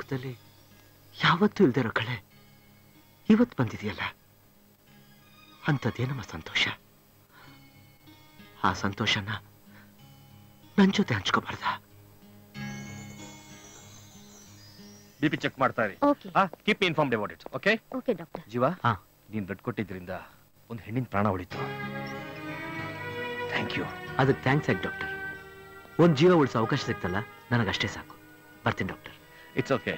ಮುಖದಲ್ಲಿ ಯಾವತ್ತೂ ಇಲ್ದಿರೋ ಕಳೆ ಇವತ್ತು ಬಂದಿದೆಯಲ್ಲ ಅಂಥದ್ದೇನಮ್ಮ ಸಂತೋಷ ಆ ಸಂತೋಷನ ನನ್ ಜೊತೆ ಹಂಚ್ಕೋಬಾರ್ದ ಬಿ ಪಿ ಚೆಕ್ ಮಾಡ್ತಾ ಇರಿ okay keep inform about it okay okay doctor ಜೀವ ನೀನ್ ಬ್ಲಡ್ ಕೊಟ್ಟಿದ್ರಿಂದ ಒಂದು ಹೆಣ್ಣಿನ ಪ್ರಾಣ ಉಳಿತು ಥ್ಯಾಂಕ್ ಯು ಅದಕ್ಕೆ ಥ್ಯಾಂಕ್ಸ್ ಆಗಿ ಡಾಕ್ಟರ್ ಒಂದ್ ಜೀವ ಉಳಿಸೋ ಅವಕಾಶ ಸಿಕ್ತಲ್ಲ ನನಗಷ್ಟೇ ಸಾಕು ಬರ್ತೀನಿ doctor it's okay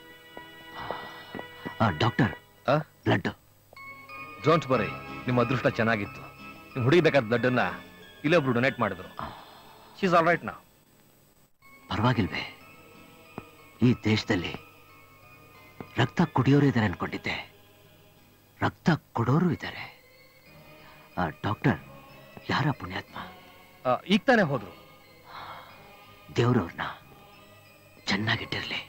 doctor blood don't worry ನಿಮ್ಮ ಅದೃಷ್ಟ ಚೆನ್ನಾಗಿತ್ತು ನಿಮ್ ಹುಡುಗಿ ಬೇಕಾದ ಬ್ಲಡ್ ಅನ್ನ ಇಲ್ಲೊಬ್ರು ಡೊನೇಟ್ ಮಾಡಿದ್ರು ಶೀಸ್ ಆಲ್ ರೈಟ್ ನಾ ಪರವಾಗಿಲ್ವೇ ಈ ದೇಶದಲ್ಲಿ ರಕ್ತ ಕುಡಿಯೋರು ಇದ್ದಾರೆ ಅನ್ಕೊಂಡಿದ್ದೆ ರಕ್ತ ಕೊಡೋರು ಇದ್ದಾರೆ ಡಾಕ್ಟರ್ ಯಾರ ಪುಣ್ಯಾತ್ಮ ಈಗ ತಾನೇ ಹೋದ್ರು ದೇವ್ರವ್ರನ್ನ ಚೆನ್ನಾಗಿಟ್ಟಿರ್ಲಿ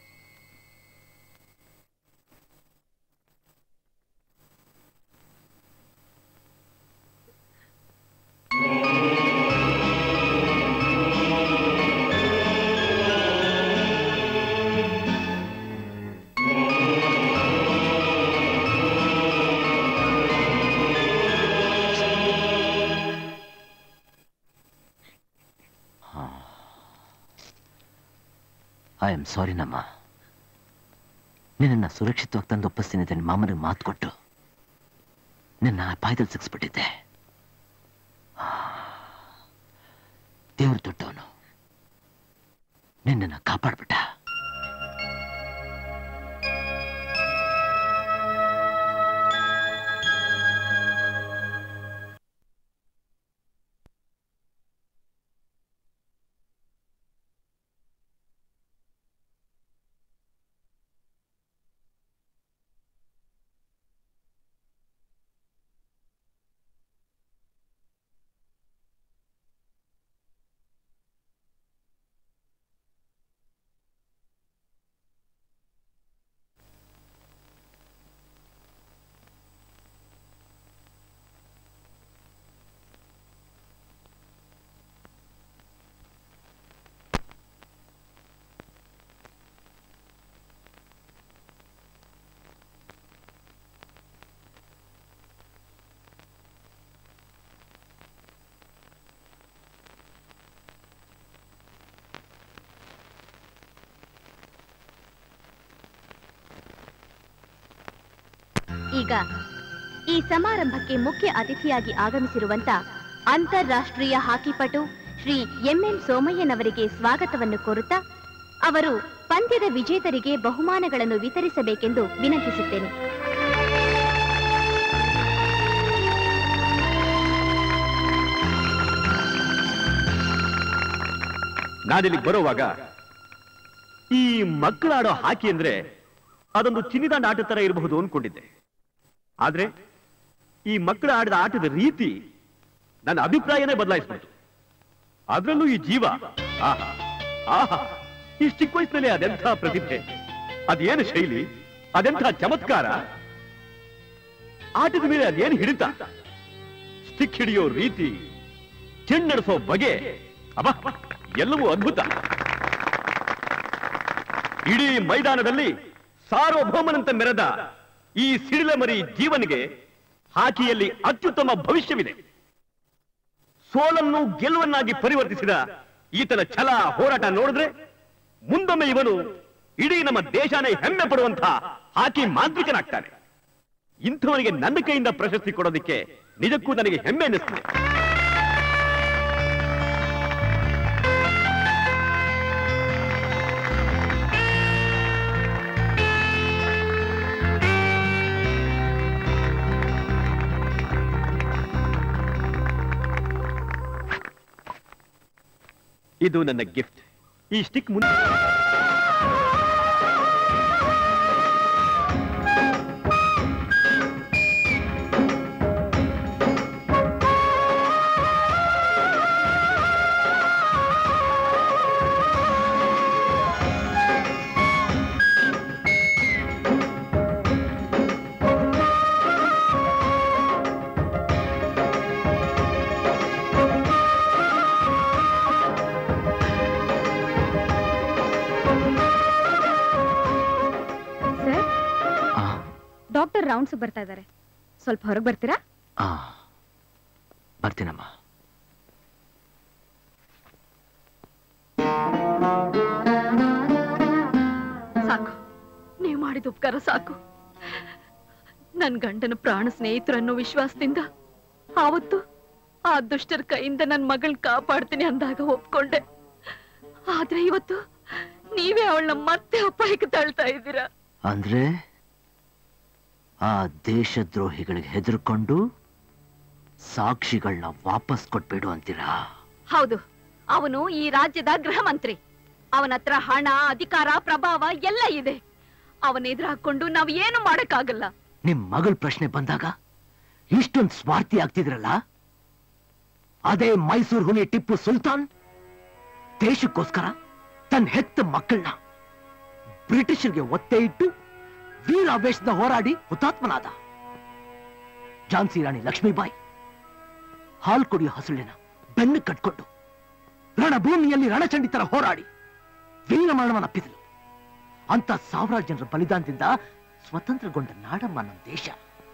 ಐ ಆಮ್ ಸಾರಿ ನಮ್ಮ ನಿನ್ನನ್ನು ಸುರಕ್ಷಿತವಾಗಿ ತಂದು ಒಪ್ಪಿಸ್ತೀನಿ ಅಂತ ನಿನ್ನ ಮಾಮನಿಗೆ ಮಾತು ಕೊಟ್ಟು ನಿನ್ನ ಅಪಾಯದಲ್ಲಿ ಸಿಕ್ಸ್ಬಿಟ್ಟಿದ್ದೆ ದೇವ್ರ ದೊಡ್ಡವನು ನಿನ್ನನ್ನು ಕಾಪಾಡ್ಬಿಟ್ಟ ಈಗ ಈ ಸಮಾರಂಭಕ್ಕೆ ಮುಖ್ಯ ಅತಿಥಿಯಾಗಿ ಆಗಮಿಸಿರುವಂತ ಅಂತಾರಾಷ್ಟ್ರೀಯ ಹಾಕಿಪಟು ಶ್ರೀ ಎಂಎಂ ಸೋಮಯ್ಯನವರಿಗೆ ಸ್ವಾಗತವನ್ನು ಕೋರುತ್ತಾ ಅವರು ಪಂದ್ಯದ ವಿಜೇತರಿಗೆ ಬಹುಮಾನಗಳನ್ನು ವಿತರಿಸಬೇಕೆಂದು ವಿನಂತಿಸುತ್ತೇನೆ ನಾನಿಲ್ಲಿಗೆ ಬರುವಾಗ ಈ ಮಕ್ಕಳಾಡೋ ಹಾಕಿ ಅಂದ್ರೆ ಅದೊಂದು ಚಿನ್ನಿದಾಂಡ ಆಟ ತರ ಇರಬಹುದು ಅನ್ಕೊಂಡಿದ್ದೆ ಆದ್ರೆ ಈ ಮಕ್ಕಳು ಆಡಿದ ಆಟದ ರೀತಿ ನನ್ನ ಅಭಿಪ್ರಾಯನೇ ಬದಲಾಯಿಸ್ಬಿಡ್ತು ಅದ್ರಲ್ಲೂ ಈ ಜೀವ ಆಹಾ ಆಹಾ ಈ ಚಿಕ್ಕ ವಯಸ್ಸಿನಲ್ಲಿ ಅದೆಂಥ ಪ್ರತಿಭೆ ಅದೇನು ಶೈಲಿ ಅದೆಂಥ ಚಮತ್ಕಾರ ಆಟದ ಮೇಲೆ ಅದೇನು ಹಿಡಿತ ಸ್ಟಿಕ್ ಹಿಡಿಯೋ ರೀತಿ ಚೆನ್ನಡಿಸೋ ಬಗೆ ಅಬ್ಬ ಎಲ್ಲವೂ ಅದ್ಭುತ ಇಡೀ ಮೈದಾನದಲ್ಲಿ ಸಾರ್ವಭೌಮನಂತೆ ಮೆರೆದ ಈ ಸಿಡಿಲಮರಿ ಜೀವನಿಗೆ ಹಾಕಿಯಲ್ಲಿ ಅತ್ಯುತ್ತಮ ಭವಿಷ್ಯವಿದೆ ಸೋಲನ್ನು ಗೆಲುವನ್ನಾಗಿ ಪರಿವರ್ತಿಸಿದ ಈತನ ಛಲ ಹೋರಾಟ ನೋಡಿದ್ರೆ ಮುಂದೊಮ್ಮೆ ಇವನು ಇಡೀ ನಮ್ಮ ದೇಶನೇ ಹೆಮ್ಮೆ ಪಡುವಂತ ಹಾಕಿ ಮಾಂತ್ರಿಕನಾಗ್ತಾನೆ ಇಂಥವನಿಗೆ ನನ್ನ ಕೈಯಿಂದ ಪ್ರಶಸ್ತಿ ಕೊಡೋದಕ್ಕೆ ನಿಜಕ್ಕೂ ನನಗೆ ಹೆಮ್ಮೆ ಅನ್ನಿಸ್ತದೆ ಇದು ನನ್ನ ಗಿಫ್ಟ್ ಈ ಸ್ಟಿಕ್ ಮುಂದೆ ರೌಂಡ್ಸ್ ಬರ್ತಾ ಇದ್ದಾರೆ ಸ್ವಲ್ಪ ಹೊರಗೆ ಬರ್ತೀರಾ ಆ ಬರ್ತೀನಮ್ಮ ಸಾಕು ನೀವು ಮಾಡಿದ ಉಪಕಾರ ಸಾಕು ನನ್ ಗಂಡನ ಪ್ರಾಣ ಸ್ನೇಹಿತರು ಅನ್ನೋ ವಿಶ್ವಾಸದಿಂದ ಆವತ್ತು ಆ ದುಷ್ಟರ ಕೈಯಿಂದ ನನ್ ಮಗಳ್ ಕಾಪಾಡ್ತೀನಿ ಅಂದಾಗ ಒಪ್ಕೊಂಡೆ ಆದ್ರೆ ಇವತ್ತು ನೀವೇ ಅವಳನ್ನ ಮತ್ತೆ ಅಪಾಯಕ್ಕೆ ತಳ್ತಾ ಇದ್ದೀರಾ ಅಂದ್ರೆ ಆ ದೇಶದ್ರೋಹಿಗಳಿಗೆ ಹೆದರ್ಕೊಂಡು ಸಾಕ್ಷಿಗಳನ್ನ ವಾಪಸ್ ಕೊಟ್ಬಿಡು ಅಂತೀರಾ ಹೌದು ಅವನು ಈ ರಾಜ್ಯದ ಗೃಹ ಮಂತ್ರಿ ಅವನ ಹತ್ರ ಹಣ ಅಧಿಕಾರ ಪ್ರಭಾವ ಎಲ್ಲ ಇದೆ ಅವನ ಎದುರು ಹಾಕೊಂಡು ನಾವ್ ಏನು ಮಾಡಕ್ಕಾಗಲ್ಲ ನಿಮ್ ಮಗಳ ಪ್ರಶ್ನೆ ಬಂದಾಗ ಇಷ್ಟೊಂದು ಸ್ವಾರ್ಥಿ ಆಗ್ತಿದ್ರಲ್ಲ ಅದೇ ಮೈಸೂರು ಹುಲಿ ಟಿಪ್ಪು ಸುಲ್ತಾನ್ ದೇಶಕ್ಕೋಸ್ಕರ ತನ್ನ ಹೆತ್ತ ಮಕ್ಕಳನ್ನ ಬ್ರಿಟಿಷರಿಗೆ ಒತ್ತೆ ಇಟ್ಟು ವೀರಾವೇಶದ ಹೋರಾಡಿ ಹುತಾತ್ಮನಾದ ಝಾನ್ಸಿ ರಾಣಿ ಲಕ್ಷ್ಮೀಬಾಯಿ ಹಾಲ್ ಕುಡಿಯೋ ಹಸುಳಿನ ಬೆನ್ನು ಕಟ್ಕೊಂಡು ರಣಭೂಮಿಯಲ್ಲಿ ರಣಚಂಡಿ ತರ ಹೋರಾಡಿ ವೀರಮರಣವನ್ನಪ್ಪಿದಳು ಅಂತ ಸಾವಿರಾರು ಜನರ ಬಲಿದಾನದಿಂದ ಸ್ವತಂತ್ರಗೊಂಡ ನಾಡಮ್ಮ ನಮ್ಮ ದೇಶ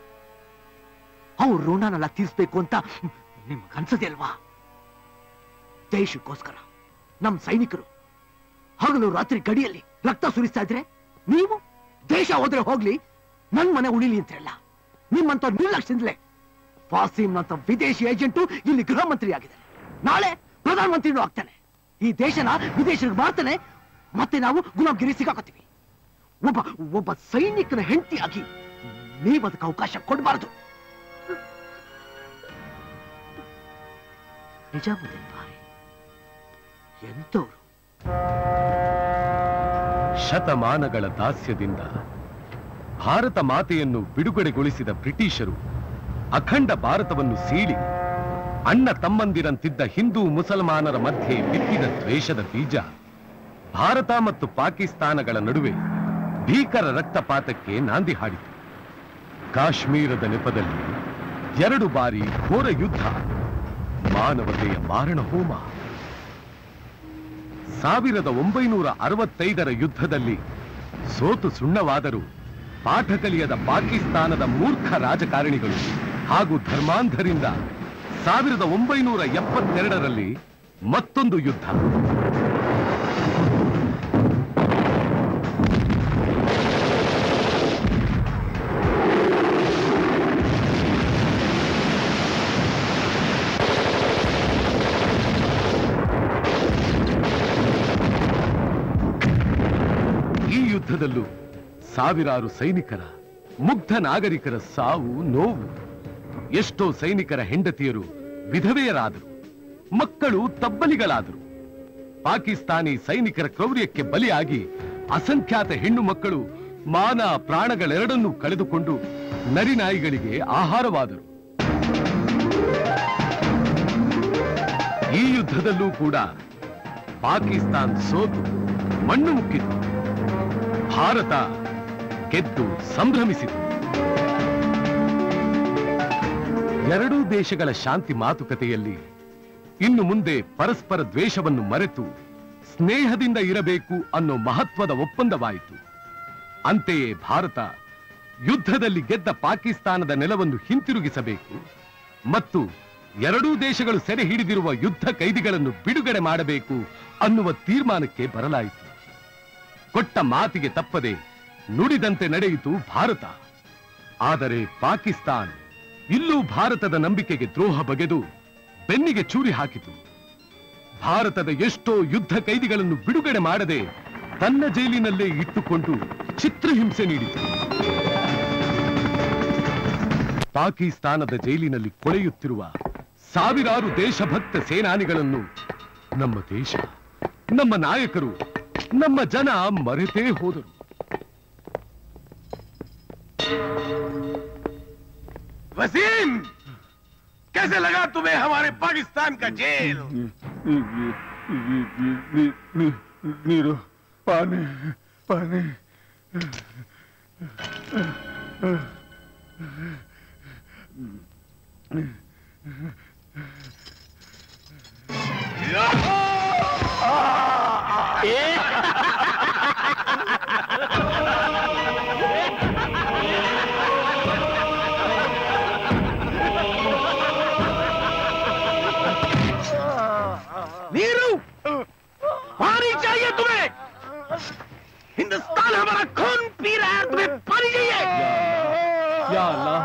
ಅವ್ರ ಋಣನೆಲ್ಲ ತೀರಿಸ್ಬೇಕು ಅಂತ ನಿಮ್ಗನ್ಸದೆ ಅಲ್ವಾ ದೇಶಕ್ಕೋಸ್ಕರ ನಮ್ ಸೈನಿಕರು ಹಗಲು ರಾತ್ರಿ ಗಡಿಯಲ್ಲಿ ರಕ್ತ ಸುರಿಸ್ತಾ ಇದ್ರೆ ನೀವು ದೇಶ ಹೋದ್ರೆ ಹೋಗ್ಲಿ ನನ್ ಮನೆ ಉಳಿಲಿ ಅಂತಿರಲ್ಲ ನಿಮ್ಮಂತ ನಿರ್ಲಕ್ಷ್ಯದಿಂದಲೇ ಫಾಸಿಂನಂತ ವಿದೇಶಿ ಏಜೆಂಟು ಇಲ್ಲಿ ಗೃಹ ಮಂತ್ರಿ ಆಗಿದ್ದಾನೆ ನಾಳೆ ಪ್ರಧಾನಮಂತ್ರಿನೂ ಆಗ್ತಾನೆ ಈ ದೇಶನ ವಿದೇಶಕ್ಕೆ ಮಾಡ್ತಾನೆ ಮತ್ತೆ ನಾವು ಗುಲಾಮ್ಗಿರಿ ಸಿಕ್ಕಾಕೋತೀವಿ ಒಬ್ಬ ಒಬ್ಬ ಸೈನಿಕನ ಹೆಂಡತಿಯಾಗಿ ನೀವು ಅದಕ್ಕೆ ಅವಕಾಶ ಕೊಡಬಾರದು ನಿಜಾಮುದ್ದೀನ್ ಭಾರಿ ಎಂತವ್ರು ಶತಮಾನಗಳ ದಾಸ್ಯದಿಂದ ಭಾರತ ಮಾತೆಯನ್ನು ಬಿಡುಗಡೆಗೊಳಿಸಿದ ಬ್ರಿಟಿಷರು ಅಖಂಡ ಭಾರತವನ್ನು ಸೀಳಿ ಅಣ್ಣ ತಮ್ಮಂದಿರಂತಿದ್ದ ಹಿಂದೂ ಮುಸಲ್ಮಾನರ ಮಧ್ಯೆ ಬಿತ್ತಿದ ದ್ವೇಷದ ಬೀಜ ಭಾರತ ಮತ್ತು ಪಾಕಿಸ್ತಾನಗಳ ನಡುವೆ ಭೀಕರ ರಕ್ತಪಾತಕ್ಕೆ ನಾಂದಿ ಹಾಡಿತು ಕಾಶ್ಮೀರದ ನೆಪದಲ್ಲಿ ಎರಡು ಬಾರಿ ಘೋರ ಯುದ್ಧ ಮಾನವತೆಯ ಮಾರಣ ಹೋಮ ಸಾವಿರದ ಒಂಬೈನೂರ ಅರವತ್ತೈದರ ಯುದ್ಧದಲ್ಲಿ ಸೋತು ಸುಣ್ಣವಾದರೂ ಪಾಠ ಕಲಿಯದ ಪಾಕಿಸ್ತಾನದ ಮೂರ್ಖ ರಾಜಕಾರಣಿಗಳು ಹಾಗೂ ಧರ್ಮಾಂಧರಿಂದ ಸಾವಿರದ ಒಂಬೈನೂರ ಎಪ್ಪತ್ತೆರಡರಲ್ಲಿ ಮತ್ತೊಂದು ಯುದ್ಧ ಈ ಯುದ್ಧದಲ್ಲೂ ಸಾವಿರಾರು ಸೈನಿಕರ ಮುಗ್ಧ ನಾಗರಿಕರ ಸಾವು ನೋವು ಎಷ್ಟೋ ಸೈನಿಕರ ಹೆಂಡತಿಯರು ವಿಧವೆಯರಾದರು ಮಕ್ಕಳು ತಬ್ಬಲಿಗಳಾದರು ಪಾಕಿಸ್ತಾನಿ ಸೈನಿಕರ ಕ್ರೌರ್ಯಕ್ಕೆ ಬಲಿಯಾಗಿ ಅಸಂಖ್ಯಾತ ಹೆಣ್ಣು ಮಕ್ಕಳು ಮಾನ ಪ್ರಾಣಗಳೆರಡನ್ನೂ ಕಳೆದುಕೊಂಡು ನರಿನಾಯಿಗಳಿಗೆ ಆಹಾರವಾದರು ಈ ಯುದ್ಧದಲ್ಲೂ ಕೂಡ ಪಾಕಿಸ್ತಾನ್ ಸೋತು ಮಣ್ಣು ಮುಕ್ಕಿತು ಭಾರತ ಗೆದ್ದು ಸಂಭ್ರಮಿಸಿತು ಎರಡೂ ದೇಶಗಳ ಶಾಂತಿ ಮಾತುಕತೆಯಲ್ಲಿ ಇನ್ನು ಮುಂದೆ ಪರಸ್ಪರ ದ್ವೇಷವನ್ನು ಮರೆತು ಸ್ನೇಹದಿಂದ ಇರಬೇಕು ಅನ್ನೋ ಮಹತ್ವದ ಒಪ್ಪಂದವಾಯಿತು ಅಂತೆಯೇ ಭಾರತ ಯುದ್ಧದಲ್ಲಿ ಗೆದ್ದ ಪಾಕಿಸ್ತಾನದ ನೆಲವನ್ನು ಹಿಂತಿರುಗಿಸಬೇಕು ಮತ್ತು ಎರಡೂ ದೇಶಗಳು ಸೆರೆ ಹಿಡಿದಿರುವ ಯುದ್ಧ ಕೈದಿಗಳನ್ನು ಬಿಡುಗಡೆ ಮಾಡಬೇಕು ಅನ್ನುವ ತೀರ್ಮಾನಕ್ಕೆ ಬರಲಾಯಿತು ಕೊಟ್ಟ ಮಾತಿಗೆ ತಪ್ಪದೆ ನುಡಿದಂತೆ ನಡೆಯಿತು ಭಾರತ ಆದರೆ ಪಾಕಿಸ್ತಾನ್ ಇಲ್ಲೂ ಭಾರತದ ನಂಬಿಕೆಗೆ ದ್ರೋಹ ಬಗೆದು ಬೆನ್ನಿಗೆ ಚೂರಿ ಹಾಕಿತು ಭಾರತದ ಎಷ್ಟೋ ಯುದ್ಧ ಕೈದಿಗಳನ್ನು ಬಿಡುಗಡೆ ಮಾಡದೆ ತನ್ನ ಜೈಲಿನಲ್ಲೇ ಇಟ್ಟುಕೊಂಡು ಚಿತ್ರಹಿಂಸೆ ನೀಡಿತು ಪಾಕಿಸ್ತಾನದ ಜೈಲಿನಲ್ಲಿ ಕೊಳೆಯುತ್ತಿರುವ ಸಾವಿರಾರು ದೇಶಭಕ್ತ ಸೇನಾನಿಗಳನ್ನು ನಮ್ಮ ದೇಶ ನಮ್ಮ ನಾಯಕರು ನಮ್ಮ ಜನ ಮರೆತೇ ಹೋದರು वसीम कैसे लगा तुम्हें हमारे पाकिस्तान का जेल ನೀರು ಪಾನಿ ಪಾನಿ नीरू पानी चाहिए तुम्हें हिंदुस्तान हमारा खून पी रहा है तुम्हें पानी चाहिए या अल्लाह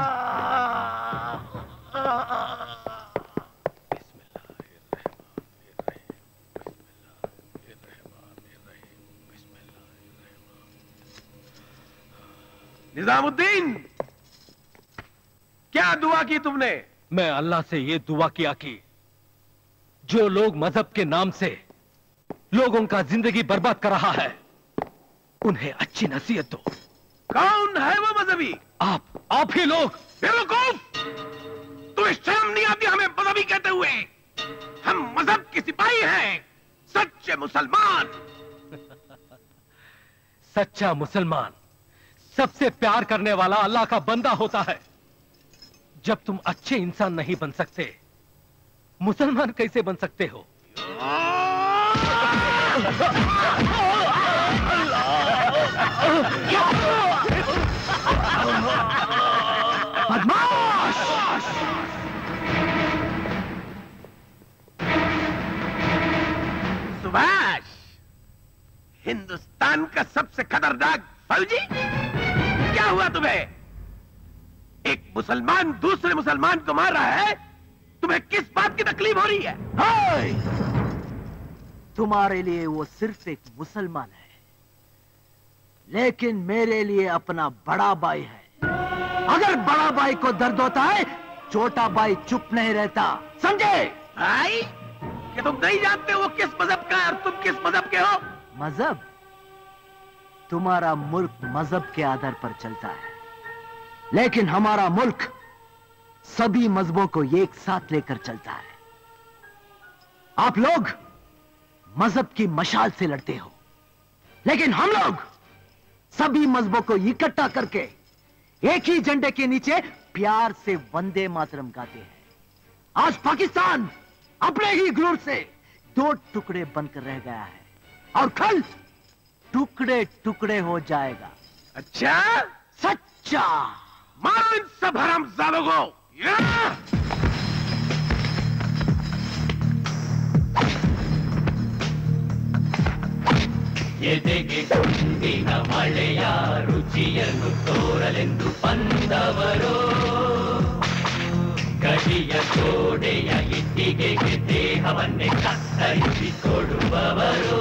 निजामुद्दीन क्या दुआ की तुमने मैं अल्लाह से ये दुआ किया कि जो लोग मजहब के नाम से लोगों का जिंदगी बर्बाद कर रहा है उन्हें अच्छी नसीहत दो कौन है वो मजहबी आप आप ही लोग बेवकूफ तुम्हें शर्म नहीं आती हमें मजहबी कहते हुए हम मजहब के सिपाही हैं सच्चे मुसलमान सच्चा मुसलमान सबसे प्यार करने वाला अल्लाह का बंदा होता है जब तुम अच्छे इंसान नहीं बन सकते मुसलमान कैसे बन सकते हो सुभाष हिंदुस्तान का सबसे खतरनाक फौजी क्या हुआ तुम्हें एक मुसलमान दूसरे मुसलमान को मार रहा है तुम्हें किस बात की तकलीफ हो रही है हाय! तुम्हारे लिए वो सिर्फ एक मुसलमान है लेकिन मेरे लिए अपना बड़ा भाई है अगर बड़ा भाई को दर्द होता है छोटा भाई चुप नहीं रहता समझे भाई कि तुम नहीं जानते वो किस मजहब का है और तुम किस मजहब के हो मजहब तुम्हारा मुल्क मजहब के आधार पर चलता है लेकिन हमारा मुल्क सभी मजहबों को एक साथ लेकर चलता है आप लोग मजहब की मशाल से लड़ते हो लेकिन हम लोग सभी मजहबों को इकट्ठा करके एक ही झंडे के नीचे प्यार से वंदे मातरम गाते हैं आज पाकिस्तान अपने ही ग्लूर से दो टुकड़े बनकर रह गया है और कल टुकड़े टुकड़े हो जाएगा अच्छा सच्चा मारो इन सब हरामजादों को या! ಎದೆಗೆ ಗುಂಡಿನ ಮಳೆಯ ರುಚಿಯನ್ನು ತೋರಲೆಂದು ಬಂದವರು ಗಡಿಯ ಗೋಡೆಯ ಇಟ್ಟಿಗೆಗೆ ದೇಹವನ್ನೇ ಕತ್ತರಿಸಿ ಕೊಡುವವರು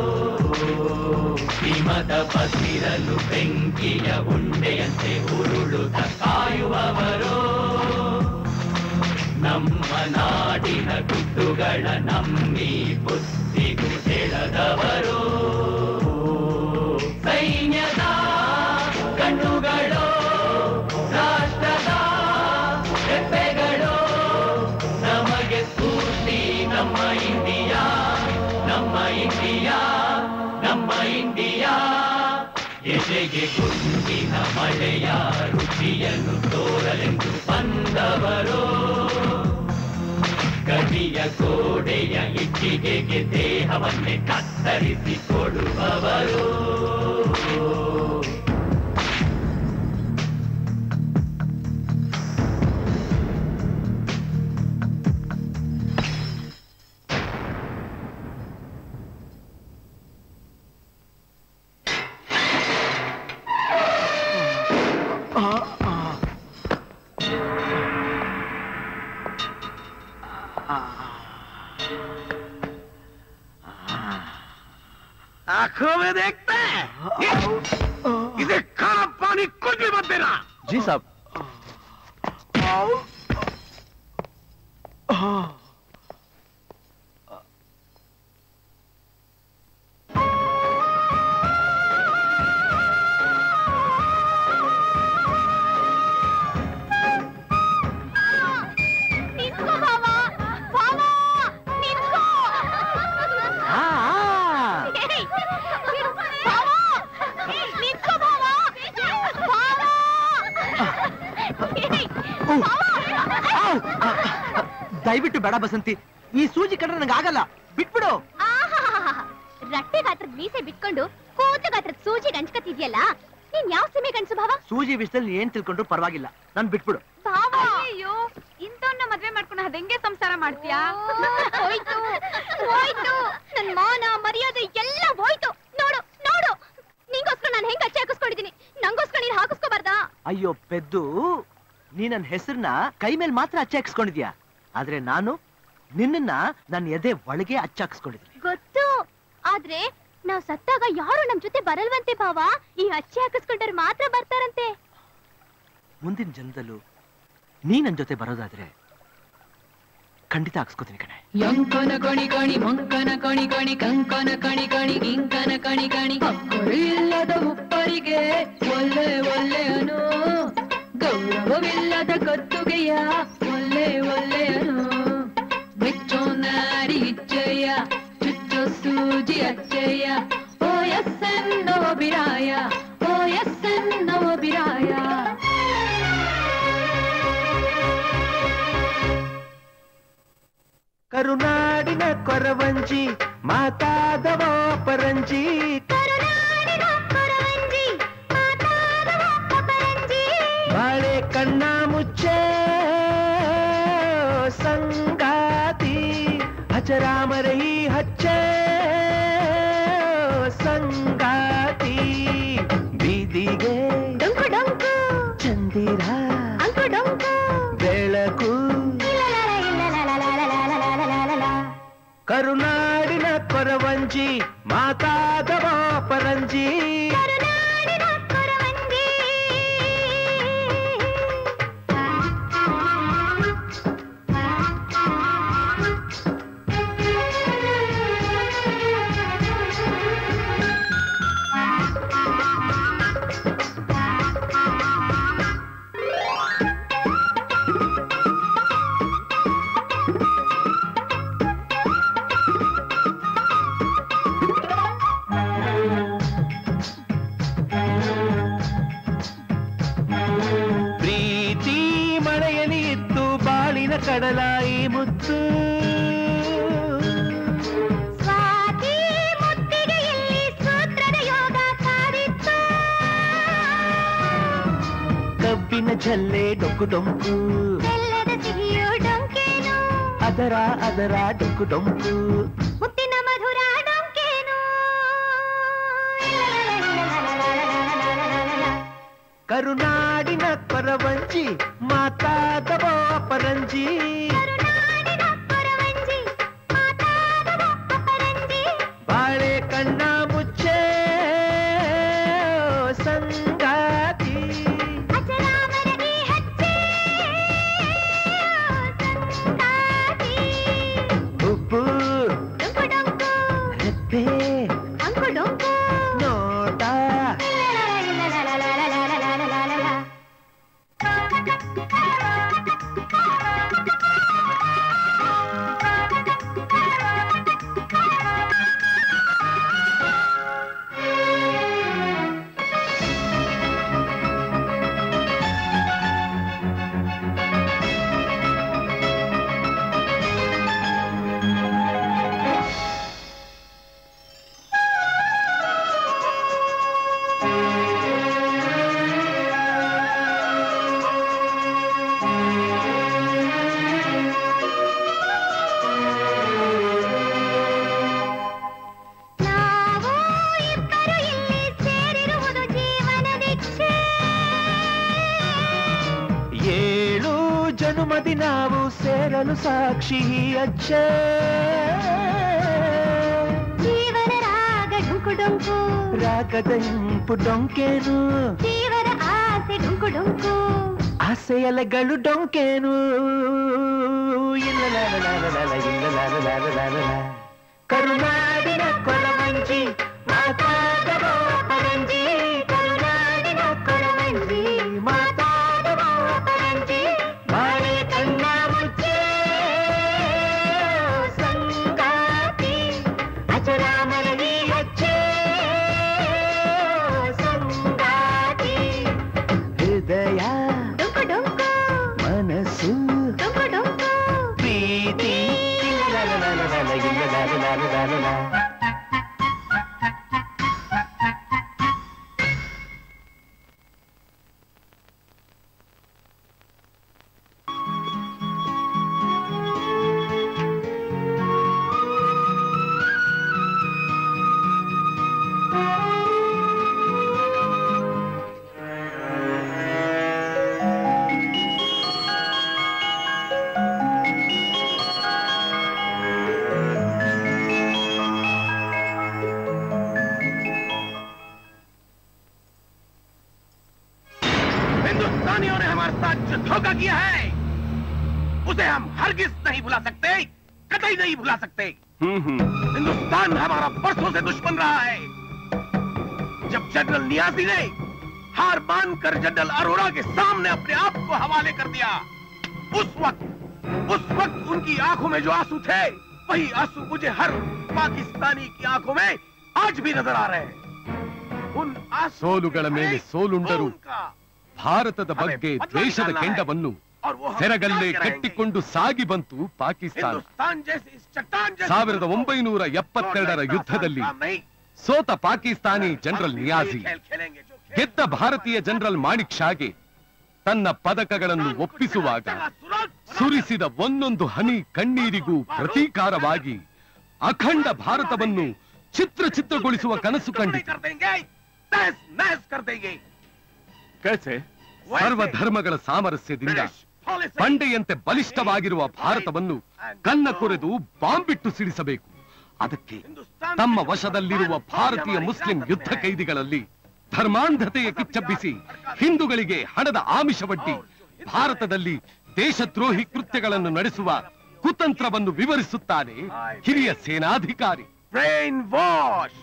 ಹಿಮದ ಬಸಿರಲು ಬೆಂಕಿಯ ಉಂಡೆಯಂತೆ ಉರುಳುತ್ತ ಕಾಯುವವರು ನಮ್ಮ ನಾಡಿನ ಗುಟ್ಟುಗಳ ನಮ್ಮಿ ಬುದ್ಧಿಗೂ ತೆಳೆದವರು ಸೈನ್ಯದ ಕಣ್ಣುಗಳು ರಾಷ್ಟ್ರದ ಹೆಪ್ಪೆಗಳು ನಮಗೆ ಸ್ಫೂರ್ತಿ ನಮ್ಮ ಇಂಡಿಯಾ ನಮ್ಮ ಇಂಡಿಯಾ ನಮ್ಮ ಇಂಡಿಯಾ ಎದೆಗೆ ಗುಂಡಿನ ಮಳೆಯ ರುಚಿಯನ್ನು ತೋರಲೆಂದು ಬಂದವರು ಗಡಿಯ ಗೋಡೆಯ ಇಟ್ಟಿಗೆಗೆ ದೇಹವನ್ನೇ ಕತ್ತರಿಸಿ ಕೊಡುವವರು आंखों में देखते हैं इसे खाना पानी कुछ भी मत देना जी साहब ನಿಂತ್ಕೋ ಭಾವ ಭಾವ ನಿಂತ್ಕೋ ಏಯ್, ಭಾವ ನಿಂತ್ಕೋ ಭಾವ ಭಾವ ಏಯ್, ದಯವಿಟ್ಟು ಬೇಡ ಬಸಂತಿ ಈ ಸೂಜಿ ಕಂಡ್ರೆ ನನಗೆ ಆಗಲ್ಲ ಬಿಟ್ಬಿಡು ಆಹಾಹಾಹಾ. ರಟ್ಟೆ ಗಾತ್ರದ ಮೀಸೆ ಬಿಟ್ಕೊಂಡು ಕೂತ ಗಾತ್ರದ ಸೂಜಿಗೆ ಹಂಚ್ಕತಿದ್ಯಲ್ಲ ನೀನ್ ಯಾವ ಸೀಮೆ ಗಂಡ್ಸು ಭಾವ ಸೂಜಿ ವಿಷಯದಲ್ಲಿ ನೀನ್ ಏನ್ ತಿಳ್ಕೊಂಡ್ರು ಪರವಾಗಿಲ್ಲ ನಾನ್ ಬಿಟ್ಬಿಡು ಭಾವ ಅಯ್ಯೋ ಇಂಥವ್ನ ಮದ್ವೆ ಮಾಡ್ಕೊಂಡು ಅದ್ ಹೆಂಗೆ ಸಂಸಾರ ಮಾಡ್ತೀಯಾ ಹೋಯ್ತು ಹೋಯ್ತು ನನ್ ಮಾನ ಮರ್ಯಾದೆ ಎಲ್ಲ ಹೋಯ್ತು ನೋಡು ನೋಡು ನಿಂಗೋಸ್ಕರ ನಾನು ಹೆಂಗ್ ಅಚ್ಚೆ ಹಾಕಿಸ್ಕೊಂಡಿದೀನಿ ನಂಗೋಸ್ಕರ ನೀನ್ ಹಾಕಿಸ್ಕೋಬಾರ್ದಾ ಅಯ್ಯೋ ಪೆದ್ದು ನೀ ನನ್ನ ಹೆಸರನ್ನ ಕೈ ಮೇಲೆ ಮಾತ್ರ ಅಚ್ಚಾಕ್ಸ್ಕೊಂಡಿದ್ಯಾ ಆದ್ರೆ ನಾನು ನಿನ್ನನ್ನ ನನ್ನ ಎದೆ ಒಳಗೆ ಅಚ್ಚಾಕ್ಸ್ಕೊಂಡಿದ್ದೀನಿ ಗೊತ್ತು ಆದ್ರೆ ನಾವ್ ಸತ್ತಾಗ ಯಾರು ನಮ್ ಜೊತೆ ಬರಲ್ವಂತೆ ಭಾವ ಈ ಅಚ್ಚೆ ಹಾಕಿಸ್ಕೊಂಡ್ರೆ ಮಾತ್ರ ಬರ್ತಾರಂತೆ ಮುಂದಿನ ಜನ್ಮದಲ್ಲೂ ನೀ ನನ್ನ ಜೊತೆ ಬರೋದಾದ್ರೆ ಖಂಡಿತ ಹಾಕ್ಸ್ಕೊತೀನಿ ಕಣೆ ಯಂಕನ ಕಣಿ ಕಣಿ ಮಂಕನ ಕಣಿ ಕಣಿ ಕಂಕನ ಕಣಿ ಕಣಿ ಗಿಂಕನ ಕಣಿ ಕಣಿ ಅಕ್ಕರು ಇಲ್ಲದ ಉಪ್ಪರಿಗೆ ಒಲ್ಲೆ ಒಲ್ಲೆಯನು ಗೌರವವಿಲ್ಲದ ಕತ್ತುಗೆಯ ಒಲ್ಲೆ ಒಲ್ಲೆಯನು ಮೆಚ್ಚೋ ನಾರಿ ಇಚ್ಚಯ್ಯ ಚುಚ್ಚೋ ಸೂಜಿ ಅಚ್ಚಯ್ಯ ಓ ಎಸ್ ಎನ್ನೋ ಬಿರಾಯ ಓ ಎಸ್ ಎನ್ನೋ ಬಿರಾಯ ಕರುನಾಡಿನ ಕೊರವಂಜಿ ಮಾತಾದವ ಪರಂಜಿ ಬಾಳೆ ಕಣ್ಣ ಮುಚ್ಚೆ ಸಂಗಾತಿ ಹಚರಾಮರೈ ಹಚ್ಚೆ ಸಂಗಾತಿ ಬೀದಿಗೆ ಚಂದಿರ ಬೆಳಕು ಕರುನಾಡಿನ ಕೊರವಂಜಿ ಮಾತಾದವ ಪರಂಜಿ ಪ್ರೀತಿ ಮಳೆಯಲಿ ಇತ್ತು ಬಾಳಿನ ಕಡಲಾಯಿ ಮುತ್ತು ಸ್ವಾತಿ ಮುತ್ತಿಗೆ ಇಲ್ಲಿ ಸೂತ್ರದ ಯೋಗ ಕಾದಿತ್ತು ಕಬ್ಬಿನ ಜಲ್ಲೆ ಡೊಂಕು ಡೊಂಕು ಬೆಲ್ಲದ ಸಿಹಿಯು ಡೊಂಕೇನು ಅದರ ಅದರ ಡೊಂಕು ಡೊಂಕು ಮುತ್ತಿನ ಮಧುರ ಡೊಂಕೇನು ಕರುನಾಡಿನ ಕೊರವಂಜಿ ಮಾತಾದವ ಪರಂಜಿ ಬಾಳೆ ಕಣ್ಣ ಮುಚ್ಚೆ ಸಂಗಾತಿ ಉಪ್ಪು ರೆಪ್ಪೆ ನೋಟ ನಾವು ಇಬ್ಬರು ಇಲ್ಲಿ ಸೇರಿರುವುದು ಜೀವನ ದೀಕ್ಷೆ ಏಳು ಜನುಮದಿ ನಾವು ಸೇರಲು ಸಾಕ್ಷಿ ಅಚ್ಚ ಜೀವನ ರಾಗ ಡುಂಕು ಡುಂಕು ರಾಗದ ಇಂಪು ಡೊಂಕೇನು ಜೀವನ ಆಸೆ ಡುಂಕು ಡುಂಕು ಆಸೆಯಲೆಗಳು ಡೊಂಕೇನು ಇಲ್ಲಲಾಲಲಾಲಲಾಲ, ಇಲ್ಲಲಾಲಲಾಲಲಾಲ. ಕರುನಾಡಿನ ಕೊರವಂಜಿ ಮಾತಾಡವ ಪರಂಜಿ ಕರುನಾಡಿನ ಕೊರವಂಜಿ ಮಾತಾಡವ ಪರಂಜಿ ಬಾಳೆ ಕಣ್ಣ ಮುಚ್ಚೆ ಸಂಗಾತಿ ಅಚರಾಮರವಿ ಹಚ್ಚೆ ಸಂಗಾತಿ ಹೃದಯ ಡುಂಕು ಡುಂಕು ಮನಸ್ಸು ಡುಂಕು ಡುಂಕು ಪ್ರೀತಿ ಇಲ್ಲಲಾಲಲಾಲಲಾಲ, ಇಲ್ಲಲಾಲಲಾಲಲಾಲ. जो धोखा किया है उसे हम हरगिज नहीं भुला सकते कतई नहीं भुला सकते हिंदुस्तान हमारा बरसों से दुश्मन रहा है जब जनरल नियाजी ने हार मानकर जनरल अरोड़ा के सामने अपने आप को हवाले कर दिया उस वक्त उस वक्त उनकी आंखों में जो आंसू थे वही आंसू मुझे हर पाकिस्तानी की आंखों में आज भी नजर आ रहे हैं उन आंसू ಸೋಲುಗಳ ಮೇಲೆ ಸೋಲುಂಡರು ಭಾರತದ ಬಗ್ಗೆ ದ್ವೇಷದ ಕೆಂಡವನ್ನು ಸೆರಗಲ್ಲೇ ಕಟ್ಟಿಕೊಂಡು ಸಾಗಿ ಬಂತು ಪಾಕಿಸ್ತಾನ हिंदुस्तान जैसी इस चट्टान जैसी ಸಾವಿರದ ಒಂಬೈನೂರ ಎಪ್ಪತ್ತೆರಡರ ಯುದ್ಧದಲ್ಲಿ ಸೋತ ಪಾಕಿಸ್ತಾನಿ ಜನರಲ್ ನಿಯಾಜಿ ಗೆದ್ದ ಭಾರತೀಯ ಜನರಲ್ ಮಾಣಿಕ್ ಶಾಗೆ ತನ್ನ ಪದಕಗಳನ್ನು ಒಪ್ಪಿಸುವಾಗ ಸುರಿಸಿದ ಒಂದೊಂದು ಹನಿ ಕಣ್ಣೀರಿಗೂ ಪ್ರತೀಕಾರವಾಗಿ ಅಖಂಡ ಭಾರತವನ್ನು ಚಿತ್ರ ಚಿತ್ರಗೊಳಿಸುವ ಕನಸು ಕಂಡಿತು कर देंगे तहस नहस कर देंगे ಸರ್ವಧರ್ಮಗಳ ಸಾಮರಸ್ಯದಿಂದ ಬಂಡೆಯಂತೆ ಬಲಿಷ್ಠವಾಗಿರುವ ಭಾರತವನ್ನು ಕನ್ನ ಕೊರೆದು ಬಾಂಬಿಟ್ಟು ಸಿಡಿಸಬೇಕು ಅದಕ್ಕೆ ತಮ್ಮ ವಶದಲ್ಲಿರುವ ಭಾರತೀಯ ಮುಸ್ಲಿಂ ಯುದ್ಧ ಕೈದಿಗಳಲ್ಲಿ ಧರ್ಮಾಂಧತೆಯ ಕಿಚ್ಚಬ್ಬಿಸಿ ಹಿಂದೂಗಳಿಗೆ ಹಣದ ಆಮಿಷವಡ್ಡಿ ಭಾರತದಲ್ಲಿ ದೇಶದ್ರೋಹಿ ಕೃತ್ಯಗಳನ್ನು ನಡೆಸುವ ಕುತಂತ್ರವನ್ನು ವಿವರಿಸುತ್ತಾನೆ ಹಿರಿಯ ಸೇನಾಧಿಕಾರಿ ಬ್ರೈನ್ ವಾಶ್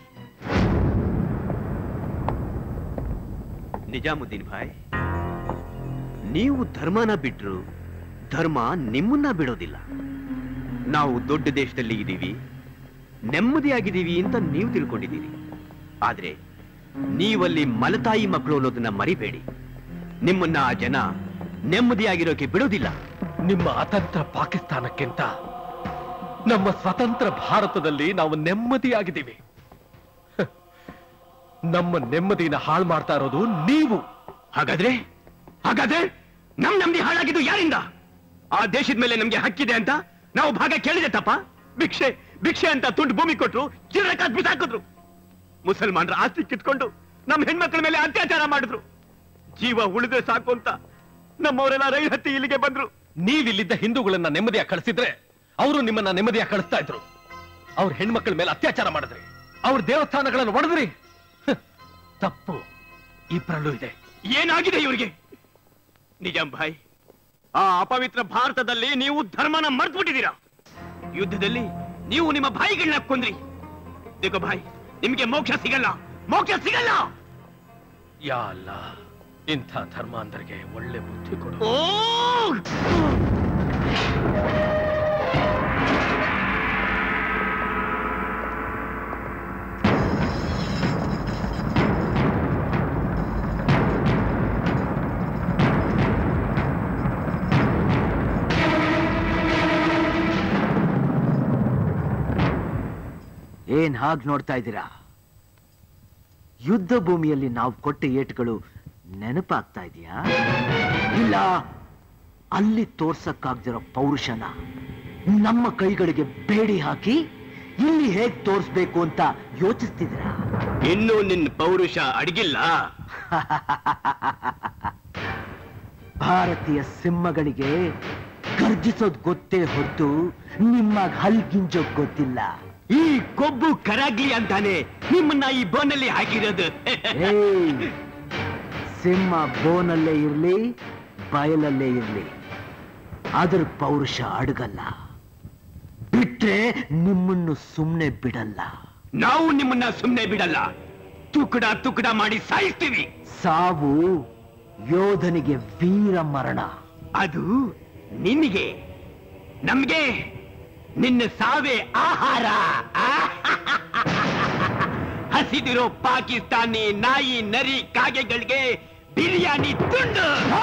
ನಿಜಾಮುದ್ದೀನ್ ಭಾಯ್ ನೀವು ಧರ್ಮನ ಬಿಟ್ರು ಧರ್ಮ ನಿಮ್ಮನ್ನ ಬಿಡೋದಿಲ್ಲ ನಾವು ದೊಡ್ಡ ದೇಶದಲ್ಲಿ ಇದ್ದೀವಿ ನೆಮ್ಮದಿಯಾಗಿದ್ದೀವಿ ಅಂತ ನೀವು ತಿಳ್ಕೊಂಡಿದ್ದೀರಿ ಆದ್ರೆ ನೀವಲ್ಲಿ ಮಲತಾಯಿ ಮಕ್ಕಳು ಅನ್ನೋದನ್ನ ಮರಿಬೇಡಿ ನಿಮ್ಮನ್ನ ಆ ಜನ ನೆಮ್ಮದಿಯಾಗಿರೋಕೆ ಬಿಡೋದಿಲ್ಲ ನಿಮ್ಮ ಅತಂತ್ರ ಪಾಕಿಸ್ತಾನಕ್ಕಿಂತ ನಮ್ಮ ಸ್ವತಂತ್ರ ಭಾರತದಲ್ಲಿ ನಾವು ನೆಮ್ಮದಿಯಾಗಿದ್ದೀವಿ ಹ. ನಮ್ಮ ನೆಮ್ಮದಿನ ಹಾಳು ಮಾಡ್ತಾ ಇರೋದು ನೀವು ಹಾಗಾದ್ರೆ ಹಾಗಾದ್ರೆ ನಮ್ ನೆಮ್ಮದಿ ಹಾಳಾಗಿದ್ದು ಯಾರಿಂದ ಆ ದೇಶದ ಮೇಲೆ ನಮ್ಗೆ ಹಕ್ಕಿದೆ ಅಂತ ನಾವು ಭಾಗ ಕೇಳಿದೆ ತಪ್ಪ ಭಿಕ್ಷೆ ಭಿಕ್ಷೆ ಅಂತ ತುಂಡು ಭೂಮಿ ಕೊಟ್ರು ಚಿರಕ ಬಿಸಾಕಿದ್ರು ಮುಸಲ್ಮಾನರ ಆಸ್ತಿ ಕಿತ್ಕೊಂಡು ನಮ್ಮ ಹೆಣ್ಮಕ್ಳ ಮೇಲೆ ಅತ್ಯಾಚಾರ ಮಾಡಿದ್ರು ಜೀವ ಉಳಿದ್ರೆ ಸಾಕು ಅಂತ ನಮ್ಮವರೆಲ್ಲ ರೈಲ್ ಹತ್ತಿ ಇಲ್ಲಿಗೆ ಬಂದ್ರು ನೀವಿಲ್ಲಿದ್ದ ಹಿಂದೂಗಳನ್ನ ನೆಮ್ಮದಿಯಾಗಿ ಕಳಿಸಿದ್ರೆ ಅವರು ನಿಮ್ಮನ್ನ ನೆಮ್ಮದಿಯಾಗಿ ಕಳಿಸ್ತಾ ಇದ್ರು ಅವ್ರ ಹೆಣ್ಮಕ್ಳ ಮೇಲೆ ಅತ್ಯಾಚಾರ ಮಾಡಿದ್ರಿ ಅವ್ರ ದೇವಸ್ಥಾನಗಳನ್ನು ಒಡೆದ್ರಿ ಹ. ತಪ್ಪು ಇಬ್ಬರಲ್ಲೂ ಇದೆ ಏನಾಗಿದೆ ಇವರಿಗೆ ನಿಜಾಂ ಭಾಯ್ ಆ ಅಪವಿತ್ರ ಭಾರತದಲ್ಲಿ ನೀವು ಧರ್ಮನ ಮರ್ತ್ಬಿಟ್ಟಿದ್ದೀರಾ ಯುದ್ಧದಲ್ಲಿ ನೀವು ನಿಮ್ಮ ಭಾಯಿಗಳನ್ನ ಕೊಂದ್ರಿ ದೇಖೋ ಭಾಯ್ ನಿಮ್ಗೆ ಮೋಕ್ಷ ಸಿಗಲ್ಲ ಮೋಕ್ಷ ಸಿಗಲ್ಲ ಯಾ ಅಲ್ಲ ಇಂಥ ಧರ್ಮಾಂಧರಿಗೆ ಒಳ್ಳೆ ಬುದ್ಧಿ ಕೊಡು ಓ ಏನ್ ಹಾಗ್ ನೋಡ್ತಾ ಇದ್ದೀರಾ ಯುದ್ಧ ಭೂಮಿಯಲ್ಲಿ ನಾವು ಕೊಟ್ಟ ಏಟುಗಳು ನೆನಪಾಗ್ತಾ ಇದೆಯಾ ಇಲ್ಲ ಅಲ್ಲಿ ತೋರ್ಸಕ್ಕಾಗ್ದಿರೋ ಪೌರುಷನ ನಮ್ಮ ಕೈಗಳಿಗೆ ಬೇಡಿ ಹಾಕಿ ಇಲ್ಲಿ ಹೇಗ್ ತೋರಿಸ್ಬೇಕು ಅಂತ ಯೋಚಿಸ್ತಿದ್ದೀರಾ ಇನ್ನೂ ನಿನ್ನ ಪೌರುಷ ಅಡಗಿಲ್ಲ ಭಾರತೀಯ ಸಿಂಹಗಳಿಗೆ ಗರ್ಜಿಸೋದ್ ಗೊತ್ತೇ ಹೊರತು ನಿಮ್ಮ ಹಲ್ಗಿಂಜೋದ್ ಗೊತ್ತಿಲ್ಲ ಈ ಕೊಬ್ಬು ಕರಾಗ್ಲಿ ಅಂತಾನೆ ನಿಮ್ಮನ್ನ ಈ ಬೋನಲ್ಲಿ ಹಾಕಿರೋದು ಏಯ್, ಸಿಂಹ ಬೋನಲ್ಲೇ ಇರ್ಲಿ ಬಯಲಲ್ಲೇ ಇರ್ಲಿ ಅದ್ರ ಪೌರುಷ ಅಡಗಲ್ಲ ಬಿಟ್ರೆ ನಿಮ್ಮನ್ನು ಸುಮ್ನೆ ಬಿಡಲ್ಲ ನಾವು ನಿಮ್ಮನ್ನ ಸುಮ್ಮನೆ ಬಿಡಲ್ಲ ತುಕಡ ತುಕಡ ಮಾಡಿ ಸಾಯಿಸ್ತೀವಿ ಸಾವು ಯೋಧನಿಗೆ ವೀರ ಮರಣ ಅದು ನಿನಗೆ ನಮ್ಗೆ ನಿನ್ನ ಸಾವೇ ಆಹಾರ ಹಸಿದಿರೋ ಪಾಕಿಸ್ತಾನಿ ನಾಯಿ ನರಿ ಕಾಗೆಗಳಿಗೆ ಬಿರಿಯಾನಿ ತುಂಡು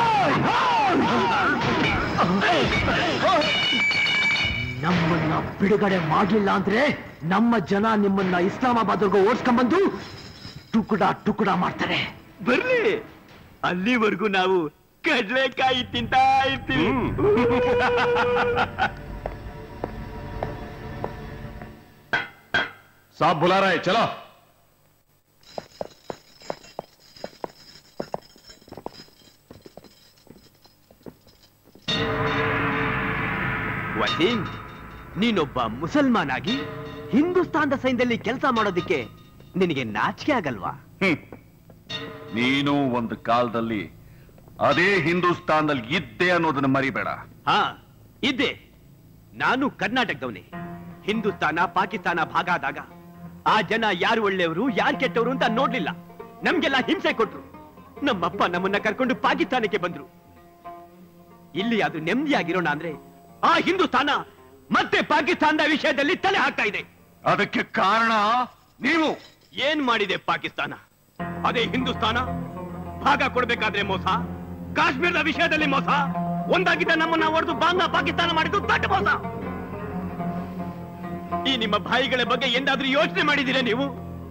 ನಮ್ಮನ್ನ ಬಿಡುಗಡೆ ಮಾಡ್ಲಿಲ್ಲ ಅಂದ್ರೆ ನಮ್ಮ ಜನ ನಿಮ್ಮನ್ನ ಇಸ್ಲಾಮಾಬಾದ್ವರೆಗೂ ಓಡಿಸ್ಕೊಂಡ್ಬಂದು ಟುಕುಡ ಟುಕುಡ ಮಾಡ್ತಾರೆ ಬರ್ಲಿ ಅಲ್ಲಿವರೆಗೂ ನಾವು ಕಡ್ಲೆಕಾಯಿ ತಿಂತಾ ಇರ್ತೀವಿ साहब बुला रहे हैं चलो ವಸೀಂ ನೀನೊಬ್ಬ ಮುಸಲ್ಮಾನ್ ಆಗಿ ಹಿಂದೂಸ್ತಾನದ ಸೈನ್ಯದಲ್ಲಿ ಕೆಲಸ ಮಾಡೋದಿಕ್ಕೆ ನಿನಗೆ ನಾಚಿಕೆ ಆಗಲ್ವಾ ನೀನು ಒಂದು ಕಾಲದಲ್ಲಿ ಅದೇ ಹಿಂದೂಸ್ತಾನದಲ್ಲಿ ಇದ್ದೆ ಅನ್ನೋದನ್ನ ಮರಿಬೇಡ ಹಾ ಇದ್ದೆ ನಾನು ಕರ್ನಾಟಕದವನೇ ಹಿಂದೂಸ್ತಾನ ಪಾಕಿಸ್ತಾನ ಭಾಗ ಆದಾಗ ಆ ಜನ ಯಾರು ಒಳ್ಳೆಯವರು ಯಾರು ಕೆಟ್ಟವರು ಅಂತ ನೋಡ್ಲಿಲ್ಲ ನಮ್ಗೆಲ್ಲ ಹಿಂಸೆ ಕೊಟ್ರು ನಮ್ಮಪ್ಪ ನಮ್ಮನ್ನ ಕರ್ಕೊಂಡು ಪಾಕಿಸ್ತಾನಕ್ಕೆ ಬಂದ್ರು ಇಲ್ಲಿ ಅದು ನೆಮ್ಮದಿಯಾಗಿರೋಣ ಅಂದ್ರೆ ಆ ಹಿಂದೂಸ್ತಾನ ಮತ್ತೆ ಪಾಕಿಸ್ತಾನದ ವಿಷಯದಲ್ಲಿ ತಲೆ ಹಾಕ್ತಾ ಇದೆ ಅದಕ್ಕೆ ಕಾರಣ ನೀವು ಏನ್ ಮಾಡಿದೆ ಪಾಕಿಸ್ತಾನ ಅದೇ ಹಿಂದೂಸ್ತಾನ ಭಾಗ ಕೊಡ್ಬೇಕಾದ್ರೆ ಮೋಸ ಕಾಶ್ಮೀರದ ವಿಷಯದಲ್ಲಿ ಮೋಸ ಒಂದಾಗಿದ್ದ ನಮ್ಮನ್ನ ಹೊಡೆದು ಬಾಂಗ್ಲಾ ಪಾಕಿಸ್ತಾನ ಮಾಡಿದ್ದು ದೊಡ್ಡ ಮೋಸ ಈ ನಿಮ್ಮ ಭಾಯಿಗಳ ಬಗ್ಗೆ ಎಂದಾದ್ರೂ ಯೋಚನೆ ಮಾಡಿದ್ದೀರಾ ನೀವು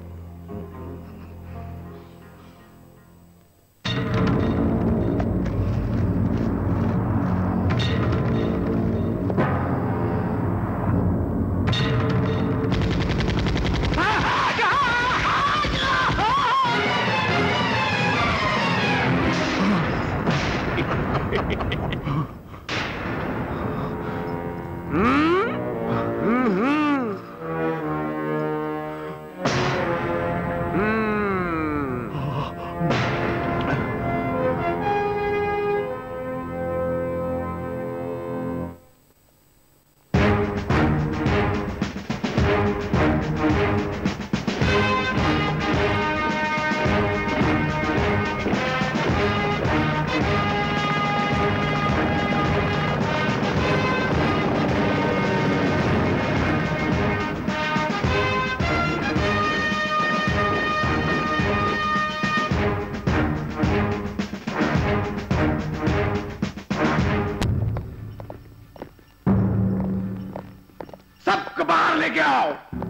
सबको बाहर लेके आओ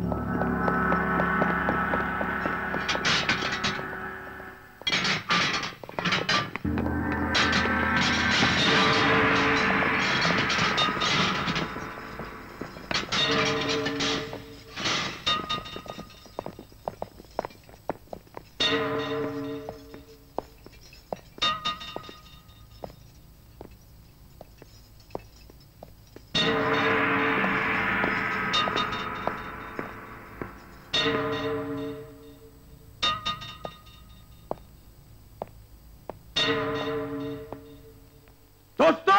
दोस्तों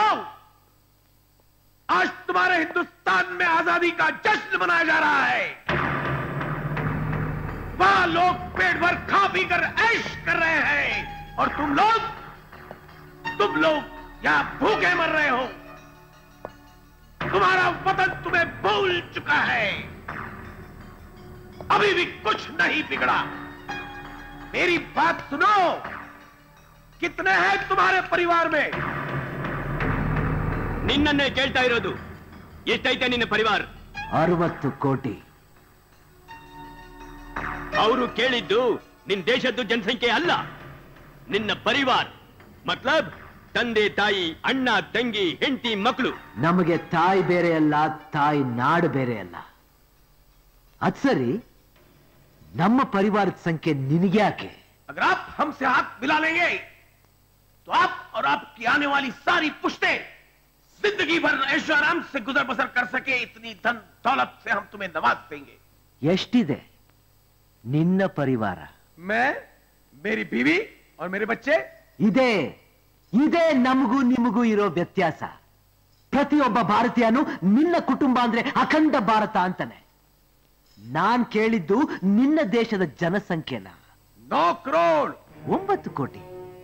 आज तुम्हारे हिंदुस्तान में आजादी का जश्न मनाया जा रहा है वहां लोग पेट भर खा पी कर ऐश कर रहे हैं और तुम लोग तुम लोग यहां भूखे मर रहे हो तुम्हारा वतन तुम्हें भूल चुका है अभी भी कुछ नहीं बिगड़ा मेरी बात सुनो कितने हैं तुम्हारे परिवार में ನಿನ್ನನ್ನೇ ಕೇಳ್ತಾ ಇರೋದು ಎಷ್ಟೈತೆ ನಿನ್ನ ಪರಿವಾರ ಅರವತ್ತು ಕೋಟಿ ಅವರು ಕೇಳಿದ್ದು ನಿನ್ ದೇಶದ್ದು ಜನಸಂಖ್ಯೆ ಅಲ್ಲ ನಿನ್ನ ಪರಿವಾರ ಮತ್ಲಬ್ ತಂದೆ ತಾಯಿ ಅಣ್ಣ ತಂಗಿ ಹೆಂಡತಿ ಮಕ್ಕಳು ನಮಗೆ ತಾಯಿ ಬೇರೆ ಅಲ್ಲ ತಾಯಿ ನಾಡು ಬೇರೆ ಅಲ್ಲ ಅದ್ ಸರಿ ನಮ್ಮ ಪರಿವಾರದ ಸಂಖ್ಯೆ ನಿನಗ್ಯಾಕೆ अगर आप हमसे हाथ मिला लेंगे तो आप और आपकी आने वाली सारी पुश्ते जिंदगी भर ऐशो आराम से गुजर बसर कर सके इतनी धन दौलत से हम तुम्हें नवाज देंगे ಎಷ್ಟಿದೆ ನಿನ್ನ ಪರಿವಾರ मैं मेरी बीवी और मेरे बच्चे ಇದೇ ಇದೇ ನಮಗೂ ನಿಮಗೂ ಇರೋ ವ್ಯತ್ಯಾಸ ಪ್ರತಿಯೊಬ್ಬ ಭಾರತೀಯನು ನಿನ್ನ ಕುಟುಂಬ ಅಂದ್ರೆ ಅಖಂಡ ಭಾರತ ಅಂತಾನೆ ನಾನ್ ಕೇಳಿದ್ದು ನಿನ್ನ ದೇಶದ ಜನಸಂಖ್ಯೆನ ನೋ ಕ್ರೋಡ್ ಒಂಬತ್ತು ಕೋಟಿ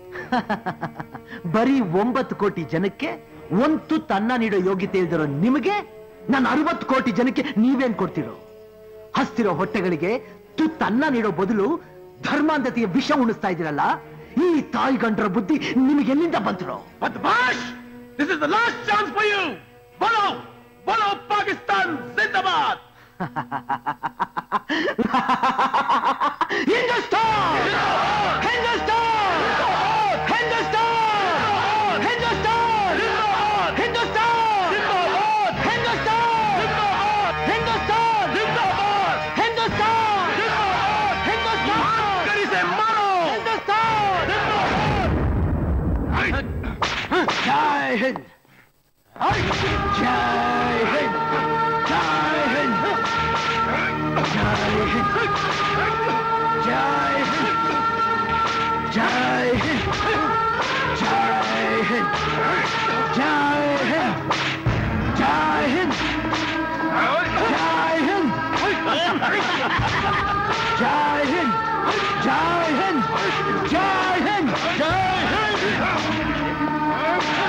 ಬರೀ ಒಂಬತ್ತು ಕೋಟಿ ಜನಕ್ಕೆ ಒಂದು ತನ್ನ ನೀಡೋ ಯೋಗ್ಯತೆ ಇಲ್ದಿರೋ ನಿಮಗೆ ನಾನು ಅರವತ್ತು ಕೋಟಿ ಜನಕ್ಕೆ ನೀವೇನ್ ಕೊಡ್ತಿರೋ ಹಸ್ತಿರೋ ಹೊಟ್ಟೆಗಳಿಗೆ ತುತ್ತನ್ನ ನೀಡೋ ಬದಲು ಧರ್ಮಾಂಧತೆಯ ವಿಷ ಉಣಿಸ್ತಾ ಇದ್ದೀರಲ್ಲ ಈ ತಾಯಿ ಗಂಡರ ಬುದ್ಧಿ ನಿಮಗೆಲ್ಲಿಂದ ಬಂತಿರೋ बदमाश this is the last chance for you बोलो बोलो पाकिस्तान जिंदाबाद ಹಿಂದೂಸ್ತಾನ್ ಹಿಂದೂಸ್ತಾನ್ ಹಿಂದೂಸ್ತಾನ್ ಹಿಂದೂಸ್ತಾನ್ ಹಿಂದೂಸ್ತಾನ್ ಹಿಂದೂಸ್ತಾನ್ ಹಿಂದೂಸ್ತಾನ್ ಹಿಂದೂಸ್ತಾನ್ ಹಿಂದೂಸ್ತಾನ್ करी से मारो ಜೈ ಹಿಂದ್ ಜೈ ಹಿಂದ್ ಜೈ ಹಿಂದ್ ಜೈ ಹಿಂದ್ ಜೈ ಹಿಂದ್ जय हिंद जय हिंद जय हिंद जय हिंद जय हिंद जय हिंद जय हिंद जय हिंद जय हिंद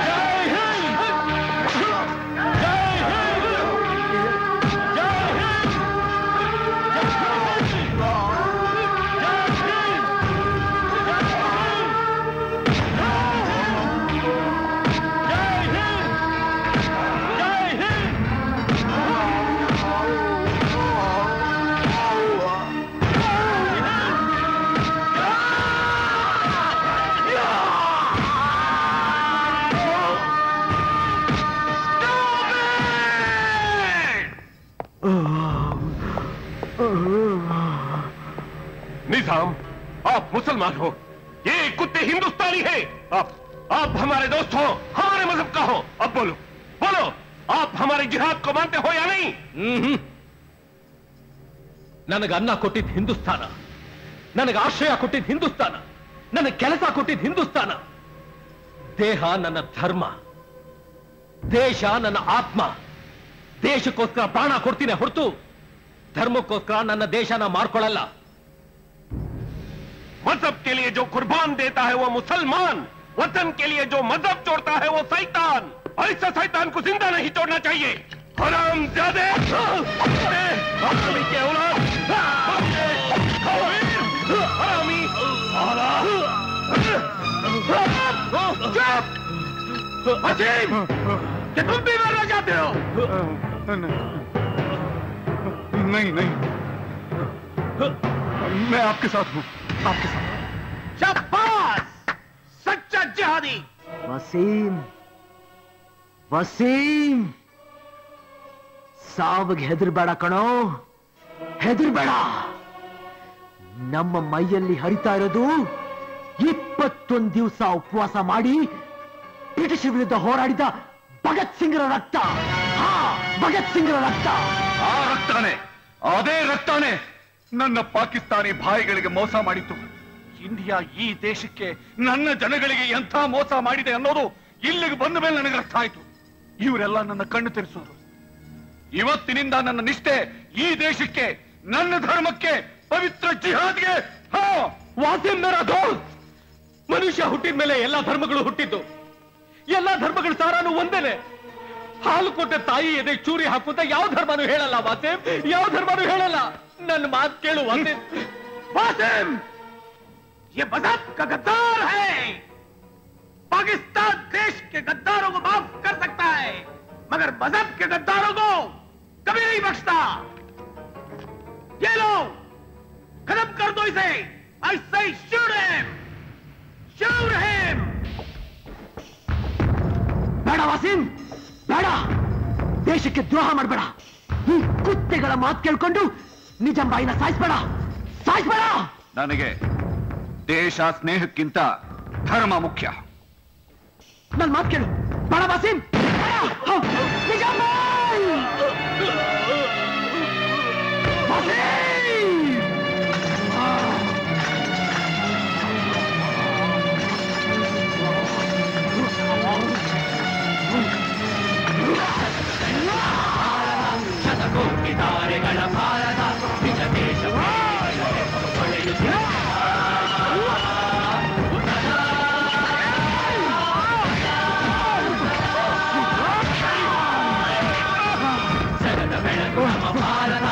निजाम आप मुसलमान हो ये कुत्ते हिंदुस्तानी हैं आप आप हमारे दोस्त हो हमारे मजहब का हो अब बोलो बोलो आप हमारे जिहाद को मानते हो या नहीं ಹ್ಮ್ ನನಗೆ ಅನ್ನ ಕೊಟ್ಟಿದ್ದು ಹಿಂದೂಸ್ತಾನ ನನಗೆ ಆಶ್ರಯ ಕೊಟ್ಟಿದ್ದು ಹಿಂದೂಸ್ತಾನ ನನಗೆ ಕೆಲಸ ಕೊಟ್ಟಿದ್ದು ಹಿಂದೂಸ್ತಾನ ದೇಹ ನನ್ನ ಧರ್ಮ ದೇಶ ನನ್ನ ಆತ್ಮ ದೇಶಕ್ಕೋಸ್ಕರ ಪ್ರಾಣ ಕೊಡ್ತೀನಿ ಹೊರತು ಧರ್ಮಕ್ಕೋಸ್ಕರ ನನ್ನ ದೇಶನ ಮಾರ್ಕೊಳ್ಳಲ್ಲ मजहब के लिए जो कुर्बान देता है वो मुसलमान वतन के लिए जो मजहब छोड़ता है वो शैतान ऐसा शैतान को जिंदा नहीं छोड़ना चाहिए हराम ज्यादा के औलाद हरामी चुप अजीम कि तुम भी मरना चाहते हो नहीं नहीं मैं आपके साथ हूँ आपके साथ शाबाश सच्चा जिहादी ವಸೀಂ ವಸೀಂ ಸಾವಿಗೆ ಹೆದರ್ಬೇಡ ಕಣೋ ಹೆದರ್ಬೇಡ ನಮ್ಮ ಮೈಯಲ್ಲಿ ಹರಿತಾ ಇರೋದು ಇಪ್ಪತ್ತೊಂದು ದಿವಸ ಉಪವಾಸ ಮಾಡಿ ಬ್ರಿಟಿಷ್ ವಿರುದ್ಧ ಹೋರಾಡಿದ ಭಗತ್ ಸಿಂಗ್ರ ರಕ್ತ ಹಾ ಭಗತ್ ಸಿಂಗ್ರ ರಕ್ತ ಆ ರಕ್ತಾನೆ ಅದೇ ರಕ್ತಾನೆ ನನ್ನ ಪಾಕಿಸ್ತಾನಿ ಭಾಯಿಗಳಿಗೆ ಮೋಸ ಮಾಡಿತ್ತು ಇಂಡಿಯಾ ಈ ದೇಶಕ್ಕೆ ನನ್ನ ಜನಗಳಿಗೆ ಎಂಥ ಮೋಸ ಮಾಡಿದೆ ಅನ್ನೋದು ಇಲ್ಲಿಗೆ ಬಂದ ಮೇಲೆ ನನಗೆ ಅರ್ಥ ಆಯ್ತು ಇವರೆಲ್ಲ ನನ್ನ ಕಣ್ಣು ತೆರೆಸೋರು ಇವತ್ತಿನಿಂದ ನನ್ನ ನಿಷ್ಠೆ ಈ ದೇಶಕ್ಕೆ ನನ್ನ ಧರ್ಮಕ್ಕೆ ಪವಿತ್ರ ಜಿಹಾದ್ಗೆ ಹಾ ವಾಸಿಂ ಮೇರಾ ದೋಸ್ತ್ ಮನುಷ್ಯ ಹುಟ್ಟಿದ ಮೇಲೆ ಎಲ್ಲಾ ಧರ್ಮಗಳು ಹುಟ್ಟಿದ್ದು ಎಲ್ಲಾ ಧರ್ಮಗಳ ಸಾರಾನು ಒಂದೇನೆ ಹಾಲು ಕೊಟ್ಟ ತಾಯಿ ಎದೆ ಚೂರಿ ಹಾಕುತ್ತ ಯಾವ ಧರ್ಮನೂ ಹೇಳಲ್ಲ ವಾಸಿಂ ಯಾವ ಧರ್ಮನೂ ಹೇಳಲ್ಲ ನನ್ನ ಮಾತು ಕೇಳು ವಾಸಿಂ वासिम ये मजहब का गद्दार है पाकिस्तान देश के गद्दारों को माफ कर सकता है मगर मजहब के गद्दारों को कभी नहीं बख्शता ये लो खत्म कर दो इसे ऐसे ही shoot him shoot him ಬೇಡ ವಾಸಿಂ ಬೇಡ ದೇಶಕ್ಕೆ ದ್ರೋಹ ಮಾಡಬೇಡ ಈ ಕುತ್ತೆಗಳ ಮಾತು ಕೇಳ್ಕೊಂಡು ನಿಜಾಂಬಾಯಿನ ಸಾಯಿಸ್ಬೇಡ ಸಾಯಿಸ್ಬೇಡ ನನಗೆ ದೇಶ ಸ್ನೇಹಕ್ಕಿಂತ ಧರ್ಮ ಮುಖ್ಯ ನನ್ ಮಾತು ಕೇಳು ಬೇಡ ವಾಸಿಂ ಹ, ನಿಜಾಂಬಾಯಿ! ವಾಸಿಂ! ಶತಕೋಟಿ ತಾರೆಗಳ ಭಾರತ ನಿಜ ದೇಶ ಜಗದ ಬೆಳಕು ನಮ್ಮ ಭಾರತ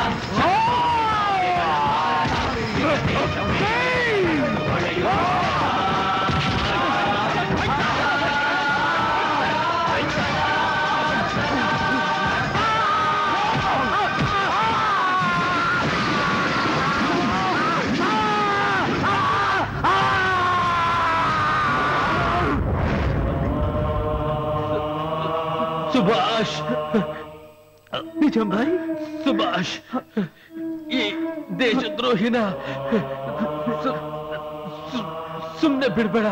ಸುಭಾಷ್ ನಿಜಾಂಬಾಯಿ ಸುಭಾಷ್ ಈ ದೇಶದ್ರೋಹಿನ ಸು- ಸು- ಸುಮ್ನೆ ಬಿಡ್ಬೇಡ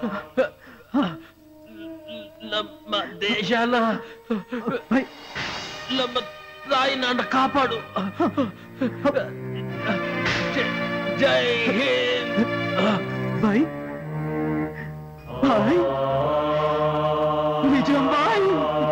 ನಮ್ಮ ದೇಶನ ನಮ್ಮ ತಾಯಿನ ಕಾಪಾಡು ಜೈ- ಜೈ ಹಿಂದ್ भाई ಭಾಯ್ ನಿಜಾಂಬಾಯಿ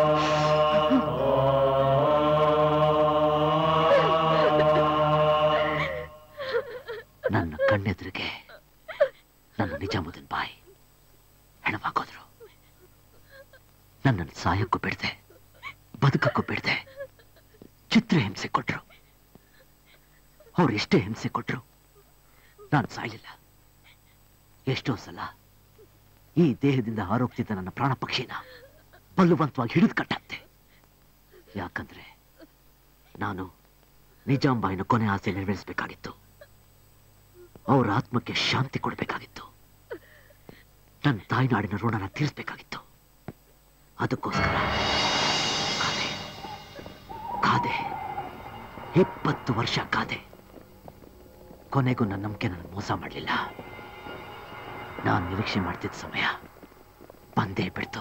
ನನ್ನ ಕಣ್ಣೆದುರಿಗೆ ನನ್ನ ನಿಜಾಮುದ್ದೀನ್ ಬಾಯಿ ಹೆಣವಾಕೋದ್ರು ನನ್ನನ್ನು ಸಾಯಕ್ಕೂ ಬಿಡದೆ ಬದುಕಕ್ಕೂ ಬಿಡದೆ ಚಿತ್ರ ಹಿಂಸೆ ಕೊಟ್ರು ಅವ್ರು ಎಷ್ಟೇ ಹಿಂಸೆ ಕೊಟ್ರು ನಾನು ಸಾಯಲಿಲ್ಲ ಎಷ್ಟೋ ಸಲ ಈ ದೇಹದಿಂದ ಹಾರೋಗ್ತಿದ್ದ ನನ್ನ ಪ್ರಾಣ ಪಕ್ಷಿನ ಬಲವಂತವಾಗಿ ಹಿಡಿದು ಕಟ್ಟಾಕ್ತೆ ಯಾಕಂದ್ರೆ ನಾನು ನಿಜಾಂಬಾಯಿನ ಕೊನೆ ಆಸೆ ನೆರವೇರಿಸಬೇಕಾಗಿತ್ತು ಅವರ ಆತ್ಮಕ್ಕೆ ಶಾಂತಿ ಕೊಡಬೇಕಾಗಿತ್ತು ನನ್ನ ತಾಯ್ನಾಡಿನ ಋಣನ ತೀರಿಸಬೇಕಾಗಿತ್ತು ಅದಕ್ಕೋಸ್ಕರ ಕಾದೆ ಕಾದೆ ಇಪ್ಪತ್ತು ವರ್ಷ ಕಾದೆ ಕೊನೆಗೂ ನನ್ನ ನಂಬಿಕೆ ನನ್ನ ಮೋಸ ಮಾಡಲಿಲ್ಲ ನಾನು ನಿರೀಕ್ಷೆ ಮಾಡ್ತಿದ್ದ ಸಮಯ ಬಂದೇ ಬಿಡ್ತು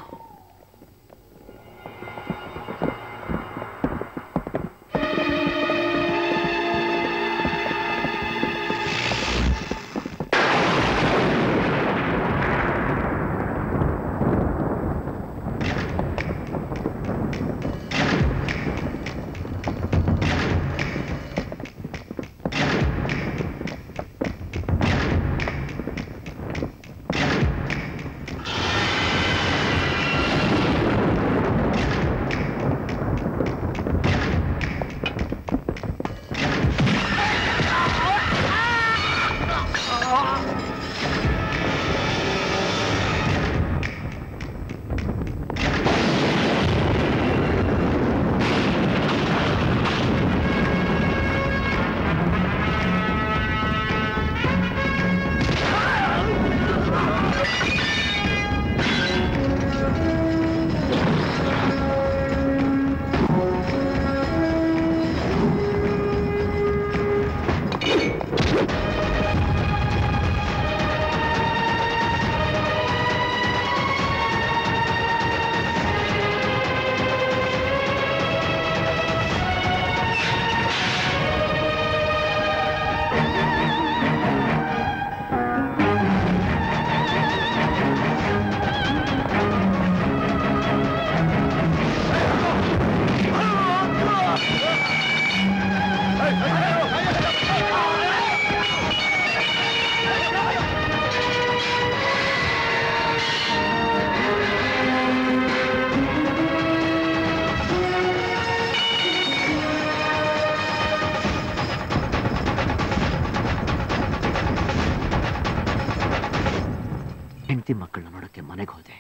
ಹೆಂಡತಿ ಮಕ್ಕಳನ್ನ ನೋಡಕ್ಕೆ ಮನೆಗೆ ಹೋದೆ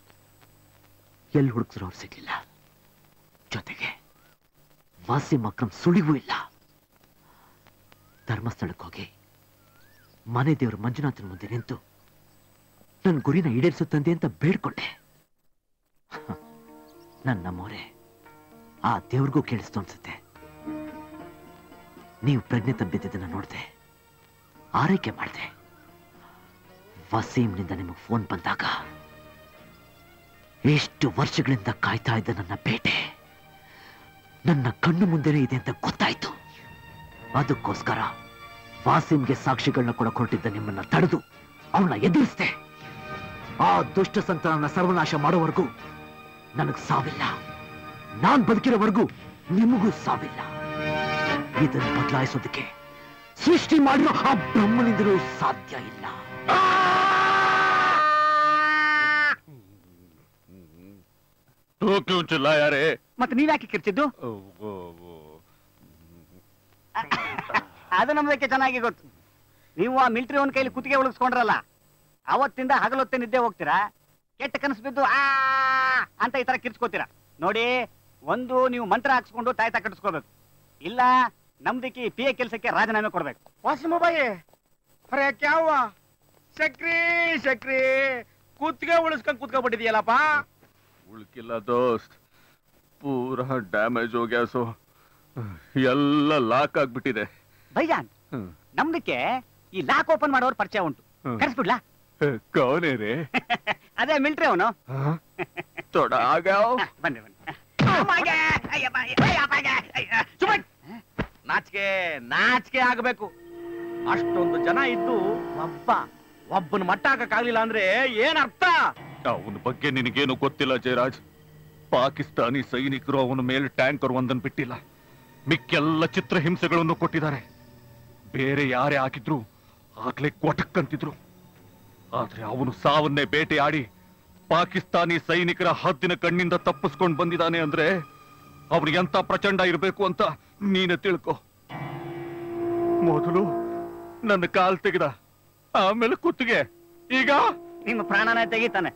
ಎಲ್ಲಿ ಹುಡುಕ್ಸ್ರು ಅವ್ರು ಸಿಗ್ಲಿಲ್ಲ ಜೊತೆಗೆ ವಾಸಿ ಮಕ್ಕಳ ಸುಳಿಗೂ ಇಲ್ಲ ಧರ್ಮಸ್ಥಳಕ್ಕೆ ಹೋಗಿ ಮನೆ ದೇವರು ಮಂಜುನಾಥನ ಮುಂದೆ ನಿಂತು ನನ್ನ ಗುರಿನ ಈಡೇರಿಸುತ್ತಂದೆ ಅಂತ ಬೇಡ್ಕೊಂಡೆ ನನ್ನ ನಮ್ಮೋರೆ ಆ ದೇವ್ರಿಗೂ ಕೇಳಿಸ್ತು ಅನ್ಸುತ್ತೆ ನೀವು ಪ್ರಜ್ಞೆ ತಬ್ಬಿದ್ದನ್ನ ನೋಡ್ದೆ ಆರೈಕೆ ಮಾಡಿದೆ ವಸೀಮ್ನಿಂದ ನಿಮಗೆ ಫೋನ್ ಬಂದಾಗ ಎಷ್ಟು ವರ್ಷಗಳಿಂದ ಕಾಯ್ತಾ ಇದ್ದ ನನ್ನ ಬೇಟೆ ನನ್ನ ಕಣ್ಣು ಮುಂದೆನೇ ಇದೆ ಅಂತ ಗೊತ್ತಾಯ್ತು ಅದಕ್ಕೋಸ್ಕರ ವಾಸಿಮ್ಗೆ ಸಾಕ್ಷಿಗಳನ್ನ ಕೂಡ ಕೊಟ್ಟಿದ್ದ ನಿಮ್ಮನ್ನ ತಡೆದು ಅವನ್ನ ಎದುರಿಸ್ದೆ ಆ ದುಷ್ಟ ಸಂತಾನನ ಸರ್ವನಾಶ ಮಾಡೋವರೆಗೂ ನನಗ್ ಸಾವಿಲ್ಲ ನಾನ್ ಬದುಕಿರೋವರೆಗೂ ನಿಮಗೂ ಸಾವಿಲ್ಲ ಇದನ್ನು ಬದಲಾಯಿಸೋದಕ್ಕೆ ಸೃಷ್ಟಿ ಮಾಡಿರೋ ಆ ಬ್ರಹ್ಮನಿಂದಲೂ ಸಾಧ್ಯ ಇಲ್ಲ तू क्यों चिल्लाया रे ಮತ್ತೆ ನೀವ್ಯಾಕೆ ಕಿರ್ಚಿದ್ದು ಅದು ನಮ್ದಕ್ಕೆ ಚೆನ್ನಾಗಿ ಗೊತ್ತು ನೀವು ಆ ಮಿಲಿಟರಿ ಒಂದ್ ಕೈಲಿ ಕುತ್ತಿಗೆ ಉಳಿಸ್ಕೊಂಡ್ರಲ್ಲ ಅವತ್ತಿಂದ ಹಗಲೊತ್ತೆ ನಿದ್ದೆ ಹೋಗ್ತೀರಾ ಕೆಟ್ಟ ಕನಸು ಬಿದ್ದು ಆ ಅಂತ ಈ ತರ ಕಿರ್ಚ್ಕೋತೀರಾ ನೋಡಿ ಒಂದು ನೀವು ಮಂತ್ರ ಹಾಕ್ಸ್ಕೊಂಡು ತಾಯ್ತ ಕಟ್ಟಿಸ್ಕೋಬೇಕು ಇಲ್ಲ ನಮ್ದಕ್ಕೆ ಪಿ ಎ ಕೆಲಸಕ್ಕೆ ರಾಜೀನಾಮೆ ಕೊಡ್ಬೇಕು ವಾಸಿಮ ಬಾಯಿ ಅರೆ ಕ್ಯಾವ ಶಕ್ರಿ ಶಕ್ರಿ ಕುತ್ತಿಗೆ ಉಳಿಸ್ಕೊಂಡ್ ಕುತ್ಕೊಂಡ್ಬಿಟ್ಟಿದ್ಯಲ್ಲಪ್ಪ ಉಳ್ಕಿಲ್ಲ ದೋಸ್ತ್ ಪೂರಾ ಡ್ಯಾಮೇಜ್ ಹೋಗ್ಯಾ ಸೊ ಎಲ್ಲ ಲಾಕ್ ಆಗ್ಬಿಟ್ಟಿದೆ ಬೈಜಾನ್ ಹ್ಮ್. ನಮ್ದಕ್ಕೆ ಈ ಲಾಕ್ ಓಪನ್ ಮಾಡೋರ್ ಪರಿಚಯ ಉಂಟು ಹ್ಮ್. ಕರೆಸ್ಬಿಡ್ಲಾ ಕೌನೇ ರೇ ಅದೇ ಮಿಲಿಟರಿ ಅವನು ತೊಡ ಆಗ್ಯಾವ್ ಬನ್ನಿ ಬನ್ನಿ ನಾಚಿಕೆ ನಾಚಿಕೆ ಆಗಬೇಕು ಅಷ್ಟೊಂದು ಜನ ಇದ್ದು ಒಬ್ಬ ಒಬ್ಬನ ಮಟ್ಟ ಹಾಕಕ್ಕಾಗ್ಲಿಲ್ಲ ಅಂದ್ರೆ ಏನ್ ಅರ್ಥ ಅವನ ಬಗ್ಗೆ ನಿನಗೇನು ಗೊತ್ತಿಲ್ಲ ಜಯರಾಜ್ ಪಾಕಿಸ್ತಾನಿ ಸೈನಿಕರು ಅವನ ಮೇಲೆ ಟ್ಯಾಂಕರ್ ಒಂದನ್ನು ಬಿಟ್ಟಿಲ್ಲ ಮಿಕ್ಕೆಲ್ಲ ಚಿತ್ರಹಿಂಸೆಗಳನ್ನು ಕೊಟ್ಟಿದ್ದಾರೆ ಬೇರೆ ಯಾರೇ ಹಾಕಿದ್ರು ಆಗ್ಲೇ ಕೊಟಕ್ಕಂತಿದ್ರು ಆದ್ರೆ ಅವನು ಸಾವನ್ನೇ ಬೇಟೆಯಾಡಿ ಪಾಕಿಸ್ತಾನಿ ಸೈನಿಕರ ಹದ್ದಿನ ಕಣ್ಣಿಂದ ತಪ್ಪಿಸ್ಕೊಂಡು ಬಂದಿದ್ದಾನೆ ಅಂದ್ರೆ ಅವ್ರಿಗೆ ಎಂತ ಪ್ರಚಂಡ ಇರಬೇಕು ಅಂತ ನೀನೆ ತಿಳ್ಕೊ ಮೊದಲು ನನ್ನ ಕಾಲ್ ತೆಗೆದ ಆಮೇಲೆ ಕುತ್ತಿಗೆ ಈಗ ನಿಮ್ಮ ಪ್ರಾಣನ ತೆಗಿತಾನೆ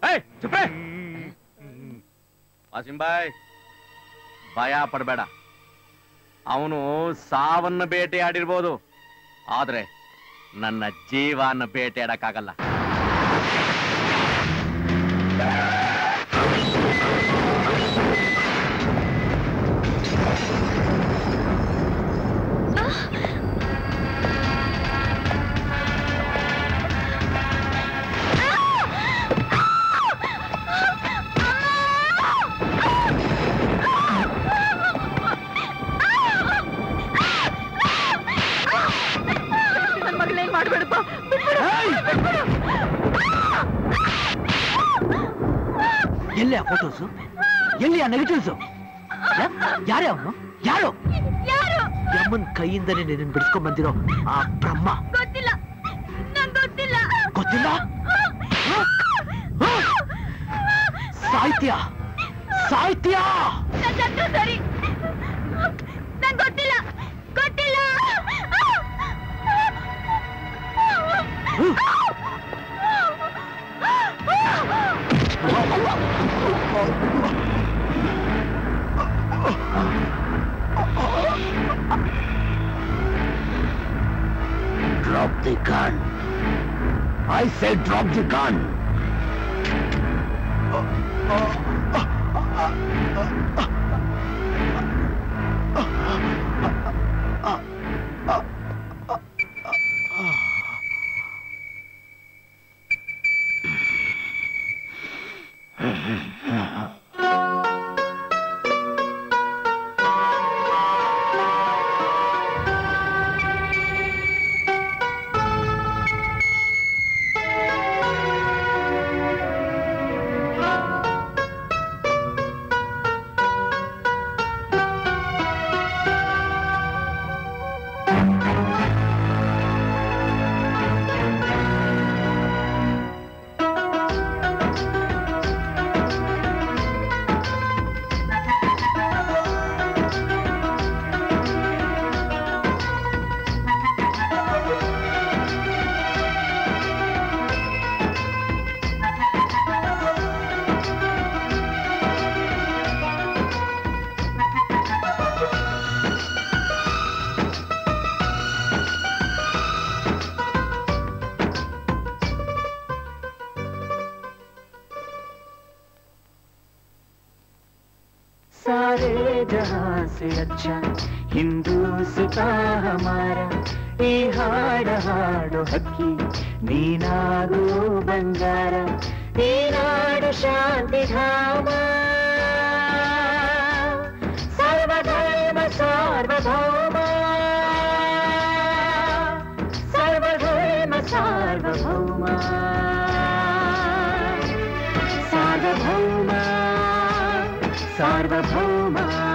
ವಾಸಿಂಬಾಯ್ ಭಯ ಪಡಬೇಡ ಅವನು ಸಾವನ್ನ ಬೇಟೆಯಾಡಿರ್ಬೋದು ಆದ್ರೆ ನನ್ನ ಜೀವನ ಬೇಟೆಯಾಡಕ್ಕಾಗಲ್ಲ ನನ್ ಮಗಳೇನ್ ಮಾಡ್ಬೇಡಪ್ಪ ಎಲ್ಲಿ ಆ ಫೋಟೋಸು ಎಲ್ಲಿ ಆ ನೆಗೆಟಿವ್ಸು ಯಾರೇ ಅವನು ಯಾರು ಯಾರು ಯಮ್ಮನ್ ಕೈಯಿಂದನೇ ನಿನ್ನ ಬಿಡಿಸ್ಕೊಂಡ್ ಬಂದಿರೋ ಆ ಬ್ರಹ್ಮ ಗೊತ್ತಿಲ್ಲ ನಂಗ್ ಗೊತ್ತಿಲ್ಲ ಗೊತ್ತಿಲ್ಲ ಸಾಹಿತ್ಯ ಸಾಹಿತ್ಯ ನನ್ ಹತ್ರ ಸರಿ ನಂಗ್ ಗೊತ್ತಿಲ್ಲ ಗೊತ್ತಿಲ್ಲ Drop the gun. I said drop the gun. सारे जहां से अच्छा ಹಿಂದೂಸ್ತಾ ಹಮಾರ ಈ ಹಾಡ ಹಾಡು ಹಕ್ಕಿ ನೀನಾಗೋ ಬಂಗಾರ ಈ ನಾಡು ಶಾಂತಿ ಧಾಮ ಸರ್ವಧರ್ಮ ಸಾರ್ವಭೌಮ ಸರ್ವಧರ್ಮ ಸಾರ್ವಭೌಮ ಸಾರ್ವಭೌಮ ಸಾರ್ವಭೌಮ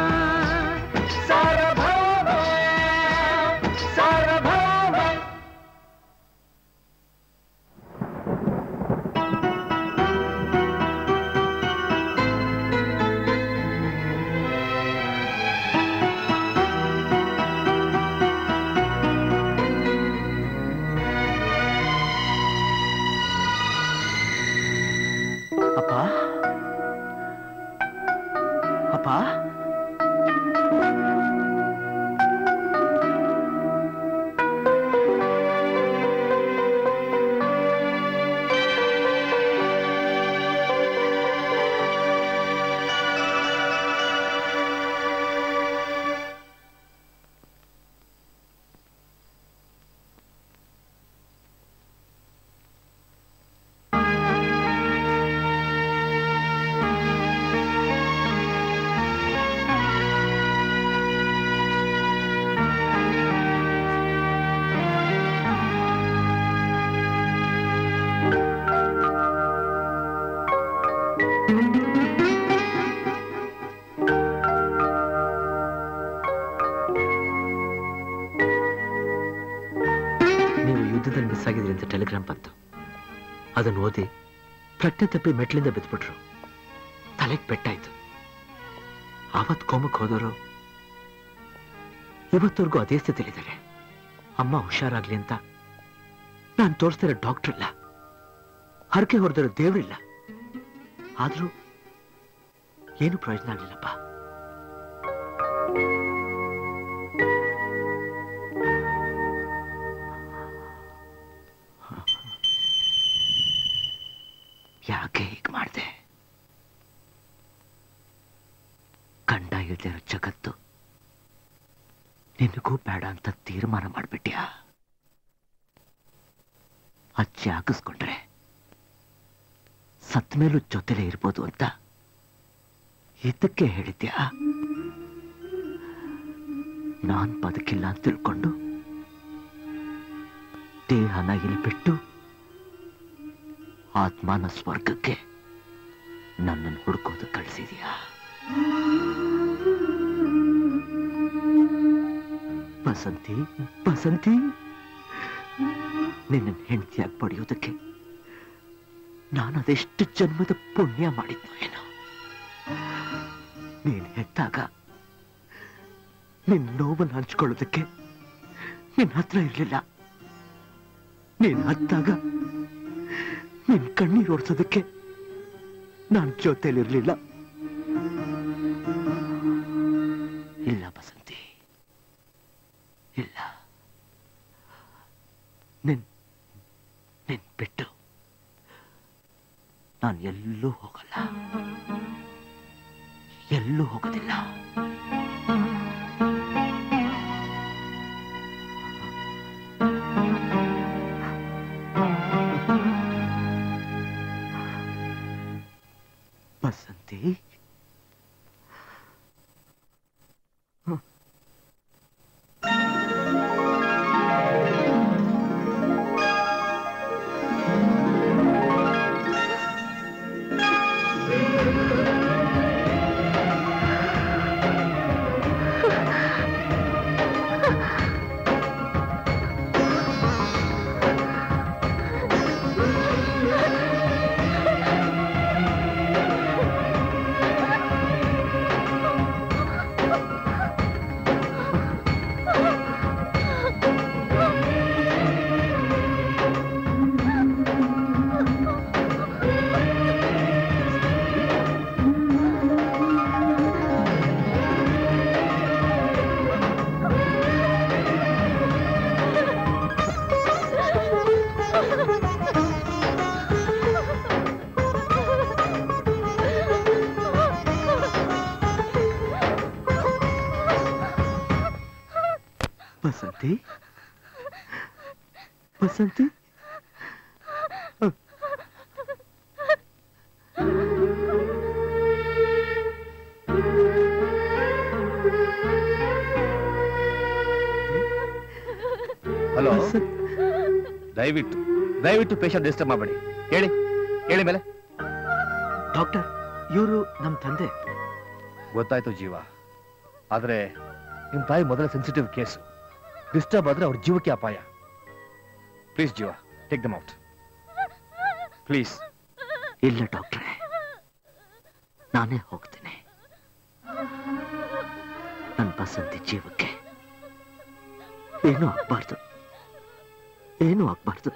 ಸಾರ್ವಭೌಮ ಸಾರ್ವಭೌಮ ಅಪ್ಪ ಅಪ್ಪ ಯುದ್ಧದಲ್ಲಿ ಮಿಸ್ ಆಗಿದ್ರಿ ಅಂತ ಟೆಲಿಗ್ರಾಮ್ ಬಂತು ಅದನ್ನು ಓದಿ ಪ್ರಜ್ಞೆ ತಪ್ಪಿ ಮೆಟ್ಲಿಂದ ಬಿದ್ಬಿಟ್ರು ತಲೆಗೆ ಪೆಟ್ಟಾಯ್ತು ಆವತ್ ಕೋಮಕ್ಕೆ ಹೋದವರು ಇವತ್ತವರೆಗೂ ಅದೇ ಸ್ಥಿತಿಲಿದ್ದಾರೆ ಅಮ್ಮ ಹುಷಾರಾಗ್ಲಿ ಅಂತ ನಾನು ತೋರಿಸ್ತಿರೋ ಡಾಕ್ಟರ್ ಇಲ್ಲ ಹರಕೆ ಹೊಡೆದಿರೋ ದೇವರಿಲ್ಲ ಆದ್ರೂ ಏನು ಪ್ರಯೋಜನ ಆಗಲಿಲ್ಲಪ್ಪ ಯಾಕೆ ಹೀಗೆ ಮಾಡಿದೆ ಕಂಡ ಇಲ್ದಿರೋ ಜಗತ್ತು ನಿನಗೂ ಬೇಡ ಅಂತ ತೀರ್ಮಾನ ಮಾಡ್ಬಿಟ್ಯಾ ಅಚ್ಚಿ ಹಾಕಿಸ್ಕೊಂಡ್ರೆ ಸತ್ ಮೇಲೂ ಜೊತೆಲೇ ಇರ್ಬೋದು ಅಂತ ಇದಕ್ಕೆ ಹೇಳಿದ್ಯಾ ನಾನ್ ಬದುಕಿಲ್ಲ ಅಂತ ತಿಳ್ಕೊಂಡು ದೇಹನ ಇಲ್ಲಿ ಬಿಟ್ಟು ಆತ್ಮನ ಸ್ವರ್ಗಕ್ಕೆ ನನ್ನನ್ನು ಹುಡುಕೋದು ಕಳಿಸಿದ್ಯಾ ಬಸಂತಿ ಬಸಂತಿ ನಿನ್ನ ಹೆಂಡತಿಯಾಗಿ ಪಡೆಯೋದಕ್ಕೆ ನಾನು ಅದೆಷ್ಟು ಜನ್ಮದ ಪುಣ್ಯ ಮಾಡಿದ್ನೋ ಏನೋ ನೀನ್ ಹೆತ್ತಾಗ ನಿನ್ ನೋವನ್ನು ಹಂಚ್ಕೊಳ್ಳೋದಕ್ಕೆ ನಿನ್ ಹತ್ರ ಇರ್ಲಿಲ್ಲ ನೀನ್ ಹತ್ತಾಗ ನಿನ್ ಕಣ್ಣೀರ್ ಓಡಿಸೋದಕ್ಕೆ ನಾನ್ ಜೊತೆಲಿರ್ಲಿಲ್ಲ ಇಲ್ಲ ಬಸಂತಿ ಇಲ್ಲ ನಿನ್ ನಿನ್ ಬಿಟ್ಟು ನಾನು ಎಲ್ಲೂ ಹೋಗಲ್ಲ ಎಲ್ಲೂ ಹೋಗೋದಿಲ್ಲ ಬಸಂತಿ ಬಸಂತಿ ಬಸಂತಿ ಹಲೋ ದಯವಿಟ್ಟು ದಯವಿಟ್ಟು ಪೇಷಂಟ್ ಡಿಸ್ಟರ್ಬ್ ಮಾಡಬೇಡಿ ಹೇಳಿ ಹೇಳಿ ಮೇಲೆ ಡಾಕ್ಟರ್ ಇವರು ನಮ್ಮ ತಂದೆ ಗೊತ್ತಾಯ್ತು ಜೀವ ಆದ್ರೆ ನಿಮ್ ತಾಯಿ ಮೊದಲ ಸೆನ್ಸಿಟಿವ್ ಕೇಸ್ ಡಿಸ್ಟರ್ಬ್ ಆದ್ರೆ ಅವ್ರ ಜೀವಕ್ಕೆ ಅಪಾಯ ಪ್ಲೀಸ್ ಜೀವ ಟೇಕ್ ದಮ್ ಔಟ್ ಪ್ಲೀಸ್ ಇಲ್ಲ ಡಾಕ್ಟ್ರೆ ನಾನೇ ಹೋಗ್ತೇನೆ ನನ್ನ ಬಸಂತಿ ಜೀವಕ್ಕೆ ಏನೂ ಆಗ್ಬಾರ್ದು ಏನೂ ಆಗ್ಬಾರ್ದು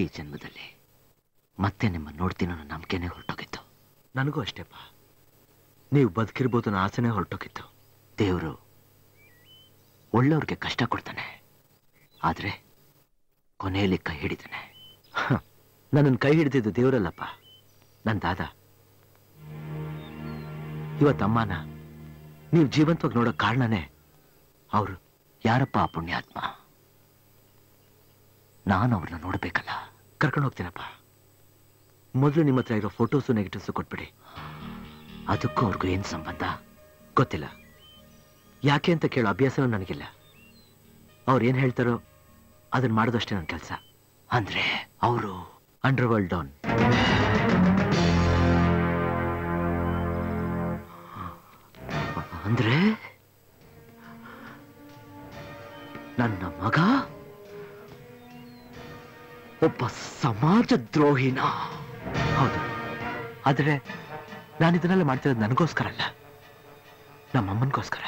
ಜನ್ಮದಲ್ಲಿ ಮತ್ತೆ ನಿಮ್ಮ ನೋಡ್ತೀನೋ ಅನ್ನೋ ನಂಬಿಕೆನೇ ಹೊರಟೋಗಿತ್ತು ನನಗೂ ಅಷ್ಟೇಪ್ಪ ನೀವು ಬದುಕಿರ್ಬೋದು ಅನ್ನೋ ಆಸೆನೇ ಹೊರಟೋಗಿತ್ತು ದೇವರು ಒಳ್ಳೆಯವ್ರಿಗೆ ಕಷ್ಟ ಕೊಡ್ತಾನೆ ಆದ್ರೆ ಕೊನೆಯಲ್ಲಿ ಕೈ ಹಿಡಿತಾನೆ ನನ್ನನ್ನು ಕೈ ಹಿಡಿದಿದ್ದು ದೇವರಲ್ಲಪ್ಪ ನನ್ನ ದಾದ ಇವತ್ತು ಅಮ್ಮನ ನೀವು ಜೀವಂತವಾಗಿ ನೋಡೋ ಕಾರಣನೇ ಅವರು ಯಾರಪ್ಪ ಆ ಪುಣ್ಯಾತ್ಮ ನಾನು ಅವ್ರನ್ನ ನೋಡ್ಬೇಕಲ್ಲ ಕರ್ಕೊಂಡು ಹೋಗ್ತೀನಪ್ಪ ಮೊದಲು ನಿಮ್ಮ ಹತ್ರ ಇರೋ ಫೋಟೋಸು ನೆಗೆಟಿವ್ಸು ಕೊಟ್ಬಿಡಿ ಅದಕ್ಕೂ ಅವ್ರಿಗೂ ಏನ್ ಸಂಬಂಧ ಗೊತ್ತಿಲ್ಲ ಯಾಕೆ ಅಂತ ಕೇಳೋ ಅಭ್ಯಾಸನೂ ನನಗಿಲ್ಲ ಅವ್ರು ಏನ್ ಹೇಳ್ತಾರೋ ಅದನ್ನ ಮಾಡೋದಷ್ಟೇ ನನ್ನ ಕೆಲಸ ಅಂದ್ರೆ ಅವರು ಅಂಡರ್ ವರ್ಲ್ಡ್ ಡೌನ್ ಅಂದ್ರೆ ನನ್ನ ಮಗ ಒಬ್ಬ ಸಮಾಜ ದ್ರೋಹಿನ ಹೌದು ಆದ್ರೆ ನಾನು ಇದನ್ನೆಲ್ಲ ಮಾಡ್ತಿರೋದು ನನಗೋಸ್ಕರ ಅಲ್ಲ ನಮ್ಮಮ್ಮನಿಗೋಸ್ಕರ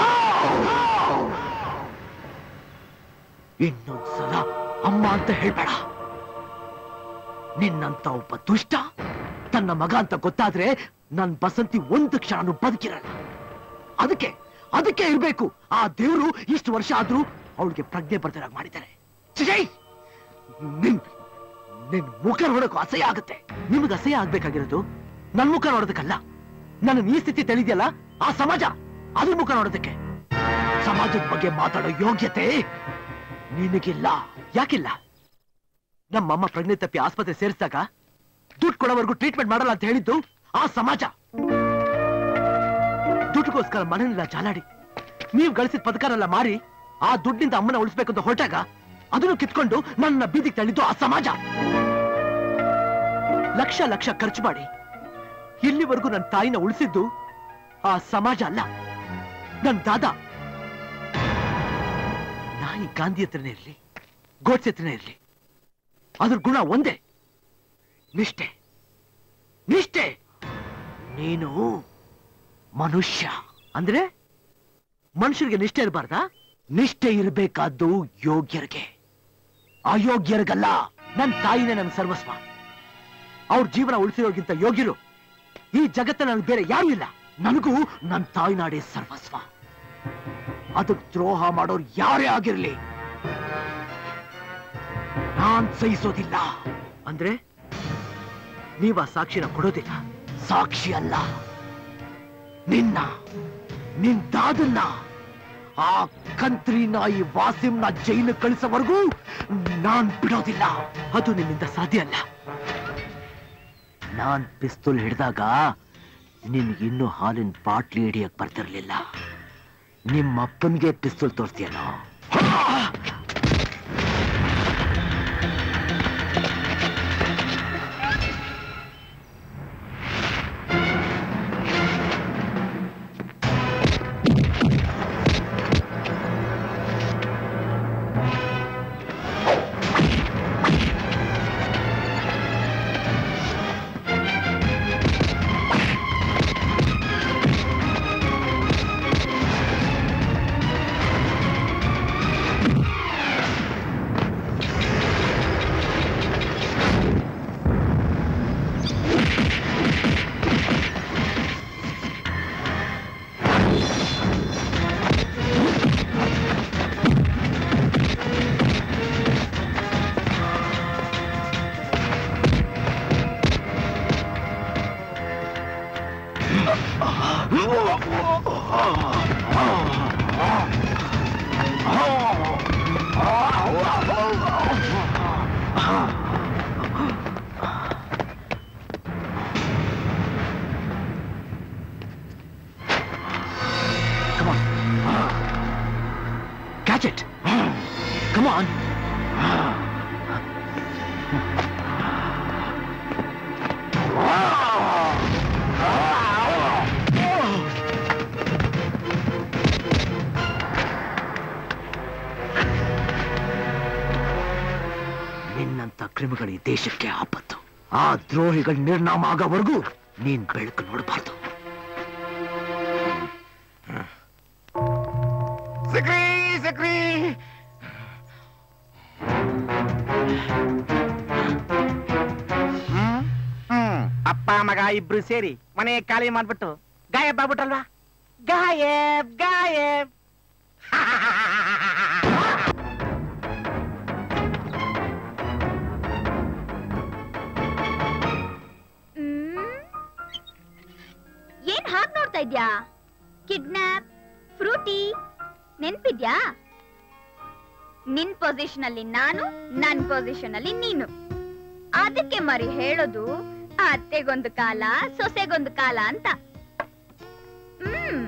ಇನ್ನೊಂದ್ಸಲ ಅಮ್ಮ ಅಂತ ಹೇಳ್ಬೇಡ ನಿನ್ನಂತ ಒಬ್ಬ ದುಷ್ಟ ತನ್ನ ಮಗ ಅಂತ ಗೊತ್ತಾದ್ರೆ ನನ್ ಬಸಂತಿ ಒಂದು ಕ್ಷಣನೂ ಬದುಕಿರಲ್ಲ ಅದಕ್ಕೆ ಅದಕ್ಕೆ ಇರ್ಬೇಕು ಆ ದೇವರು ಇಷ್ಟು ವರ್ಷ ಆದ್ರೂ ಅವಳಿಗೆ ಪ್ರಜ್ಞೆ ಬರ್ತಿರಾಗ ಮಾಡಿದ್ದಾರೆ ಛೀ! ನಿನ್ ನಿನ್ ಮುಖ ನೋಡೋಕು ಅಸಹ್ಯ ಆಗುತ್ತೆ ನಿಮ್ಗೆ ಅಸಹ್ಯ ಆಗ್ಬೇಕಾಗಿರೋದು ನನ್ ಮುಖ ನೋಡೋದಕ್ಕಲ್ಲ ನನ್ನ ಈ ಸ್ಥಿತಿ ತಿಳಿದ್ಯಲ್ಲ ಆ ಸಮಾಜ ಅದ್ರ ಮುಖ ನೋಡೋದಕ್ಕೆ ಸಮಾಜದ ಬಗ್ಗೆ ಮಾತಾಡೋ ಯೋಗ್ಯತೆ ನಿನಗಿಲ್ಲ ಯಾಕಿಲ್ಲ ನಮ್ಮಮ್ಮ ಪ್ರಜ್ಞೆ ತಪ್ಪಿ ಆಸ್ಪತ್ರೆ ಸೇರಿಸಿದಾಗ ದುಡ್ಡು ಕೊಡೋವರೆಗೂ ಟ್ರೀಟ್ಮೆಂಟ್ ಮಾಡಲ್ಲ ಅಂತ ಹೇಳಿದ್ದು ಆ ಸಮಾಜ ದುಡ್ಡುಗೋಸ್ಕರ ಮನೆಯಲ್ಲ ಚಾಲಾಡಿ ನೀವು ಗಳಿಸಿದ ಪದಕನೆಲ್ಲ ಮಾರಿ ಆ ದುಡ್ಡಿಂದ ಅಮ್ಮನ ಉಳಿಸ್ಬೇಕು ಅಂತ ಹೊರಟಾಗ ಅದನ್ನು ಕಿತ್ಕೊಂಡು ನನ್ನ ಬೀದಿಗೆ ತಳ್ಳಿದ್ದು ಆ ಸಮಾಜ ಲಕ್ಷ ಲಕ್ಷ ಖರ್ಚು ಮಾಡಿ ಇಲ್ಲಿವರೆಗೂ ನನ್ನ ತಾಯಿನ ಉಳಿಸಿದ್ದು ಆ ಸಮಾಜ ಅಲ್ಲ ನನ್ ದಾದಾ ನಾಯಿ ಗಾಂಧಿ ಹತ್ರನೇ ಇರ್ಲಿ ಗೋಡ್ಸೆ ಹತ್ರನೇ ಇರ್ಲಿ ಅದ್ರ ಗುಣ ಒಂದೇ ನಿಷ್ಠೆ ನಿಷ್ಠೆ ನೀನು ಮನುಷ್ಯ ಅಂದ್ರೆ ಮನುಷ್ಯರಿಗೆ ನಿಷ್ಠೆ ಇರಬಾರ್ದಾ ನಿಷ್ಠೆ ಇರಬೇಕಾದ್ದು ಯೋಗ್ಯರಿಗೆ ಅಯೋಗ್ಯರಿಗಲ್ಲ ನನ್ನ ತಾಯಿನೇ ನನ್ನ ಸರ್ವಸ್ವ ಅವ್ರ ಜೀವನ ಉಳಿಸಿರೋಗಿಂತ ಯೋಗ್ಯರು ಈ ಜಗತ್ತ ನನಗೆ ಬೇರೆ ಯಾರು ಇಲ್ಲ ನನಗೂ ನನ್ನ ತಾಯ್ನಾಡೇ ಸರ್ವಸ್ವ ಅದಕ್ಕೆ ದ್ರೋಹ ಮಾಡೋರು ಯಾರೇ ಆಗಿರ್ಲಿ ನಾನ್ ಸಹಿಸೋದಿಲ್ಲ ಅಂದ್ರೆ ನೀವ ಸಾಕ್ಷಿನ ಕೊಡೋದಿಲ್ಲ ಸಾಕ್ಷಿ ಅಲ್ಲ ನಿನ್ನ ನಿನ್ ದಾದನ್ನ ಆ ಕಂತ್ರಿ ನಾಯಿ ವಾಸಿಂನ ಜೈಲು ಕಳಿಸೋವರೆಗೂ ನಾನ್ ಬಿಡೋದಿಲ್ಲ ಅದು ನಿನ್ನಿಂದ ಸಾಧ್ಯ ಅಲ್ಲ ನಾನ್ ಪಿಸ್ತೂಲ್ ಹಿಡಿದಾಗ ನಿನ್ಗಿನ್ನೂ ಹಾಲಿನ ಬಾಟ್ಲಿ ಹಿಡಿಯಕ್ ಬರ್ತಿರ್ಲಿಲ್ಲ ನಿಮ್ಮಪ್ಪನ್ಗೆ ಪಿಸ್ತೂಲ್ ತೋರಿಸ್ತೀಯನೋ Come on. Catch it. Come on. ನಿನ್ನಂತ ಕ್ರಿಮಿಗಳು ಈ ದೇಶಕ್ಕೆ ಆಪತ್ತು ಆ ದ್ರೋಹಿಗಳು ನಿರ್ನಾಮ ಆಗೋವರೆಗೂ ನೀನ್ ಬೆಳಕು ನೋಡಬಾರ್ದು ಸಿಕ್ರಿ ಸಿಕ್ರಿ ಅಪ್ಪ ಮಗ ಇಬ್ರು ಸೇರಿ ಮನೆ ಖಾಲಿ ಮಾಡ್ಬಿಟ್ಟು ಗಾಯಬ್ ಆಗ್ಬಿಟ್ರಲ್ವಾ ಗಾಯಬ್ ಗಾಯಬ್ ಏನ್ ಹಾಗ್ ನೋಡ್ತಾ ಇದ್ಯಾ ಕಿಡ್ನಾಪ್ ಫ್ರೂಟಿ ನೆನ್ಪಿದ್ಯಾ ನಿನ್ ಪೊಸಿಷನ್ ಅಲ್ಲಿ ನಾನು ನನ್ ಪೊಸಿಷನ್ ಅಲ್ಲಿ ನೀನು ಅದಕ್ಕೆ ಮರಿ ಹೇಳೋದು ಅತ್ತೆಗೊಂದು ಕಾಲ ಸೊಸೆಗೊಂದು ಕಾಲ ಅಂತ ಹ್ಮ್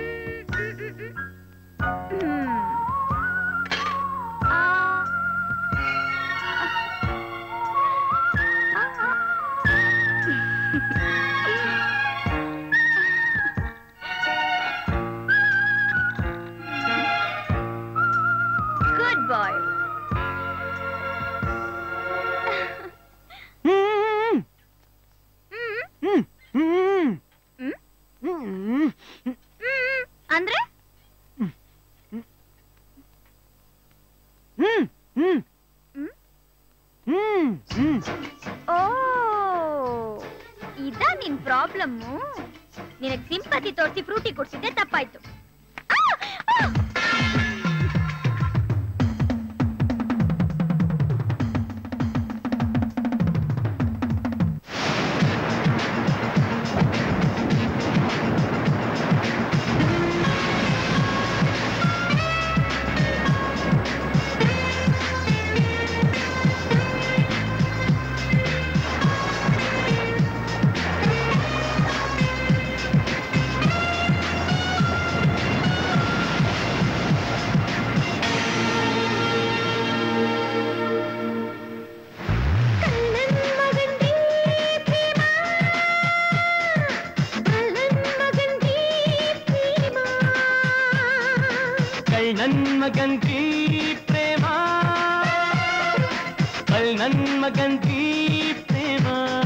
ಹ್ಮ್. ಆ. Good boy. ಅಂದ್ರೆ ಓ ಇದ ನಿನ್ ಪ್ರಾಬ್ಲಮ್ಮು ನಿನಗ್ ಸಿಂಪತಿ ತೋರಿಸಿ ಫ್ರೂಟಿ ಕೊಡ್ಸಿದ್ದೆ ತಪ್ಪಾಯ್ತು ಕಳ್ ನನ್ ಮಗಂತಿ ಪ್ರೇಮ ಕಳ್ ನನ್ ಮಗಂತಿ ಪ್ರೇಮ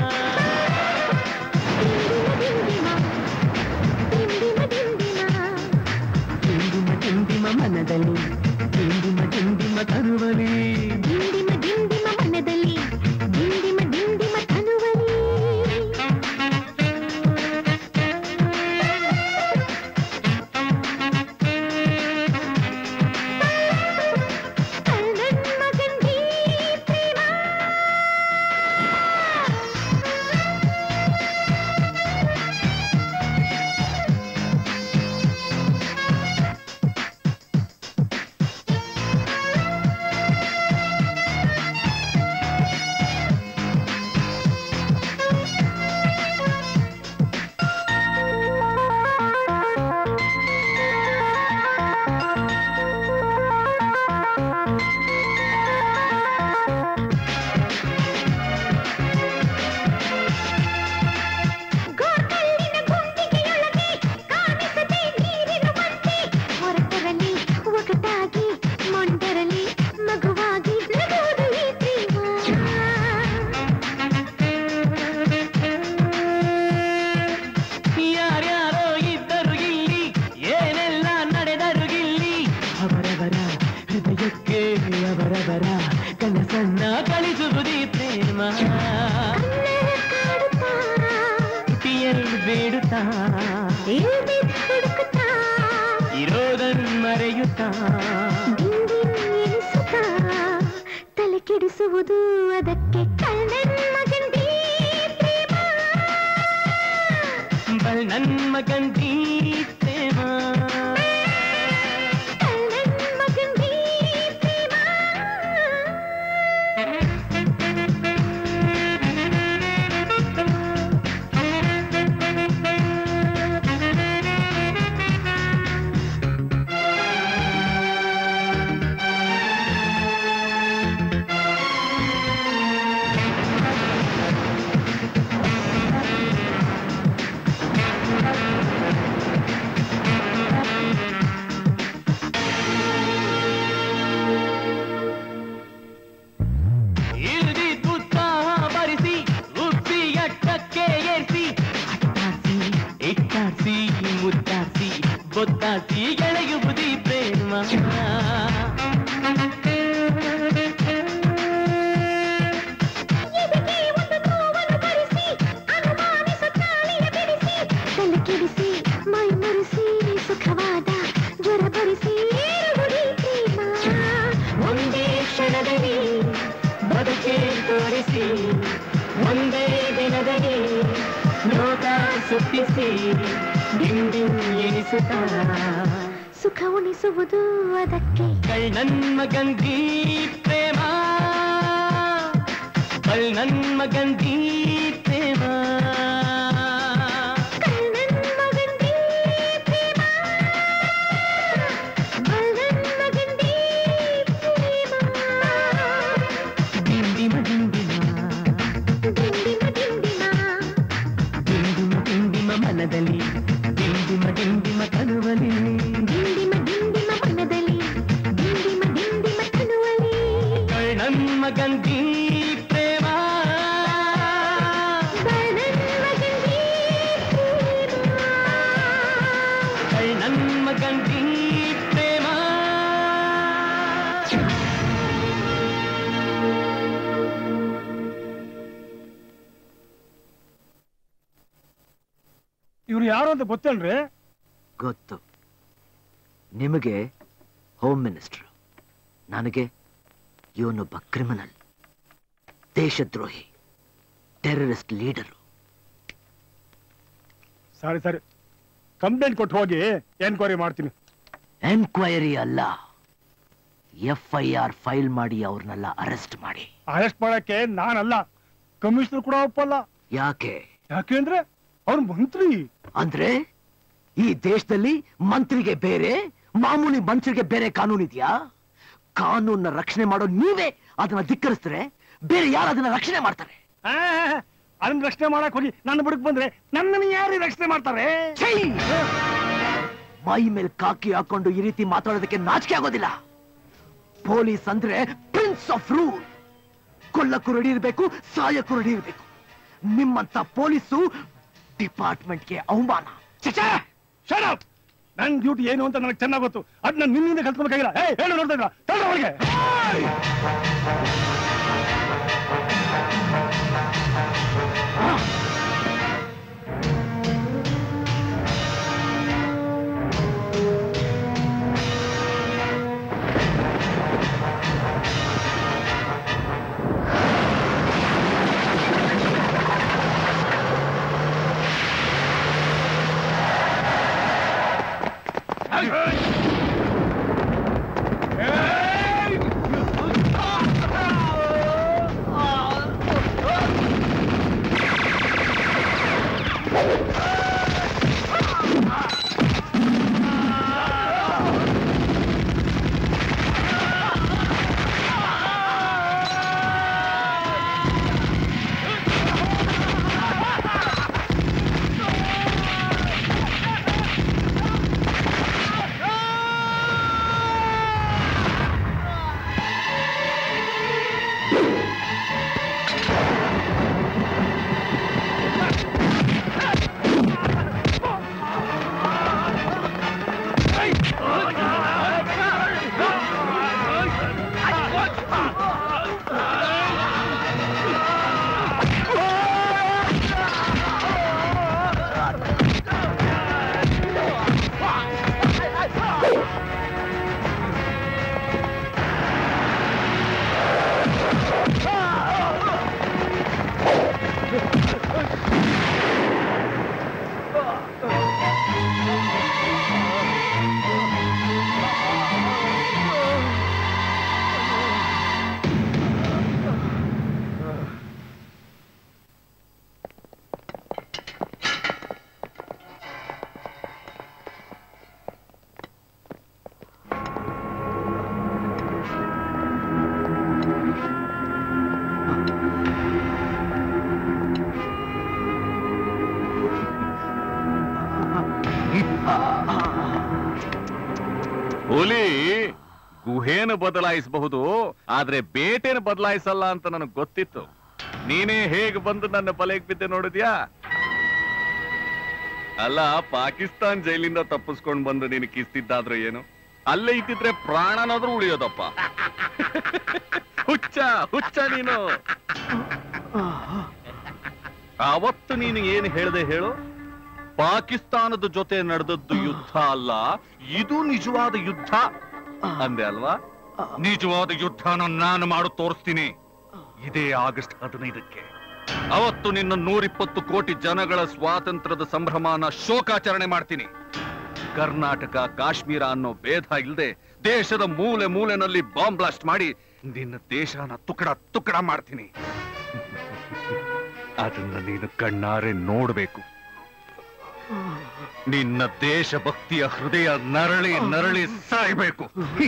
ದಿಂಡಿಮ ದಿಂಡಿಮ ಮನದಲ್ಲಿ ದಿಂಡಿಮ ದಿಂಡಿಮ ತರುವಲಿ ದಿಂಡಿಮ ದಿಂಡಿಮ ಮನದಲ್ಲಿ ದಿಂಡಿಮ ದಿಂಡಿಮ ತನುವಲಿ ಹೊರಟರಲ್ಲಿ ಒಗಟಾಗಿ ಮೊಂಡರಲ್ಲಿ ಮಗುವಾಗಿ ನಗುವುದು ಈ ಯಾರ್ಯಾರೋ ಇದ್ದರು ಇಲ್ಲಿ ಏನೆಲ್ಲ ನಡೆದರು ಇಲ್ಲಿ ಅವರವರ ಹೃದಯಕ್ಕೆ ಅವರವರ ಕನಸನ್ನ ಕಳಿಸುವುದೇ ಪ್ರೇಮ ಪಿಯಲ್ ಬೇಡುತ್ತಾ ಇರೋದನ್ ಮರೆಯುತ್ತಾ ತಲೆ ಕೆಡಿಸುವುದು ಅದಕ್ಕೆ ಕಳ್ಳನ್ ಮಗಂದಿ ಬಲ್ ನನ್ ಮಗಂತಿ ಪ್ರೇಮ ಮಗಂದಿ ಇಲ್ದಿ ಉತ್ಸಾಹ ಬರಿಸಿ ಉಪ್ಪಿ ಅಟ್ಟಕ್ಕೆ ಏರಿಸಿ ಅಟ್ಟಾಸಿ ಇಟ್ಟಾಸಿ ಮುದ್ದಾಸಿ ಬೊತ್ತಾಸಿ ಎಳೆಯುವುದಿ ಪ್ರೇಮ ಎದೆಗೆ ಒಂದು ನೋವನ್ನು ಬರಿಸಿ ಅನುಮಾನ ಸುತ್ತಿಸಿ ಡಿಮ್ ಡಿಮ್ ಎನಿಸುತ್ತಾ ಸುಖ ಉಣಿಸುವುದು ಅದಕ್ಕೆ ಕಳ್ಳನ್ ಮಗಂದಿ ಪ್ರೇಮ ಕಳ್ಳನ್ ಮಗಂದಿ ಪ್ರೇಮ ದಿಂಡಿಮ ದಿಂಡಿಮ ದಿಂಡಿಮ ದಿಂಡಿಮ ಮನದಲ್ಲಿ ದಿಂಡಿಮ ದಿಂಡಿಮ ಕನುವಲಿ ದಿಂಡಿಮ ದಿಂಡಿಮ ಮನದಲ್ಲಿ ದಿಂಡಿಮ ದಿಂಡಿಮ ಕನುವಲಿ ಕಳ್ಳನ್ ಮಗಂದಿ ಪ್ರೇಮ ಕಳ್ಳನ್ ಮಗಂದಿ ಪ್ರೇಮ ಇವ್ರು ಯಾರು ಅಂತ ಗೊತ್ತೇನ್ರಿ ಗೊತ್ತು ನಿಮಗೆ ಹೋಮ್ ಮಿನಿಸ್ಟರ್ ನನಗೆ ಇವನೊಬ್ಬ ಕ್ರಿಮಿನಲ್ ದೇಶದ್ರೋಹಿ ಟೆರರಿಸ್ಟ್ ಲೀಡರು ಸರಿ ಸರಿ ಕಂಪ್ಲೇಂಟ್ ಕೊಟ್ಟು ಹೋಗಿ ಎನ್ಕ್ವೈರಿ ಮಾಡ್ತೀನಿ ಎನ್ಕ್ವೈರಿ ಅಲ್ಲ ಎಫ್ ಐ ಆರ್ ಫೈಲ್ ಮಾಡಿ ಅವ್ರನ್ನೆಲ್ಲ ಅರೆಸ್ಟ್ ಮಾಡಿ ಅರೆಸ್ಟ್ ಮಾಡಕ್ಕೆ ನಾನಲ್ಲ ಕಮಿಷನರ್ ಕೂಡ ಒಪ್ಪಲ್ಲ ಯಾಕೆ ಯಾಕೆಂದ್ರೆ ಅವ್ರ ಮಂತ್ರಿ ಅಂದ್ರೆ ಈ ದೇಶದಲ್ಲಿ ಮಂತ್ರಿಗೆ ಬೇರೆ ಮಾಮೂಲಿ ಮನುಷ್ಯರಿಗೆ ಬೇರೆ ಕಾನೂನು ಇದೆಯಾ ಕಾನೂನ್ನ ರಕ್ಷಣೆ ಮಾಡೋ ನೀವೇ ಅದನ್ನ ಧಿಕ್ಕರಿಸಿದ್ರೆ ಬೇರೆ ಯಾರು ಅದನ್ನ ರಕ್ಷಣೆ ಮಾಡ್ತಾರೆ ಆ, ಅದನ್ನ ರಕ್ಷಣೆ ಮಾಡಕ್ ಹೋಗಿ ನನ್ನ ಬುಡಕ್ ಬಂದ್ರೆ ನನ್ನನ್ನು ಯಾರು ರಕ್ಷಣೆ ಮಾಡ್ತಾರೆ ಛೀ! ಮೈ ಮೇಲೆ ಕಾಕಿ ಹಾಕೊಂಡು ಈ ರೀತಿ ಮಾತಾಡೋದಕ್ಕೆ ನಾಚಿಕೆ ಆಗೋದಿಲ್ಲ ಪೊಲೀಸ್ ಅಂದ್ರೆ ಪ್ರಿನ್ಸ್ ಆಫ್ ರೂಲ್ ಕೊಲ್ಲಕ್ಕೂ ರೆಡಿ ಇರಬೇಕು ಸಾಯಕ್ಕೂ ರೆಡಿ ಇರಬೇಕು ನಿಮ್ಮಂತ ಪೊಲೀಸು ಡಿಪಾರ್ಟ್ಮೆಂಟ್ಗೆ ಅವಮಾನ ನನ್ ಡ್ಯೂಟಿ ಏನು ಅಂತ ನನಗೆ ಚೆನ್ನಾಗ್ ಗೊತ್ತು ಅದನ್ನ ನಿನ್ನಿಂದ ಕಲ್ತ್ಕೊಬೇಕಾಗಿಲ್ಲ ಏ ಹೇಳು ನೋಡ್ತಾ ಇದ್ರ ತಳ್ಳ ಒಳಗೆ ಹುಲಿ ಗುಹೇನ ಬದಲಾಯಿಸಬಹುದು ಆದ್ರೆ ಬೇಟೆನ ಬದಲಾಯಿಸಲ್ಲ ಅಂತ ನನಗೆ ಗೊತ್ತಿತ್ತು ನೀನೇ ಹೇಗೆ ಬಂದು ನನ್ನ ಬಲೆಗೆ ಬಿದ್ದೆ ನೋಡಿದ್ಯಾ ಅಲ್ಲ ಪಾಕಿಸ್ತಾನ್ ಜೈಲಿಂದ ತಪ್ಪಿಸ್ಕೊಂಡ್ ಬಂದು ನೀನು ಕಿಸ್ತಿದ್ದಾದ್ರೆ ಏನು ಅಲ್ಲೇ ಇದ್ದಿದ್ರೆ ಪ್ರಾಣನಾದ್ರೂ ಉಳಿಯೋದಪ್ಪ ಹುಚ್ಚ ಹುಚ್ಚ ನೀನು ಅವತ್ತು ನೀನು ಏನು ಹೇಳ್ದೆ ಹೇಳು ಪಾಕಿಸ್ತಾನದ ಜೊತೆ ನಡೆದದ್ದು ಯುದ್ಧ ಅಲ್ಲ ಇದು ನಿಜವಾದ ಯುದ್ಧ ಅಂದೆ ಅಲ್ವಾ ನಿಜವಾದ ಯುದ್ಧನ ನಾನು ಮಾಡು ತೋರಿಸ್ತೀನಿ ಇದೇ ಆಗಸ್ಟ್ ಹದಿನೈದಕ್ಕೆ ಅವತ್ತು ನಿನ್ನ ನೂರಿಪ್ಪತ್ತು ಕೋಟಿ ಜನಗಳ ಸ್ವಾತಂತ್ರ್ಯದ ಸಂಭ್ರಮನ ಶೋಕಾಚರಣೆ ಮಾಡ್ತೀನಿ ಕರ್ನಾಟಕ ಕಾಶ್ಮೀರ ಅನ್ನೋ ಭೇದ ಇಲ್ಲದೆ ದೇಶದ ಮೂಲೆ ಮೂಲೆನಲ್ಲಿ ಬಾಂಬ್ ಬ್ಲಾಸ್ಟ್ ಮಾಡಿ ನಿನ್ನ ದೇಶನ ತುಕಡ ತುಕಡ ಮಾಡ್ತೀನಿ ಅದನ್ನ ನೀನು ಕಣ್ಣಾರೆ ನೋಡ್ಬೇಕು ನಿನ್ನ ದೇಶಭಕ್ತಿಯ ಹೃದಯ ನರಳಿ ನರಳಿ ಸಾಯ್ಬೇಕು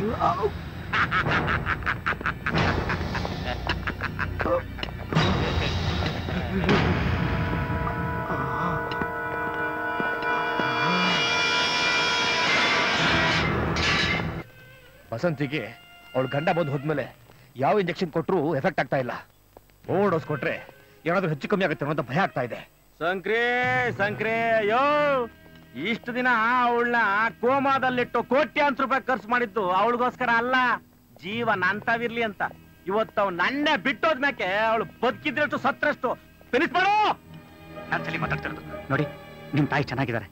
ವಸಂತಿಗೆ ಅವಳು ಗಂಡ ಬಂದು ಹೋದ್ಮೇಲೆ ಯಾವ ಇಂಜೆಕ್ಷನ್ ಕೊಟ್ರು ಎಫೆಕ್ಟ್ ಆಗ್ತಾ ಇಲ್ಲ ಓವರ್ ಡೋಸ್ ಕೊಟ್ರೆ ಏನಾದ್ರೂ ಹೆಚ್ಚು ಕಮ್ಮಿ ಆಗುತ್ತೆ ಅನ್ನೋ ಭಯ ಆಗ್ತಾ ಇದೆ ಸಂಕ್ರಿ ಸಂಕ್ರಿ ಅಯ್ಯೋ ಇಷ್ಟು ದಿನ ಅವಳನ್ನ ಕೋಮಾದಲ್ಲಿಟ್ಟು ಕೋಟ್ಯಾಂತರ ರೂಪಾಯಿ ಖರ್ಚು ಮಾಡಿದ್ದು ಅವಳಿಗೋಸ್ಕರ ಅಲ್ಲ ಜೀವ ನಂತವಿರ್ಲಿ ಅಂತ ಇವತ್ತು ಅವ್ ನನ್ನೇ ಬಿಟ್ಟೋದ್ಮ್ಯಾಕೆ ಅವಳು ಬದುಕಿದ್ರಷ್ಟು ಸತ್ರಷ್ಟು ಫಿನಿಶ್ ಮಾಡು ನಾನು ತಲೆ ಮಾತಾಡ್ತಿರೋದು ನೋಡಿ ನಿಮ್ ತಾಯಿ ಚೆನ್ನಾಗಿದ್ದಾರೆ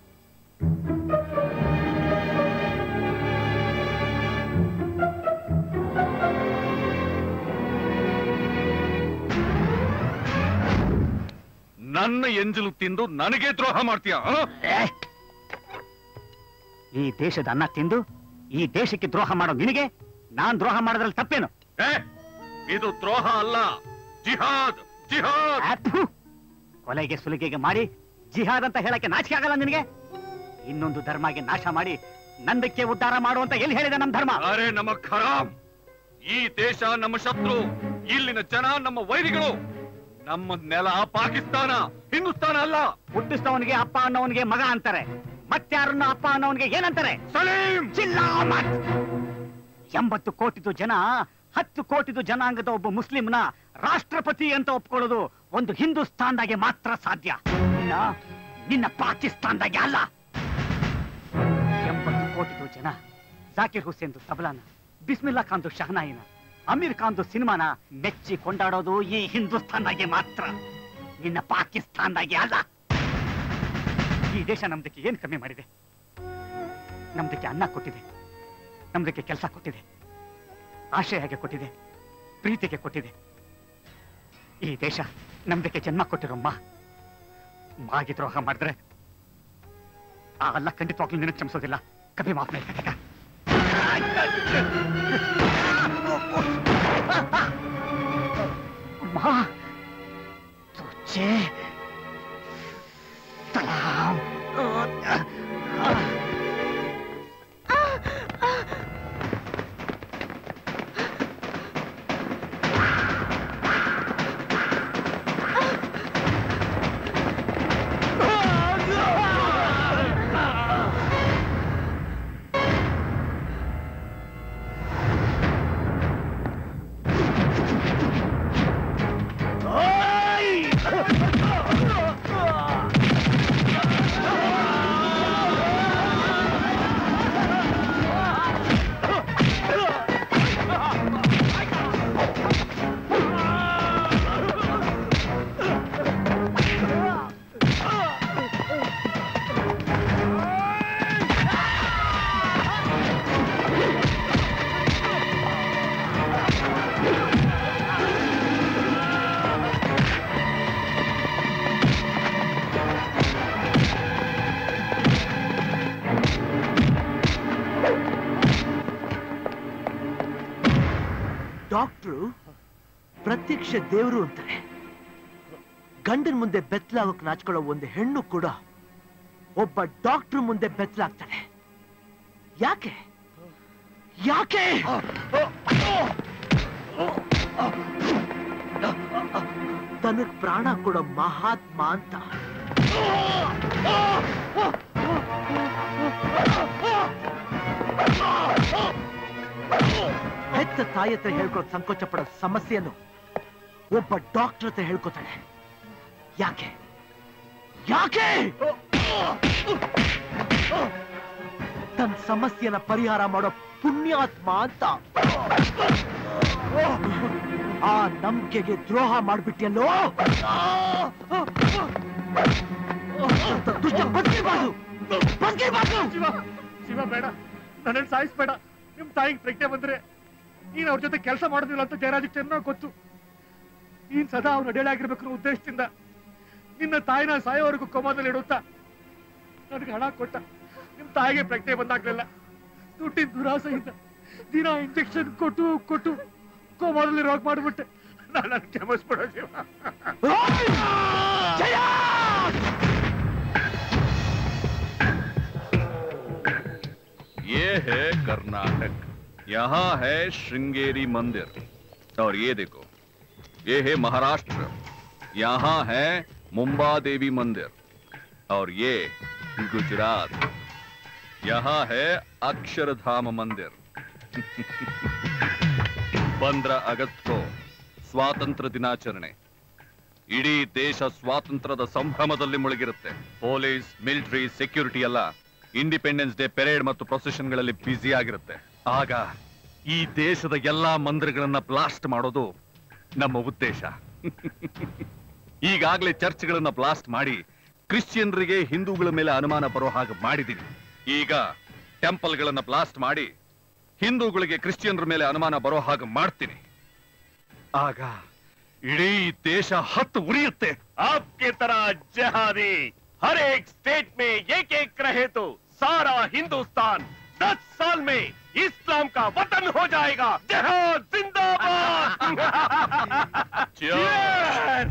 ನನ್ನ ಎಂಜಲು ತಿಂದು ನನಗೆ ದ್ರೋಹ ಮಾಡ್ತೀಯ ಈ ದೇಶದ ಅನ್ನ ತಿಂದು ಈ ದೇಶಕ್ಕೆ ದ್ರೋಹ ಮಾಡೋ ನಿನಗೆ ನಾನ್ ದ್ರೋಹ ಮಾಡೋದ್ರಲ್ಲಿ ತಪ್ಪೇನು ಇದು ದ್ರೋಹ ಅಲ್ಲ ಜಿಹಾದ್ ಜಿಹಾದ್ ಅಪ್ಪು! ಕೊಲೆಗೆ ಸುಲಿಗೆಗೆ ಮಾಡಿ ಜಿಹಾದ್ ಅಂತ ಹೇಳಕ್ಕೆ ನಾಚಿಕೆ ಆಗಲ್ಲ ನಿನಗೆ ಇನ್ನೊಂದು ಧರ್ಮಗೆ ನಾಶ ಮಾಡಿ ನಂದಕ್ಕೆ ಉದ್ಧಾರ ಮಾಡುವಂತ ಎಲ್ಲಿ ಹೇಳಿದೆ ನಮ್ ಧರ್ಮ ಅರೆ ನಮ್ಮ ಖರಾಮ್ ಈ ದೇಶ ನಮ್ಮ ಶತ್ರು ಇಲ್ಲಿನ ಜನ ನಮ್ಮ ವೈರಿಗಳು ನಮ್ಮ ನೆಲ ಪಾಕಿಸ್ತಾನ ಹಿಂದೂಸ್ತಾನ ಅಲ್ಲ ಹುಟ್ಟಿಸಿದವನಿಗೆ ಅಪ್ಪ ಅನ್ನೋವನಿಗೆ ಮಗ ಅಂತಾರೆ ಮತ್ತಾರನ್ನ ಅಪ್ಪ ಅನ್ನೋವನಿಗೆ ಏನಂತಾರೆ ಸಲೀಂ ಚಿಲ್ಲಾಮತ್ ಎಂಬತ್ತು ಕೋಟಿದು ಜನ ಹತ್ತು ಕೋಟಿದು ಜನಾಂಗದ ಒಬ್ಬ ಮುಸ್ಲಿಂನ ರಾಷ್ಟ್ರಪತಿ ಅಂತ ಒಪ್ಕೊಳ್ಳೋದು ಒಂದು ಹಿಂದೂಸ್ತಾನ್ದಾಗೆ ಮಾತ್ರ ಸಾಧ್ಯ ನಿನ್ನ ನಿನ್ನ ಪಾಕಿಸ್ತಾನ್ದಾಗೆ ಅಲ್ಲ ಎಂಬತ್ತು ಕೋಟಿದು ಜನ ಜಾಕಿರ್ ಹುಸೇನ್ದು ತಬಲಾನ ಬಿಸ್ಮಿಲ್ಲಾ ಖಾನ್ದು ಶಹನಾಯಿನ ಅಮೀರ್ ಖಾನ್ದು ಸಿನಿಮಾನ ಮೆಚ್ಚಿ ಕೊಂಡಾಡೋದು ಈ ಹಿಂದೂಸ್ತಾನ್ದಾಗೆ ಮಾತ್ರ ನಿನ್ನ ಪಾಕಿಸ್ತಾನ್ದಾಗೆ ಅಲ್ಲ ಈ ದೇಶ ನಮ್ದಕ್ಕೆ ಏನ್ ಕಮ್ಮಿ ಮಾಡಿದೆ ನಮ್ದಕ್ಕೆ ಅನ್ನ ಕೊಟ್ಟಿದೆ ನಮ್ದಕ್ಕೆ ಕೆಲಸ ಕೊಟ್ಟಿದೆ ಆಶಯಗೆ ಕೊಟ್ಟಿದೆ ಪ್ರೀತಿಗೆ ಕೊಟ್ಟಿದೆ ಈ ದೇಶ ನಮ್ದಕ್ಕೆ ಜನ್ಮ ಕೊಟ್ಟಿರೋ ಮಾ ಮಾಗಿ ದ್ರೋಹ ಮಾಡಿದ್ರೆ ಆ ಅಲ್ಲ ಖಂಡಿತವಾಗ್ಲೂ ನಿನಗೆ ಕ್ಷಮಿಸೋದಿಲ್ಲ ಕಭಿ ಮಾಫ್ नहीं करेगा माँ तुझे सलाम ಡಾಕ್ಟ್ರು ಪ್ರತ್ಯಕ್ಷ ದೇವರು ಅಂತಾರೆ ಗಂಡನ ಮುಂದೆ ಬೆತ್ತಲಾಗೋಕ್ ನಾಚ್ಕೊಳ್ಳೋ ಒಂದು ಹೆಣ್ಣು ಕೂಡ ಒಬ್ಬ ಡಾಕ್ಟ್ರು ಮುಂದೆ ಬೆತ್ತಲಾಗ್ತಾಳೆ ಯಾಕೆ ಯಾಕೆ ತನಗ್ ಪ್ರಾಣ ಕೊಡೋ ಮಹಾತ್ಮ ಅಂತ ಹೆತ್ತ ತಾಯಿ ಹತ್ರ ಹೇಳ್ಕೊಳ್ಳೋ ಸಂಕೋಚ ಪಡೋ ಸಮಸ್ಯೆಯನ್ನು ಒಬ್ಬ ಡಾಕ್ಟರ್ ಹತ್ರ ಹೇಳ್ಕೊತಾಳೆ ಯಾಕೆ ಯಾಕೆ ತನ್ನ ಸಮಸ್ಯೆನ ಪರಿಹಾರ ಮಾಡೋ ಪುಣ್ಯಾತ್ಮ ಅಂತ ಆ ನಂಬಿಕೆಗೆ ದ್ರೋಹ ಮಾಡ್ಬಿಟ್ಟಿಯಲ್ಲೋ ದುಷ್ಟ ಬದುಕಿರ್ಬಾರ್ದು ಬದುಕಿರ್ಬಾರ್ದು ಶಿವ ಶಿವ ಬೇಡ ನನ್ನನ್ನು ಸಾಯಿಸ್ಬೇಡ ನಿಮ್ ತಾಯಿಗೆ ಪ್ರಜ್ಞೆ ಬಂದ್ರೆ ನೀನ್ ಅವ್ರ ಜೊತೆ ಕೆಲಸ ಮಾಡೋದಿಲ್ಲ ಅಂತ ಜಯರಾಜ್ ಚೆನ್ನಾಗಿ ಗೊತ್ತು ನೀನ್ ಸದಾ ಅವ್ನ ಅಡಿಯಾಗಿರ್ಬೇಕು ಅನ್ನೋ ಉದ್ದೇಶದಿಂದ ನಿನ್ನ ತಾಯಿನ ಸಾಯೋವರೆಗೂ ಕೋಮಾದಲ್ಲಿ ಇಡುತ್ತಾ ನನಗೆ ಹಣ ಕೊಟ್ಟ ನಿಮ್ ತಾಯಿಗೆ ಪ್ರಜ್ಞೆ ಬಂದಾಗ್ಲಿಲ್ಲ ದುಡ್ಡಿನ ದುರಾಸೆಯಿಂದ ದಿನ ಇಂಜೆಕ್ಷನ್ ಕೊಟ್ಟು ಕೊಟ್ಟು ಕೋಮಾದಲ್ಲಿ ರೋಗ ಮಾಡ್ಬಿಟ್ಟೆ ನಾನು ಕ್ಷಮಿಸ್ಬಿಡೋ ಜೀವ ये है कर्नाटक यहाँ है श्रृंगेरी मंदिर और ये देखो ये है महाराष्ट्र यहाँ है मुंबा देवी मंदिर और ये गुजरात यहाँ है अक्षरधाम मंदिर पंद्रह अगस्त को ಸ್ವಾತಂತ್ರ್ಯ ದಿನಾಚರಣೆ ಇಡೀ ದೇಶ ಸ್ವಾತಂತ್ರ್ಯದ ಸಂಭ್ರಮದಲ್ಲಿ ಮುಳುಗಿರುತ್ತೆ ಪೊಲೀಸ್ ಮಿಲಿಟರಿ ಸೆಕ್ಯೂರಿಟಿ ಎಲ್ಲ ಇಂಡಿಪೆಂಡೆನ್ಸ್ ಡೇ ಪೆರೇಡ್ ಮತ್ತು ಪ್ರೊಸೆಷನ್ಗಳಲ್ಲಿ ಬ್ಯುಸಿ ಆಗಿರುತ್ತೆ ಆಗ ಈ ದೇಶದ ಎಲ್ಲಾ ಮಂದಿರಗಳನ್ನ ಬ್ಲಾಸ್ಟ್ ಮಾಡೋದು ನಮ್ಮ ಉದ್ದೇಶ ಈಗಾಗಲೇ ಚರ್ಚ್ಗಳನ್ನ ಬ್ಲಾಸ್ಟ್ ಮಾಡಿ ಕ್ರಿಶ್ಚಿಯನ್ರಿಗೆ ಹಿಂದೂಗಳ ಮೇಲೆ ಅನುಮಾನ ಬರೋ ಹಾಗೆ ಮಾಡಿದ್ದೀನಿ ಈಗ ಟೆಂಪಲ್ಗಳನ್ನ ಬ್ಲಾಸ್ಟ್ ಮಾಡಿ ಹಿಂದೂಗಳಿಗೆ ಕ್ರಿಶ್ಚಿಯನ್ರ ಮೇಲೆ ಅನುಮಾನ ಬರೋ ಹಾಗೆ ಮಾಡ್ತೀನಿ ಆಗ ಇಡೀ ದೇಶ ಹತ್ತು ಉರಿಯುತ್ತೆ आपके तरह जहादी हर एक स्टेट में एक एक रहे तो सारा हिंदुस्तान दस साल में इस्लाम का वतन हो जाएगा जहाद जिंदाबाद Cheers!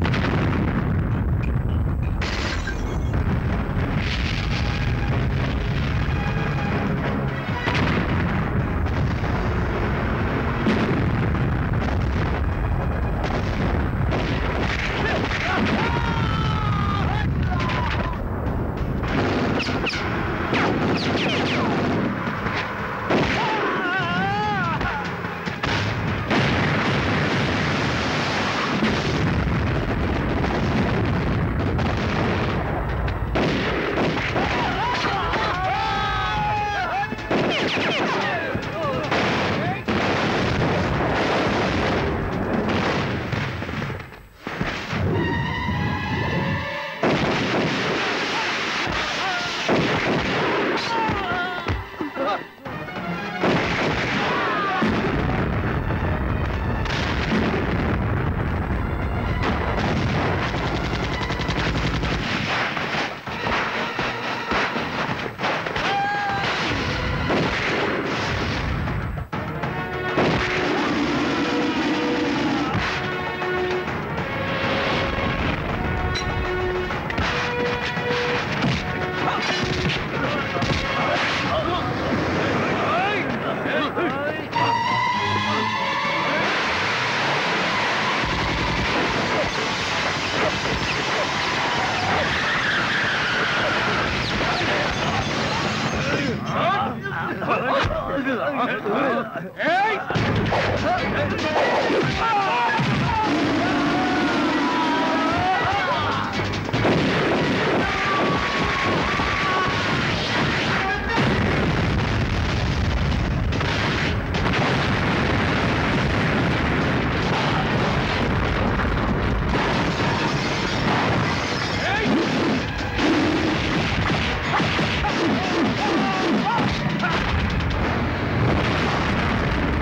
Ah!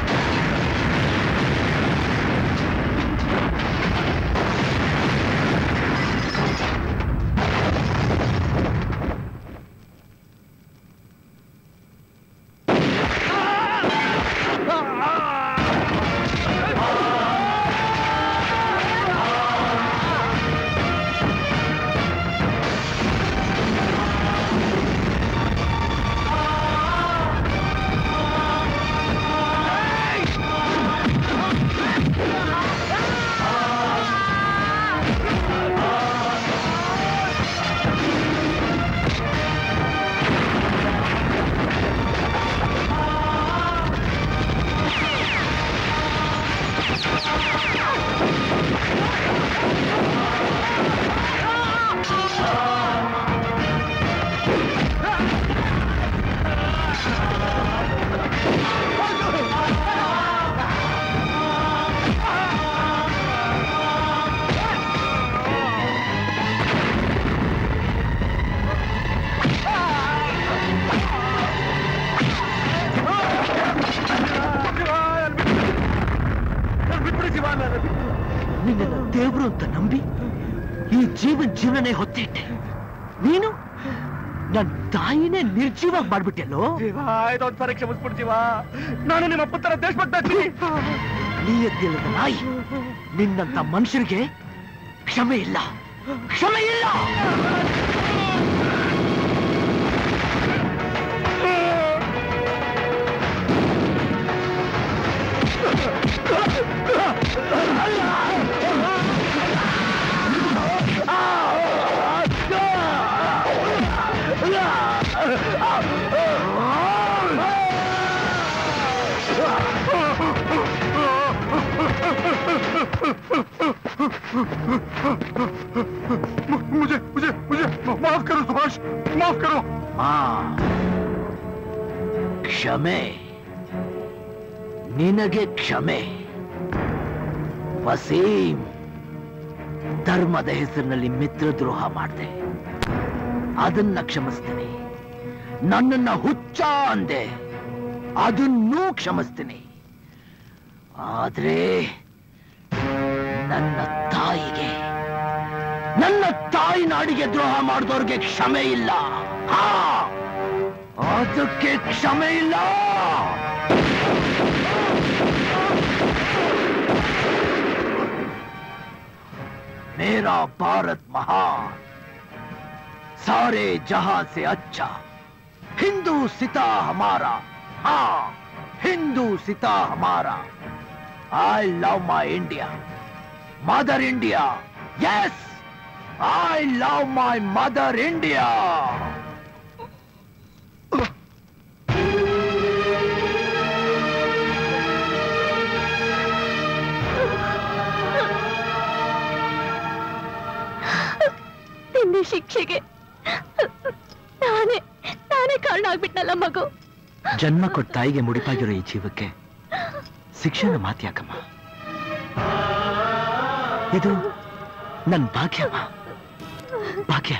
ಜೀವನನೇ ಹೊತ್ತಿಟ್ಟೆ ನೀನು ನನ್ ತಾಯಿನೇ ನಿರ್ಜೀವಾಗಿ ಮಾಡ್ಬಿಟ್ಟೆಲ್ಲೋ ಇದೊಂದ್ ಸಾರಿ ಕ್ಷಮಿಸ್ಬಿಡ್ ಜೀವ ನಾನು ನಿಮ್ಮ ಅಪ್ಪ ತರ ದೇಶಭಕ್ತ ಆಗ್ತೀನಿ ನೀಯತ್ತಿಲ್ಲದ ನಾಯಿ ನಿನ್ನಂತ ಮನುಷ್ಯರಿಗೆ ಕ್ಷಮೆ ಇಲ್ಲ ಕ್ಷಮೆ ಇಲ್ಲ मुझे मुझे मुझे माफ करो सुभाष माफ करो ಆ ಕ್ಷಮೆ ನಿನಗೆ ಕ್ಷಮೆ ವಸೀಂ ಧರ್ಮದ ಹೆಸರಿನಲ್ಲಿ ಮಿತ್ರದ್ರೋಹ ಮಾಡಿದೆ ಅದನ್ನ ಕ್ಷಮಿಸ್ತೀನಿ ನನ್ನನ್ನ ಹುಚ್ಚ ಅಂದೆ ಅದನ್ನೂ ಕ್ಷಮಿಸ್ತೀನಿ ಆದ್ರೆ ನನ್ನ ತಾಯಿಗೆ ನನ್ನ ತಾಯಿ ನಾಡಿಗೆ ದ್ರೋಹ ಮಾಡಿದವ್ರಿಗೆ ಕ್ಷಮೆ ಇಲ್ಲ ಹಾ ಅದಕ್ಕೆ ಕ್ಷಮೆ ಇಲ್ಲ मेरा भारत महान सारे जहां से अच्छा हिंदू सिता हमारा हाँ हिंदू सिता हमारा I love my India mother India yes I love my mother India ನಿನ್ನ ಶಿಕ್ಷೆಗೆ ನಾನೇ ನಾನೇ ಕಾರಣ ಆಗ್ಬಿಟ್ನಲ್ಲ ಮಗು ಜನ್ಮ ಕೊಟ್ಟ ತಾಯಿಗೆ ಮುಡಿಪಾಗಿರೋ ಈ ಜೀವಕ್ಕೆ ಶಿಕ್ಷಣ ಮಾತ್ಯಾಕಮ್ಮ ಇದು ನನ್ ಭಾಗ್ಯಮ್ಮ ಭಾಗ್ಯ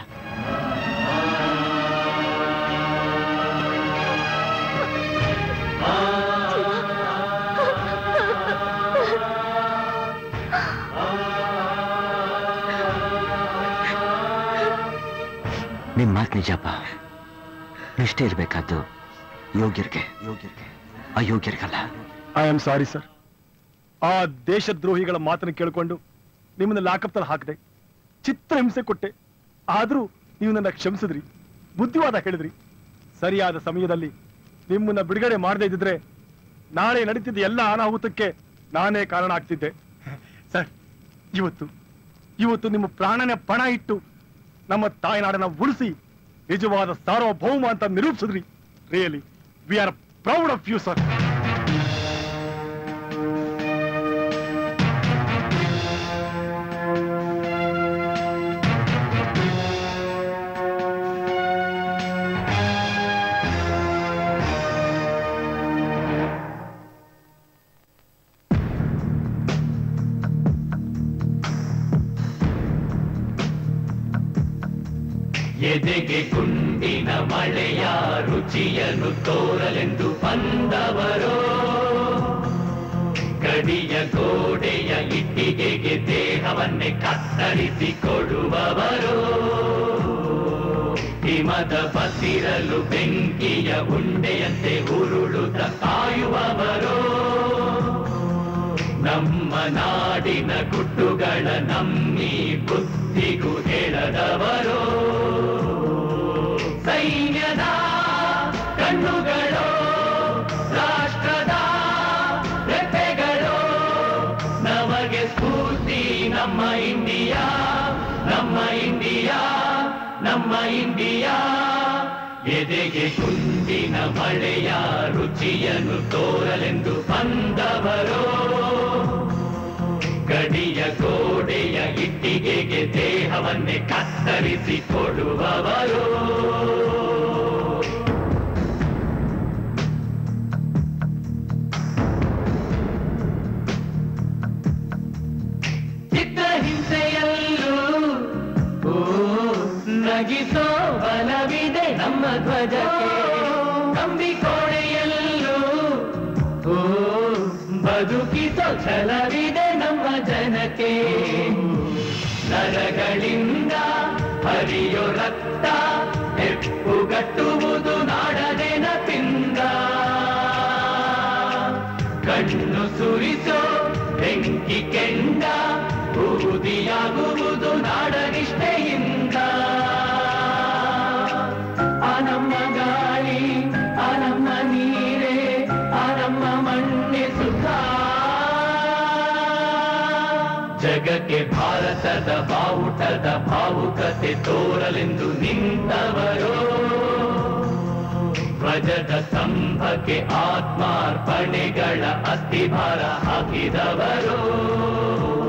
ನಿನ್ ಮಾತ್ ನಿಜಪ್ಪ ನಿಷ್ಠೆ ಇರ್ಬೇಕಾದ್ದು ಯೋಗ್ಯರಿಗೆ ಯೋಗ್ಯರಿಗೆ ಅಯೋಗ್ಯರಿಗಲ್ಲ ಐ ಆಮ್ ಸಾರಿ ಸರ್ ಆ ದೇಶದ್ರೋಹಿಗಳ ಮಾತನ್ನು ಕೇಳಿಕೊಂಡು ನಿಮ್ಮನ್ನ ಲಾಕಪ್ನಲ್ಲಿ ಹಾಕಿದೆ ಚಿತ್ರ ಹಿಂಸೆ ಕೊಟ್ಟೆ ಆದ್ರೂ ನೀವು ನನ್ನ ಕ್ಷಮಿಸಿದ್ರಿ ಬುದ್ಧಿವಾದ ಹೇಳಿದ್ರಿ ಸರಿಯಾದ ಸಮಯದಲ್ಲಿ ನಿಮ್ಮನ್ನ ಬಿಡುಗಡೆ ಮಾಡದೇ ಇದ್ದಿದ್ರೆ ನಾಳೆ ನಡೀತಿದ್ದ ಎಲ್ಲ ಅನಾಹುತಕ್ಕೆ ನಾನೇ ಕಾರಣ ಆಗ್ತಿದ್ದೆ ಸರ್ ಇವತ್ತು ಇವತ್ತು ನಿಮ್ಮ ಪ್ರಾಣನ ಪಣ ಇಟ್ಟು ನಮ್ಮ ತಾಯ್ನಾಡನ್ನ ಉಳಿಸಿ ನಿಜವಾದ ಸಾರ್ವಭೌಮ ಅಂತ ನಿರೂಪಿಸಿದ್ರಿ really we are proud of you sir ಎದೆಗೆ ಗುಂಡಿನ ಮಳೆಯ ರುಚಿಯನ್ನು ತೋರಲೆಂದು ಬಂದವರೋ ಗಡಿಯ ಗೋಡೆಯ ಇಟ್ಟಿಗೆಗೆ ದೇಹವನ್ನೇ ಕತ್ತರಿಸಿ ಕೊಡುವವರು ಹಿಮದ ಬಸಿರಲು ಬೆಂಕಿಯ ಉಂಡೆಯಂತೆ ಉರುಳುತ್ತ ಕಾಯುವವರು ನಮ್ಮ ನಾಡಿನ ಗುಟ್ಟುಗಳ ನಮ್ಮಿ ಬುದ್ಧಿಗೂ ಹೇಳದವರು ಸೈನ್ಯದ ಕಣ್ಣುಗಳು ರಾಷ್ಟ್ರದ ರೆಪ್ಪೆಗಳು ನಮಗೆ ಸ್ಫೂರ್ತಿ ನಮ್ಮ ಇಂಡಿಯಾ ನಮ್ಮ ಇಂಡಿಯಾ ನಮ್ಮ ಇಂಡಿಯಾ ಎದೆಗೆ ಕುಂದಿನ ಮಳೆಯ ರುಚಿಯನ್ನು ತೋರಲೆಂದು ಬಂದವರು ಗಡಿಯ ಗೋಡೆಯ ಇಟ್ಟಿಗೆಗೆ ದೇಹವನ್ನೇ ಕತ್ತರಿಸಿ ಕೊಡುವವರು ಚಿತ್ರಹಿಂಸೆಯಲ್ಲೂ ಓ ನಗಿಸೋ ಬಲವಿದೆ ನಮ್ಮ ಧ್ವಜಕ್ಕೆ ಕಂಬಿ ಕೋಣೆಯಲ್ಲೂ ಓ ಬದುಕಿಸೋ ಛಲವಿದೆ ನಮ್ಮ ಜನಕ್ಕೆ ನರಗಳಿಂದ ಸುರಿಯೋ ರಕ್ತ ಹೆಪ್ಪುಗಟ್ಟುವುದು ನಾಡನೆನ ಪಿಂದ ಕಣ್ಣು ಸುರಿಸೋ ಬೆಂಕಿ ಕೆಂಡ ಬೂದಿಯಾಗುವುದು ನಾಡನಿಷ್ಠೆಯಿಂದ ಆ ನಮ್ಮ ಗಾಳಿ ಆ ನಮ್ಮ ನೀರೇ ಆ ನಮ್ಮ ಮಣ್ಣೆ ಸುಖ ಜಗಕ್ಕೆ ಭಾರತದ ಬಾವುಟದ ಭಾವುಕತೆ ತೋರಲೆಂದು ನಿಂತವರೋ ಧ್ವಜದ ಸ್ತಂಭಕ್ಕೆ ಆತ್ಮಾರ್ಪಣೆಗಳ ಅಸ್ಥಿಭಾರ ಹಾಕಿದವರು